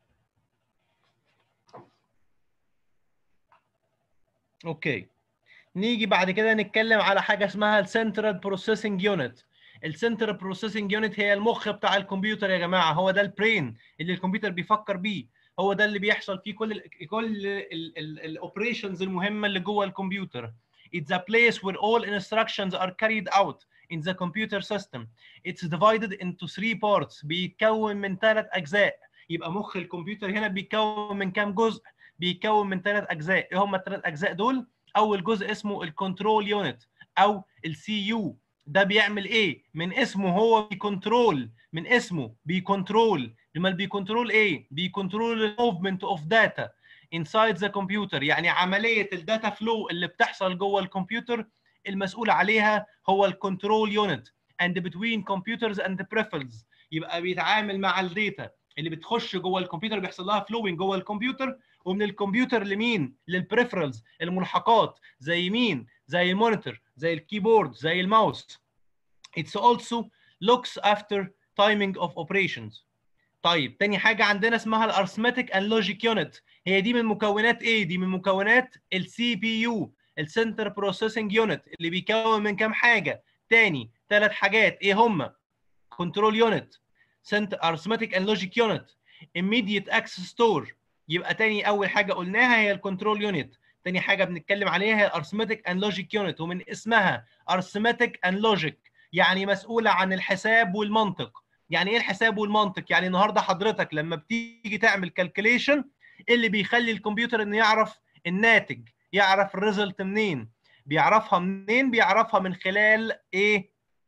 اوكي نيجي بعد كده نتكلم على حاجه اسمها السنترال بروسيسنج يونت السنترال بروسيسنج يونت هي المخ بتاع الكمبيوتر يا جماعه هو ده البرين اللي الكمبيوتر بيفكر بيه هو ده اللي بيحصل فيه كل ال كل الاوبريشنز المهمه اللي جوه الكمبيوتر It's a place where all instructions are carried out in the computer system. It's divided into three parts. بيتكون من ثلاث أجزاء. يبقى مخ الكمبيوتر هنا بيتكون من كام جزء؟ بيتكون من ثلاث أجزاء. إيه هم الثلاث أجزاء دول؟ أول جزء اسمه الكنترول يونت أو السي يو. ده بيعمل إيه؟ من اسمه هو بيكنترول من اسمه بيكنترول. لما بيكنترول إيه؟ بيكنترول الموفمنت أوف داتا. inside the computer يعني عمليه الداتا فلو اللي بتحصل جوه الكمبيوتر المسؤول عليها هو الكنترول يونت and between computers and peripherals يبقى بيتعامل مع الداتا اللي بتخش جوه الكمبيوتر بيحصل لها فلوينج جوه الكمبيوتر ومن الكمبيوتر لمين للبريفرالز الملحقات زي مين زي المونيتور زي الكيبورد زي الماوس it's also looks after timing of operations طيب تاني حاجه عندنا اسمها الارثماتيك اند لوجيك يونت هي دي من مكونات ايه دي من مكونات السي بي يو السنتر بروسيسنج يونت اللي بيكون من كام حاجه تاني ثلاث حاجات ايه هم كنترول يونت سنتر ارثماتيك اند لوجيك يونت immediate access store يبقى تاني اول حاجه قلناها هي الكنترول يونت تاني حاجه بنتكلم عليها هي الارثماتيك اند لوجيك يونت ومن اسمها ارثماتيك اند لوجيك يعني مسؤوله عن الحساب والمنطق يعني ايه الحساب والمنطق يعني النهارده حضرتك لما بتيجي تعمل كالكوليشن اللي بيخلي الكمبيوتر انه يعرف الناتج يعرف الريزلت منين بيعرفها منين بيعرفها من خلال ايه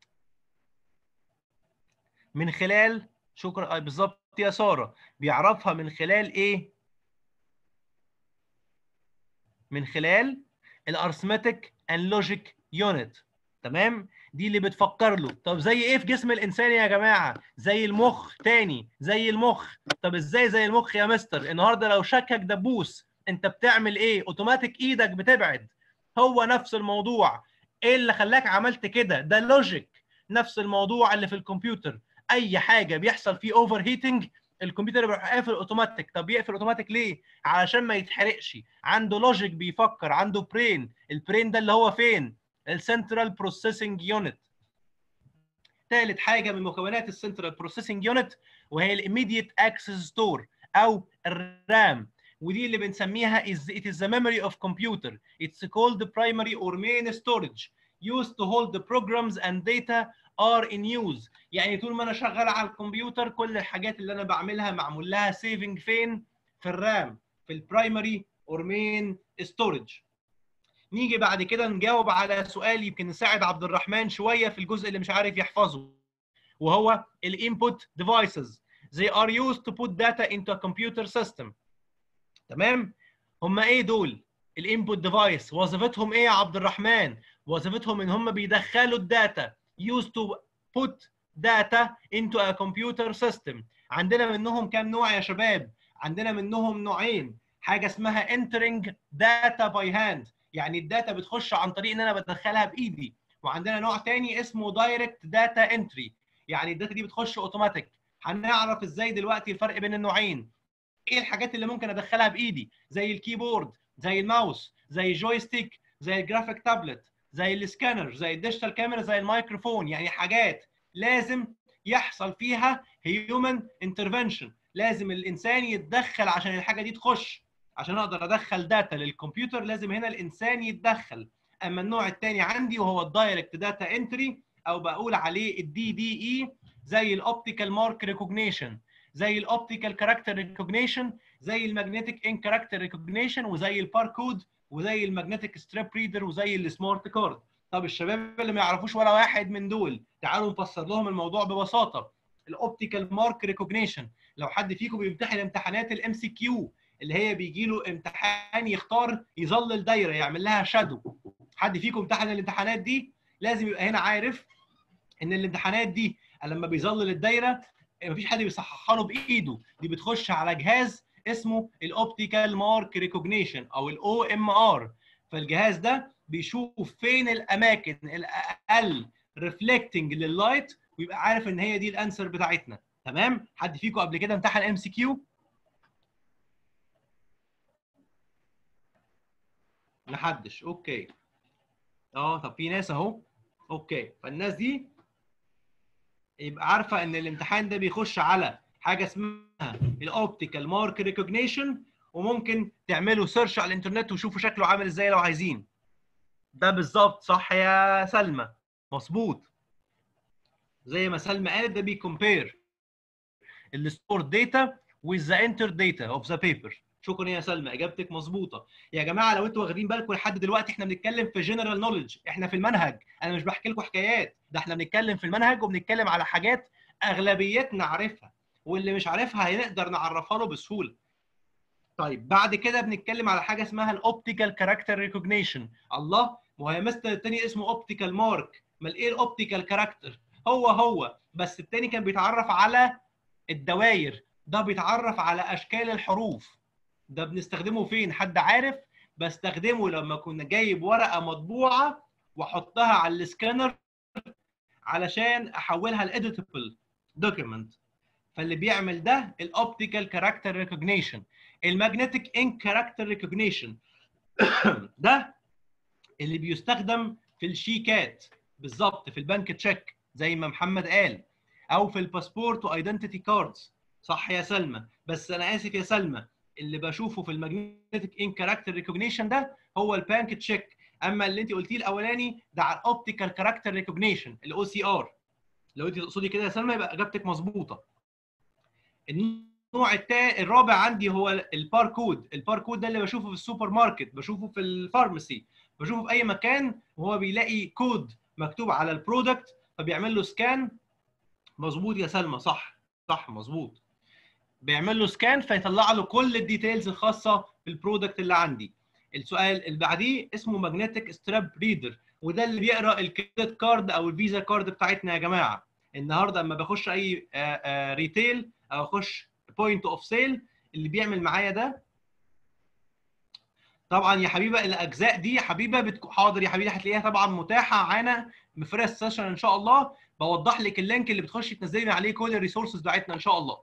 من خلال شكرا بالظبط يا ساره بيعرفها من خلال ايه من خلال الارثماتيك اند لوجيك يونت تمام دي اللي بتفكر له طب زي ايه في جسم الانسان يا جماعه زي المخ تاني زي المخ طب ازاي زي المخ يا مستر النهارده لو شكك دبوس انت بتعمل ايه اوتوماتيك ايدك بتبعد هو نفس الموضوع ايه اللي خلاك عملت كده ده لوجيك نفس الموضوع اللي في الكمبيوتر اي حاجه بيحصل فيه اوفر هيتنج الكمبيوتر بيروح قافل اوتوماتيك طب يقفل اوتوماتيك ليه علشان ما يتحرقش عنده لوجيك بيفكر عنده برين البرين ده اللي هو فين السنترال بروسيسنج يونت ثالث حاجه من مكونات السنترال بروسيسنج يونت وهي الاميديت اكسس ستور او الرام ودي اللي بنسميها is it is the memory of computer it's called the primary or main storage used to hold the programs and data are in use يعني طول ما انا شغال على الكمبيوتر كل الحاجات اللي انا بعملها معمول لها سيفنج فين في الرام في البرايمري اور مين ستورج نيجي بعد كده نجاوب على سؤال يمكن نساعد عبد الرحمن شويه في الجزء اللي مش عارف يحفظه وهو الانبوت ديفايسز they are used to put data into a computer system تمام هم ايه دول الانبوت ديفايس وظيفتهم ايه يا عبد الرحمن وظيفتهم ان هم بيدخلوا الداتا used to put data into a computer system عندنا منهم كام نوع يا شباب عندنا منهم نوعين حاجه اسمها entering data by hand يعني الداتا بتخش عن طريق ان انا بدخلها بايدي وعندنا نوع تاني اسمه دايركت داتا انتري يعني الداتا دي بتخش اوتوماتيك هنعرف ازاي دلوقتي الفرق بين النوعين ايه الحاجات اللي ممكن ادخلها بايدي زي الكيبورد زي الماوس زي الجويستيك زي الجرافيك تابلت زي السكانر زي الديجيتال كاميرا زي الميكروفون يعني حاجات لازم يحصل فيها هيومن انترفنشن لازم الانسان يتدخل عشان الحاجه دي تخش عشان اقدر ادخل داتا للكمبيوتر لازم هنا الانسان يتدخل اما النوع الثاني عندي وهو الدايركت داتا انتري او بقول عليه الدي دي اي زي الاوبتيكال مارك ريكوجنيشن زي الاوبتيكال كاركتر ريكوجنيشن زي الماجنتيك ان كاركتر ريكوجنيشن وزي الباركود وزي الماجنتيك ستريب ريدر وزي السمارت كارد طب الشباب اللي ما يعرفوش ولا واحد من دول تعالوا نفسر لهم الموضوع ببساطه الاوبتيكال مارك ريكوجنيشن لو حد فيكم بيمتحن امتحانات الام سي كيو اللي هي بيجي له امتحان يختار يظلل دايره يعمل لها شادو حد فيكم امتحن الامتحانات دي لازم يبقى هنا عارف ان الامتحانات دي لما بيظلل الدايره مفيش حد بيصححها له بايده دي بتخش على جهاز اسمه الاوبتيكال مارك ريكوجنيشن او الاو ام ار فالجهاز ده بيشوف فين الاماكن الاقل ريفلكتنج لللايت ويبقى عارف ان هي دي الانسر بتاعتنا تمام حد فيكم قبل كده امتحن ام سي كيو محدش اوكي اه طب في ناس اهو اوكي فالناس دي يبقى عارفه ان الامتحان ده بيخش على حاجه اسمها الاوبتيكال مارك ريكوجنيشن وممكن تعملوا سيرش على الانترنت وشوفوا شكله عامل ازاي لو عايزين ده بالظبط صح يا سلمى مظبوط زي ما سلمى قالت ده بيكمبير الستور داتا with the entered data of the paper شكرا يا سلمى اجابتك مظبوطه يا جماعه لو انتوا واخدين بالكم لحد دلوقتي احنا بنتكلم في جنرال نوليدج احنا في المنهج انا مش بحكي لكم حكايات ده احنا بنتكلم في المنهج وبنتكلم على حاجات اغلبيتنا عارفها واللي مش عارفها هنقدر نعرفها له بسهوله طيب بعد كده بنتكلم على حاجه اسمها الاوبتيكال كاركتر ريكوجنيشن الله ما هو يا مستر التاني اسمه اوبتيكال مارك امال ايه الاوبتيكال كاركتر هو هو بس التاني كان بيتعرف على الدوائر ده بيتعرف على اشكال الحروف ده بنستخدمه فين حد عارف بستخدمه لما كنا جايب ورقه مطبوعه واحطها على السكانر علشان احولها لاديتبل دوكيمنت فاللي بيعمل ده الاوبتيكال كاركتر ريكوجنيشن الماجنتيك ان كاركتر ريكوجنيشن ده اللي بيستخدم في الشيكات بالظبط في البنك تشيك زي ما محمد قال او في الباسبورت وايدنتيتي كاردز صح يا سلمى بس انا اسف يا سلمى اللي بشوفه في الماجنتيك ان كاركتر ريكوجنيشن ده هو البانك تشيك اما اللي انت قلتيه الاولاني ده على الاوبتيكال كاركتر ريكوجنيشن الاو سي ار لو انت تقصدي كده يا سلمى يبقى اجابتك مظبوطه النوع التا... الرابع عندي هو الباركود الباركود ده اللي بشوفه في السوبر ماركت بشوفه في الفارماسي بشوفه في اي مكان وهو بيلاقي كود مكتوب على البرودكت فبيعمل له سكان مظبوط يا سلمى صح صح مظبوط بيعمل له سكان فيطلع له كل الديتيلز الخاصه بالبرودكت اللي عندي السؤال اللي بعديه اسمه ماجنتيك ستراب ريدر وده اللي بيقرا الكريدت كارد او الفيزا كارد بتاعتنا يا جماعه النهارده اما بخش اي ريتيل او اخش بوينت اوف سيل اللي بيعمل معايا ده طبعا يا حبيبه الاجزاء دي يا حبيبه بتكون حاضر يا حبيبه هتلاقيها طبعا متاحه معانا في فريش سيشن ان شاء الله بوضح لك اللينك اللي بتخشي تنزلي عليه كل الريسورسز بتاعتنا ان شاء الله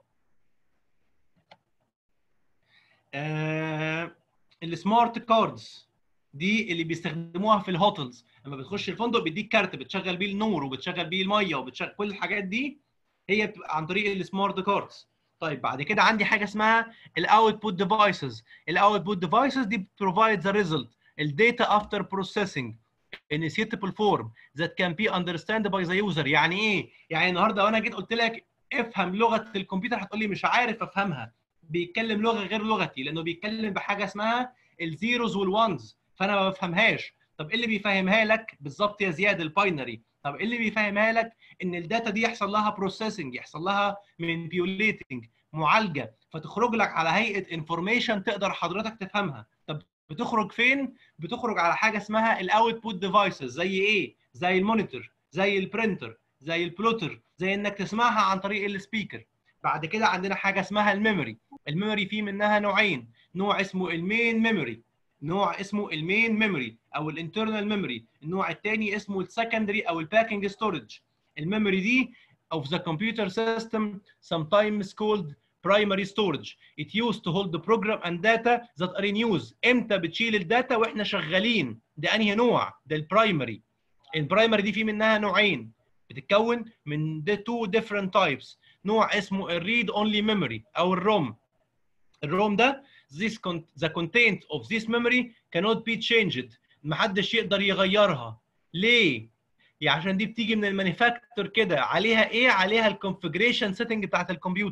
آه السمارت كاردز دي اللي بيستخدموها في الهوتلز لما بتخش الفندق بيديك كارت بتشغل بيه النور وبتشغل بيه الميه وبتشغل كل الحاجات دي هي بتبقى عن طريق السمارت كاردز طيب بعد كده عندي حاجه اسمها الاوتبوت ديفايسز الاوتبوت ديفايسز دي بتروفايد ذا ريزلت الداتا افتر بروسيسنج in a suitable form that can be understood by the user يعني ايه يعني النهارده وانا جيت قلت لك افهم لغه الكمبيوتر هتقول لي مش عارف افهمها بيتكلم لغه غير لغتي لانه بيتكلم بحاجه اسمها الزيروز والوانز فانا ما بفهمهاش طب ايه اللي بيفهمها لك بالظبط يا زياد الباينري طب ايه اللي بيفهمها لك ان الداتا دي يحصل لها بروسيسنج يحصل لها مانيبيوليتنج معالجه فتخرج لك على هيئه انفورميشن تقدر حضرتك تفهمها طب بتخرج فين بتخرج على حاجه اسمها الاوتبوت ديفايسز زي ايه زي المونيتور زي البرينتر زي البلوتر زي انك تسمعها عن طريق السبيكر بعد كده عندنا حاجه اسمها الميموري الميموري فيه منها نوعين نوع اسمه المين ميموري نوع اسمه المين ميموري او الانترنال ميموري النوع الثاني اسمه السكندري او الباكينج ستورج الميموري دي of the computer system sometimes called primary storage it used to hold the program and data that are in use امتى بتشيل الداتا واحنا شغالين ده انهي نوع ده البرايمري البرايمري دي في منها نوعين بتتكون من the two different types نوع اسمه الريد اونلي ميموري او الروم الروم ده this con the content of this memory cannot be changed محدش يقدر يغيرها ليه يعني عشان دي بتيجي من المانيفاكتور كده عليها ايه عليها الكونفجريشن سيتنج بتاعت الكمبيوتر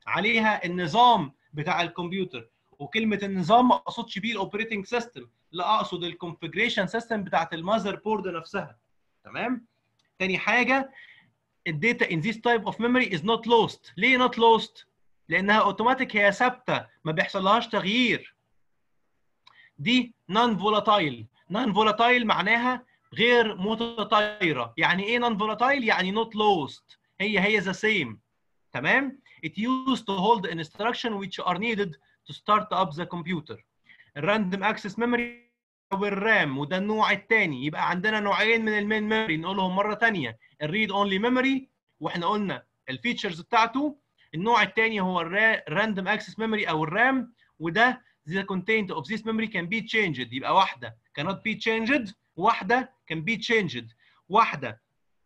عليها النظام بتاع الكمبيوتر وكلمه النظام ما اقصدش بيه الاوبريتنج سيستم لا اقصد الكونفجريشن سيستم بتاعت المذر بورد نفسها تمام تاني حاجه الداتا in this type of memory is not lost ليه not lost لانها اوتوماتيك هي ثابته ما بيحصلهاش تغيير دي نون فولاتايل نون فولاتايل معناها غير متطايره يعني ايه نون فولاتايل يعني not lost هي هي the same تمام it used to hold instruction which are needed to start up the computer الراندوم اكسس ميموري والرام وده النوع الثاني يبقى عندنا نوعين من المين ميموري نقولهم مره ثانيه الريد اونلي ميموري واحنا قلنا الفيتشرز بتاعته النوع الثاني هو الراندوم اكسس ميموري او الرام وده the content of this memory can be changed يبقى واحده cannot be changed واحده can be changed واحده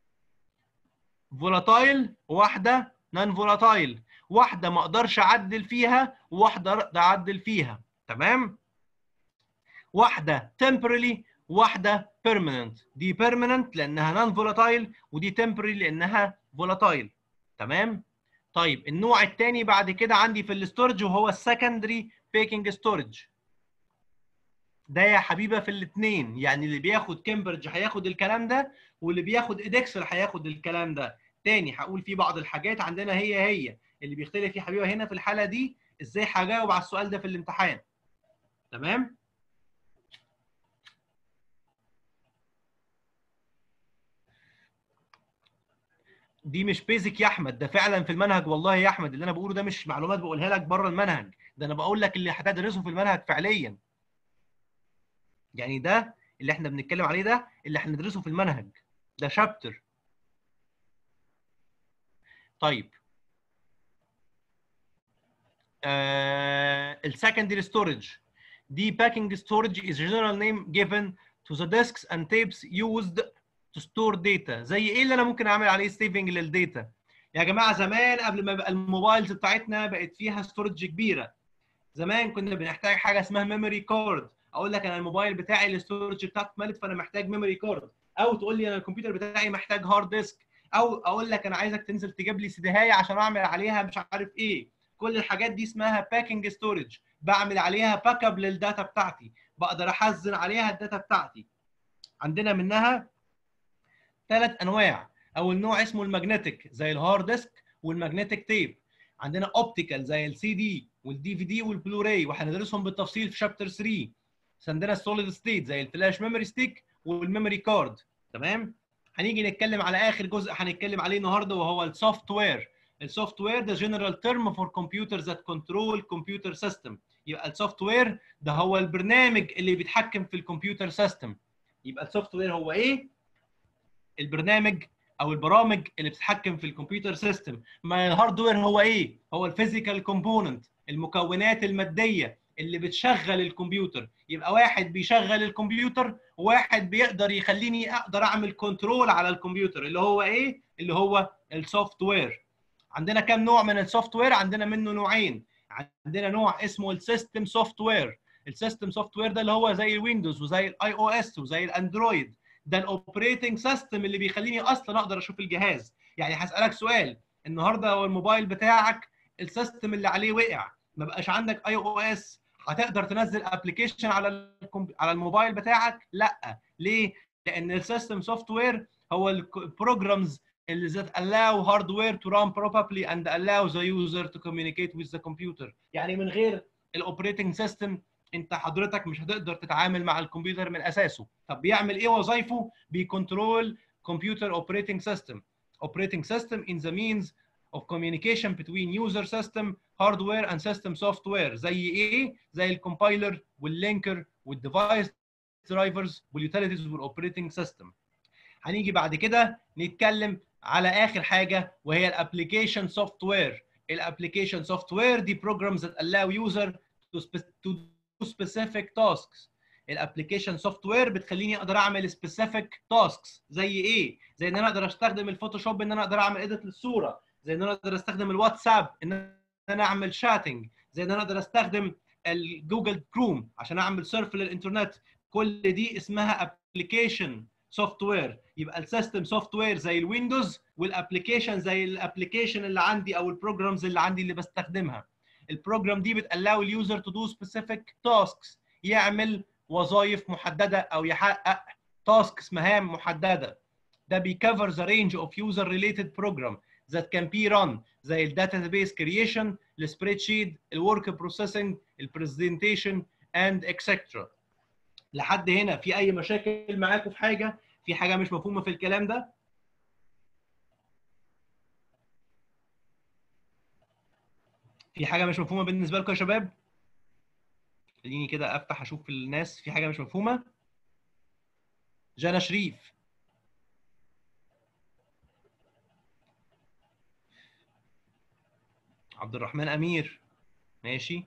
volatile واحده non volatile واحده ما اقدرش اعدل فيها وواحده اقدر اعدل فيها تمام واحده temporarily واحده permanent دي permanent لانها non volatile ودي temporary لانها volatile تمام طيب النوع الثاني بعد كده عندي في الاستورج وهو السكندري بيكنج ستورج ده يا حبيبه في الاثنين يعني اللي بياخد كامبريدج هياخد الكلام ده واللي بياخد ادكسل هياخد الكلام ده تاني هقول في بعض الحاجات عندنا هي هي اللي بيختلف يا حبيبه هنا في الحاله دي ازاي هجاوب على السؤال ده في الامتحان تمام دي مش بيزك يا احمد ده فعلا في المنهج والله يا احمد اللي انا بقوله ده مش معلومات بقولها لك بره المنهج ده انا بقول لك اللي هتدرسه في المنهج فعليا يعني ده اللي احنا بنتكلم عليه ده اللي هندرسه في المنهج ده شابتر طيب آه السكندري ستورج دي باكينج ستورج is general name given to the disks and tapes used to store data زي ايه اللي انا ممكن اعمل عليه سيفنج للداتا يا جماعه زمان قبل ما يبقى الموبايلز بتاعتنا بقت فيها ستورج كبيره زمان كنا بنحتاج حاجه اسمها ميموري كارد اقول لك انا الموبايل بتاعي الستورج بتاعته اتملت فانا محتاج ميموري كارد او تقول لي انا الكمبيوتر بتاعي محتاج هارد ديسك او اقول لك انا عايزك تنزل تجيب لي سيديهايه عشان اعمل عليها مش عارف ايه كل الحاجات دي اسمها باكينج ستورج بعمل عليها باك اب للداتا بتاعتي بقدر احزن عليها الداتا بتاعتي عندنا منها ثلاث انواع اول نوع اسمه الماجنتيك زي الهارد ديسك والماجنتيك تيب عندنا اوبتيكال زي السي دي والدي في دي والبلوراي وهندرسهم بالتفصيل في شابتر 3 عندنا السوليد ستيت زي الفلاش ميموري ستيك والميموري كارد تمام هنيجي نتكلم على اخر جزء هنتكلم عليه النهارده وهو السوفت وير السوفت وير ده جنرال تيرم فور كمبيوتر ذات كنترول كمبيوتر سيستم يبقى السوفت وير ده هو البرنامج اللي بيتحكم في الكمبيوتر سيستم يبقى السوفت وير هو ايه البرنامج او البرامج اللي بتتحكم في الكمبيوتر سيستم ما الهاردوير هو ايه هو الفيزيكال كومبوننت المكونات الماديه اللي بتشغل الكمبيوتر يبقى واحد بيشغل الكمبيوتر وواحد بيقدر يخليني اقدر اعمل كنترول على الكمبيوتر اللي هو ايه اللي هو السوفت وير عندنا كام نوع من السوفت وير عندنا منه نوعين عندنا نوع اسمه السيستم سوفت وير السيستم سوفت وير ده اللي هو زي الويندوز وزي الاي او اس وزي الاندرويد ده الاوبريتنج سيستم اللي بيخليني اصلا اقدر اشوف الجهاز يعني هسالك سؤال النهارده لو الموبايل بتاعك السيستم اللي عليه وقع ما بقاش عندك اي او اس هتقدر تنزل ابلكيشن على على الموبايل بتاعك لا ليه لان السيستم سوفت وير هو البروجرامز اللي that allow hardware to run properly and allow the user to communicate with the computer يعني من غير الاوبريتنج سيستم انت حضرتك مش هتقدر تتعامل مع الكمبيوتر من اساسه طب بيعمل ايه وظايفه بيكنترول كمبيوتر اوبريتنج سيستم operating system in the means of communication between user system hardware and system software زي ايه زي الكومبايلر واللينكر والديفايس درايفرز واليوتيليتيز والاوبريتنج سيستم هنيجي بعد كده نتكلم على اخر حاجه وهي الابلكيشن سوفت وير الابلكيشن سوفت وير دي programs that allow user to, to do specific tasks الابلكيشن سوفت وير بتخليني اقدر اعمل سبيسيفيك تاسكس زي ايه زي ان انا اقدر استخدم الفوتوشوب ان انا اقدر اعمل اديت للصوره زي ان انا اقدر استخدم الواتساب ان انا اعمل شاتنج زي ان انا اقدر استخدم الجوجل كروم عشان اعمل سيرف للانترنت كل دي اسمها ابلكيشن سوفت وير يبقى السيستم سوفت وير زي الويندوز والابلكيشن زي الابلكيشن اللي عندي او البروجرامز اللي عندي اللي بستخدمها البروجرام دي بتالاو اليوزر تو دو سبيسيفيك تاسكس يعمل وظائف محدده او يحقق تاسكس مهام محدده ده بيكفر ذا رينج اوف يوزر ريليتد بروجرام that can be run زي الداتابيس كرييشن السبريد شيت الورك بروسيسنج البرزنتيشن اند اكسترا لحد هنا في اي مشاكل معاكم في حاجه في حاجه مش مفهومه في الكلام ده في حاجه مش مفهومه بالنسبه لكم يا شباب خليني كده افتح اشوف الناس في حاجه مش مفهومه جانا شريف عبد الرحمن امير ماشي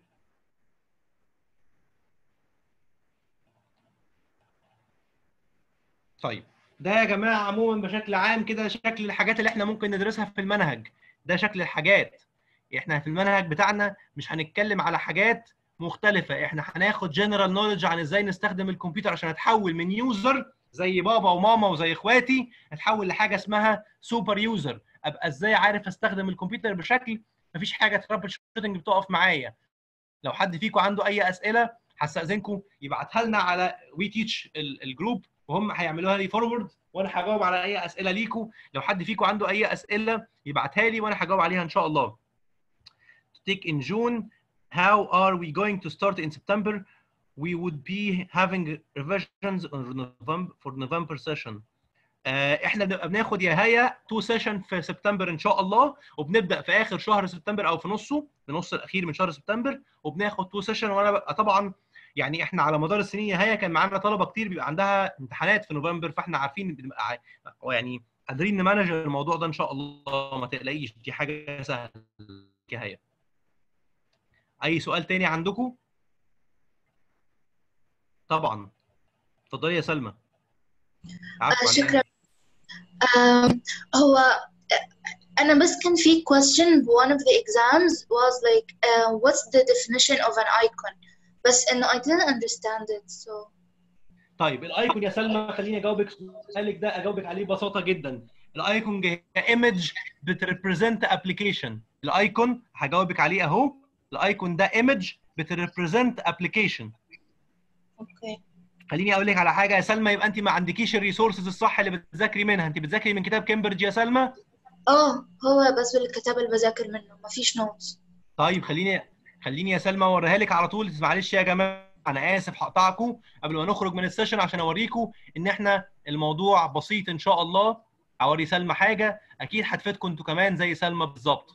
طيب ده يا جماعه عموما بشكل عام كده شكل الحاجات اللي احنا ممكن ندرسها في المنهج ده شكل الحاجات احنا في المنهج بتاعنا مش هنتكلم على حاجات مختلفه احنا هناخد جنرال نوليدج عن ازاي نستخدم الكمبيوتر عشان اتحول من يوزر زي بابا وماما وزي اخواتي اتحول لحاجه اسمها سوبر يوزر ابقى ازاي عارف استخدم الكمبيوتر بشكل مفيش حاجه ترابل شوتنج بتقف معايا لو حد فيكم عنده اي اسئله هستاذنكم يبعتها لنا على وي تيتش الجروب وهم هيعملوها لي فورورد وانا هجاوب على اي اسئله ليكم لو حد فيكم عنده اي اسئله يبعتها لي وانا هجاوب عليها ان شاء الله take in June how are we going to start in September we would be having revisions on November for November session آه، احنا بنبقى بناخد يا هيا تو سيشن في سبتمبر ان شاء الله وبنبدا في اخر شهر سبتمبر او في نصه في نص الاخير من شهر سبتمبر وبناخد تو سيشن وانا ببقى طبعا يعني احنا على مدار السنين يا هيا كان معانا طلبه كتير بيبقى عندها امتحانات في نوفمبر فاحنا عارفين بنبقى ع- يعني قادرين نمانج الموضوع ده ان شاء الله ما تقلقيش دي حاجه سهله يا هيا اي سؤال تاني عندكم طبعا اتفضلي يا سلمى عفوا آه، شكرا آم، هو أنا بس كان في question one of the exams was like uh, what's the definition of an icon بس إنه I didn't understand it so طيب الايكون يا سلمى خليني اجاوبك سؤالك ده اجاوبك عليه ببساطه جدا الايكون هي ايمج بتريبريزنت ابلكيشن الايكون هجاوبك عليه اهو الايكون ده ايمج بتريبريزنت ابلكيشن okay خليني اقول لك على حاجه يا سلمى يبقى انت ما عندكيش الريسورسز الصح اللي بتذاكري منها انت بتذاكري من كتاب كامبريدج يا سلمى اه هو بس بالكتاب اللي بذاكر منه مفيش notes طيب خليني خليني يا سلمى اوريها لك على طول معلش يا جماعه انا اسف هقطعكم قبل ما نخرج من السيشن عشان اوريكم ان احنا الموضوع بسيط ان شاء الله اوري سلمى حاجه اكيد هتفيدكم انتوا كمان زي سلمى بالظبط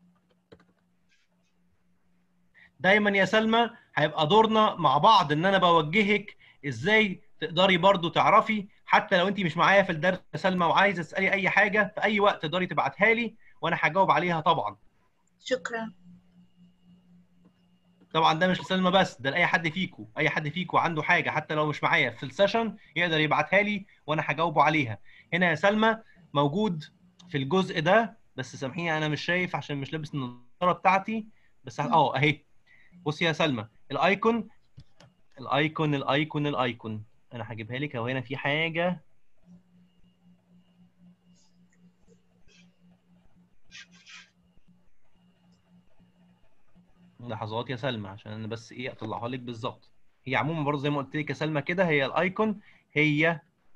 دايما يا سلمى هيبقى دورنا مع بعض ان انا بوجهك ازاي تقدري برضو تعرفي حتى لو انت مش معايا في الدرس يا سلمى وعايزه تسالي اي حاجه في اي وقت تقدري تبعتها لي وانا هجاوب عليها طبعا شكرا طبعا ده مش لسلمى بس ده لاي حد فيكم اي حد فيكم عنده حاجه حتى لو مش معايا في السيشن يقدر يبعتها لي وانا هجاوبه عليها هنا يا سلمى موجود في الجزء ده بس سامحيني انا مش شايف عشان مش لابس النضاره بتاعتي بس ه- اه اهي بصي يا سلمى الايكون الايكون الايكون الايكون انا هجيبها لك اهو هنا في حاجه لحظات يا سلمى عشان انا بس ايه اطلعها لك بالظبط هي عموما برضه زي ما قلت لك يا سلمى كده هي الايكون هي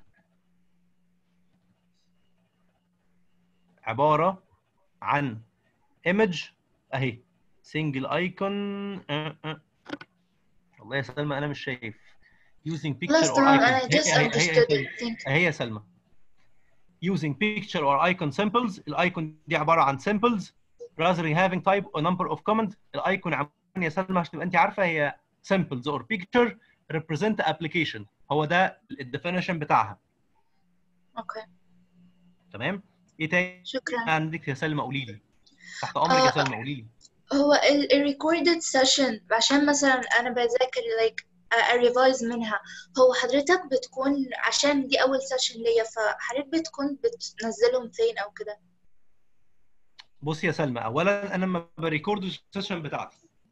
عباره عن ايمج اهي سنجل ايكون والله يا سلمى انا مش شايف using picture خلاص or تمام icon أنا هي- just هي- هي- understood هي- it thank you اهي يا سلمى using picture or icon symbols الايكون دي عباره عن symbols rather than having type or number of comment الايكون عموما يا سلمى عشان تبقى انت عارفه هي symbols or picture represent application هو ده الديفينيشن بتاعها اوكي تمام ايه تاني شكرا عندك يا سلمى قولي لي تحت امرك يا آه، سلمى قولي لي هو ال ال recorded session عشان مثلا أنا بذاكر like أريفايز منها هو حضرتك بتكون عشان دي أول سيشن ليا فحضرتك بتكون بتنزلهم فين أو كده بصي يا سلمى اولا انا لما بريكورد السيشن بتاعتي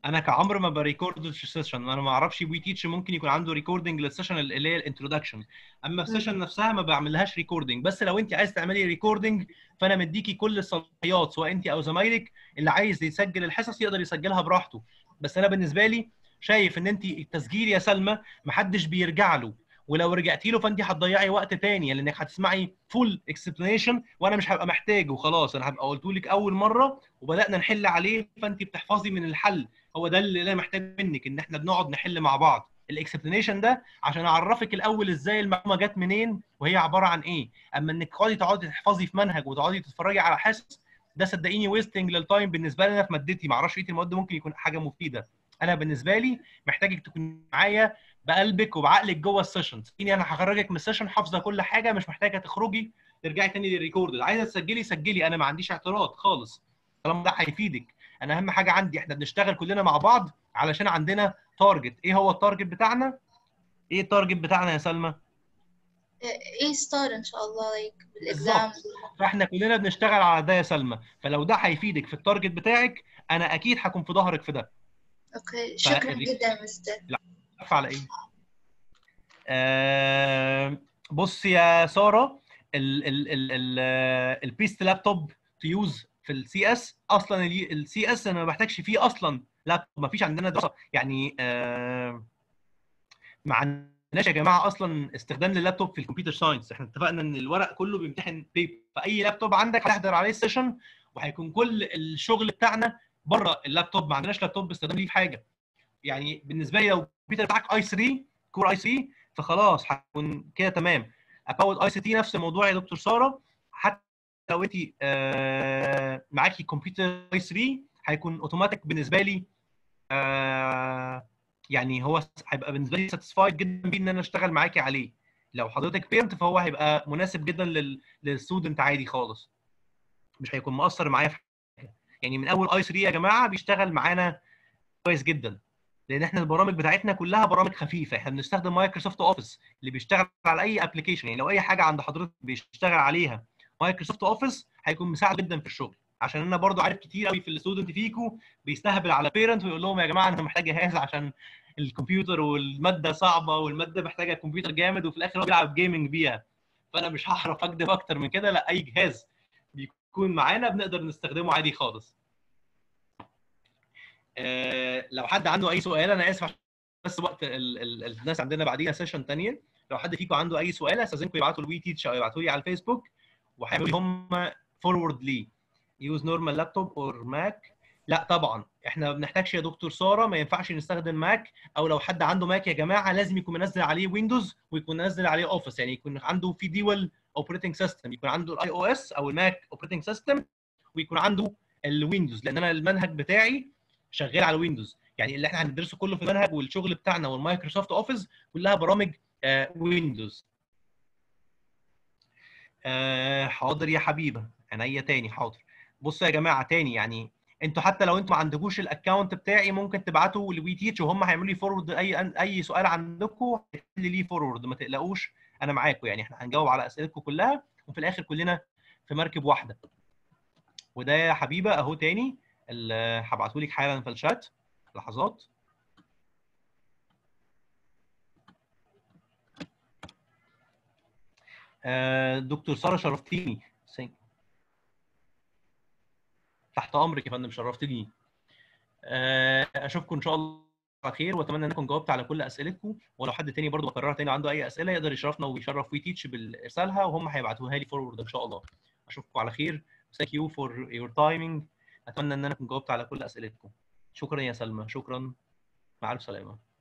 انا كعمر ما بريكورد السيشن انا ما اعرفش وي تيتش ممكن يكون عنده ريكوردنج للسيشن اللي هي الانترودكشن اما السيشن نفسها ما بعملهاش ريكوردنج بس لو انت عايز تعملي ريكوردنج فانا مديكي كل الصلاحيات سواء انت او زمايلك اللي عايز يسجل الحصص يقدر يسجلها براحته بس انا بالنسبه لي شايف ان انت التسجيل يا سلمى محدش بيرجع له ولو رجعتي له فانت هتضيعي وقت تاني لانك هتسمعي فول اكسبلانيشن وانا مش هبقى محتاجه وخلاص انا هبقى قلت لك اول مره وبدانا نحل عليه فانت بتحفظي من الحل هو ده اللي انا محتاج منك ان احنا بنقعد نحل مع بعض الاكسبلانيشن ده عشان اعرفك الاول ازاي المعلومه جت منين وهي عباره عن ايه اما انك تقعدي تقعدي تحفظي في منهج وتقعدي تتفرجي على حصص ده صدقيني ويستنج للتايم بالنسبه لي انا في مادتي ما اعرفش بقيه المواد ممكن يكون حاجه مفيده انا بالنسبه لي محتاجك تكون معايا بقلبك وبعقلك جوه السيشن صدقيني انا هخرجك من السيشن حافظه كل حاجه مش محتاجه تخرجي ترجعي تاني للريكورد عايزه تسجلي سجلي انا ما عنديش اعتراض خالص طالما ده هيفيدك انا اهم حاجه عندي احنا بنشتغل كلنا مع بعض علشان عندنا تارجت ايه هو التارجت بتاعنا ايه التارجت بتاعنا يا سلمى ايه ستار ان شاء الله like بالظبط بالاكزامز فاحنا كلنا بنشتغل على ده يا سلمى فلو ده هيفيدك في التارجت بتاعك انا اكيد هكون في ظهرك في ده اوكي شكرا فالري- جدا يا مستر عارفه على ايه آه بص يا ساره ال ال ال ال البيست لابتوب تو يوز في السي اس اصلا السي اس انا ما بحتاجش فيه اصلا لابتوب ما فيش عندنا دراسه يعني آه ما عندناش يا جماعه اصلا استخدام لللابتوب في الكمبيوتر ساينس احنا اتفقنا ان الورق كله بيمتحن بيبر فاي لابتوب عندك هتحضر عليه السيشن وهيكون كل الشغل بتاعنا بره اللابتوب ما عندناش لابتوب باستخدام ليه في حاجه يعني بالنسبه لي لو الكمبيوتر بتاعك اي 3 كور اي 3 فخلاص هتكون كده تمام اباوت اي سي تي نفس الموضوع يا دكتور ساره حتى لو انت آه معاكي كمبيوتر اي 3 هيكون اوتوماتيك بالنسبه لي آه يعني هو هيبقى بالنسبه لي ساتيسفايد جدا بيه ان انا اشتغل معاكي عليه لو حضرتك بيرنت فهو هيبقى مناسب جدا لل للستودنت عادي خالص مش هيكون مؤثر معايا في حاجه يعني من اول اي 3 يا جماعه بيشتغل معانا كويس جدا لان احنا البرامج بتاعتنا كلها برامج خفيفه احنا بنستخدم مايكروسوفت اوفيس اللي بيشتغل على اي ابلكيشن يعني لو اي حاجه عند حضرتك بيشتغل عليها مايكروسوفت اوفيس هيكون مساعد جدا في الشغل عشان انا برضو عارف كتير قوي في الستودنت فيكو بيستهبل على بيرنت ويقول لهم يا جماعه انا محتاج جهاز عشان الكمبيوتر والماده صعبه والماده محتاجه كمبيوتر جامد وفي الاخر هو بيلعب جيمنج بيها فانا مش هعرف اكدب اكتر من كده لا اي جهاز بيكون معانا بنقدر نستخدمه عادي خالص آه، لو حد عنده اي سؤال انا اسف عشان بس وقت ال ال الناس عندنا بعديها سيشن ثانيه لو حد فيكم عنده اي سؤال استاذنكم يبعتوا الوي تيتش او يبعتوا لي على الفيسبوك وهيعملوا لي هم فورورد لي يوز نورمال لابتوب اور ماك لا طبعا احنا ما بنحتاجش يا دكتور ساره ما ينفعش نستخدم ماك او لو حد عنده ماك يا جماعه لازم يكون منزل عليه ويندوز ويكون منزل عليه اوفيس يعني يكون عنده في ديول اوبريتنج سيستم يكون عنده الاي او اس او الماك اوبريتنج سيستم ويكون عنده الويندوز لان انا المنهج بتاعي شغال على ويندوز يعني اللي احنا هندرسه كله في المنهج والشغل بتاعنا والمايكروسوفت اوفيس كلها برامج آه ويندوز آه حاضر يا حبيبه عينيا تاني حاضر بصوا يا جماعه تاني يعني انتوا حتى لو انتوا ما عندكوش الاكونت بتاعي ممكن تبعتوا لوي تيتش وهم هيعملوا لي فورورد اي اي سؤال عندكم هيحل لي فورورد ما تقلقوش انا معاكم يعني احنا هنجاوب على اسئلتكم كلها وفي الاخر كلنا في مركب واحده وده يا حبيبه اهو تاني هبعته لك حالا في الشات لحظات آه دكتور ساره شرفتيني تحت امرك يا فندم شرفتني آه اشوفكم ان شاء الله على خير واتمنى انكم جاوبت على كل اسئلتكم ولو حد تاني برضه بكررها تاني عنده اي اسئله يقدر يشرفنا ويشرف وي تيتش بارسالها وهم هيبعتوها لي فورورد ان شاء الله اشوفكم على خير ثانك يو فور يور تايمينج اتمنى ان انا اكون جاوبت على كل اسئلتكم شكرا يا سلمى شكرا مع الف سلامه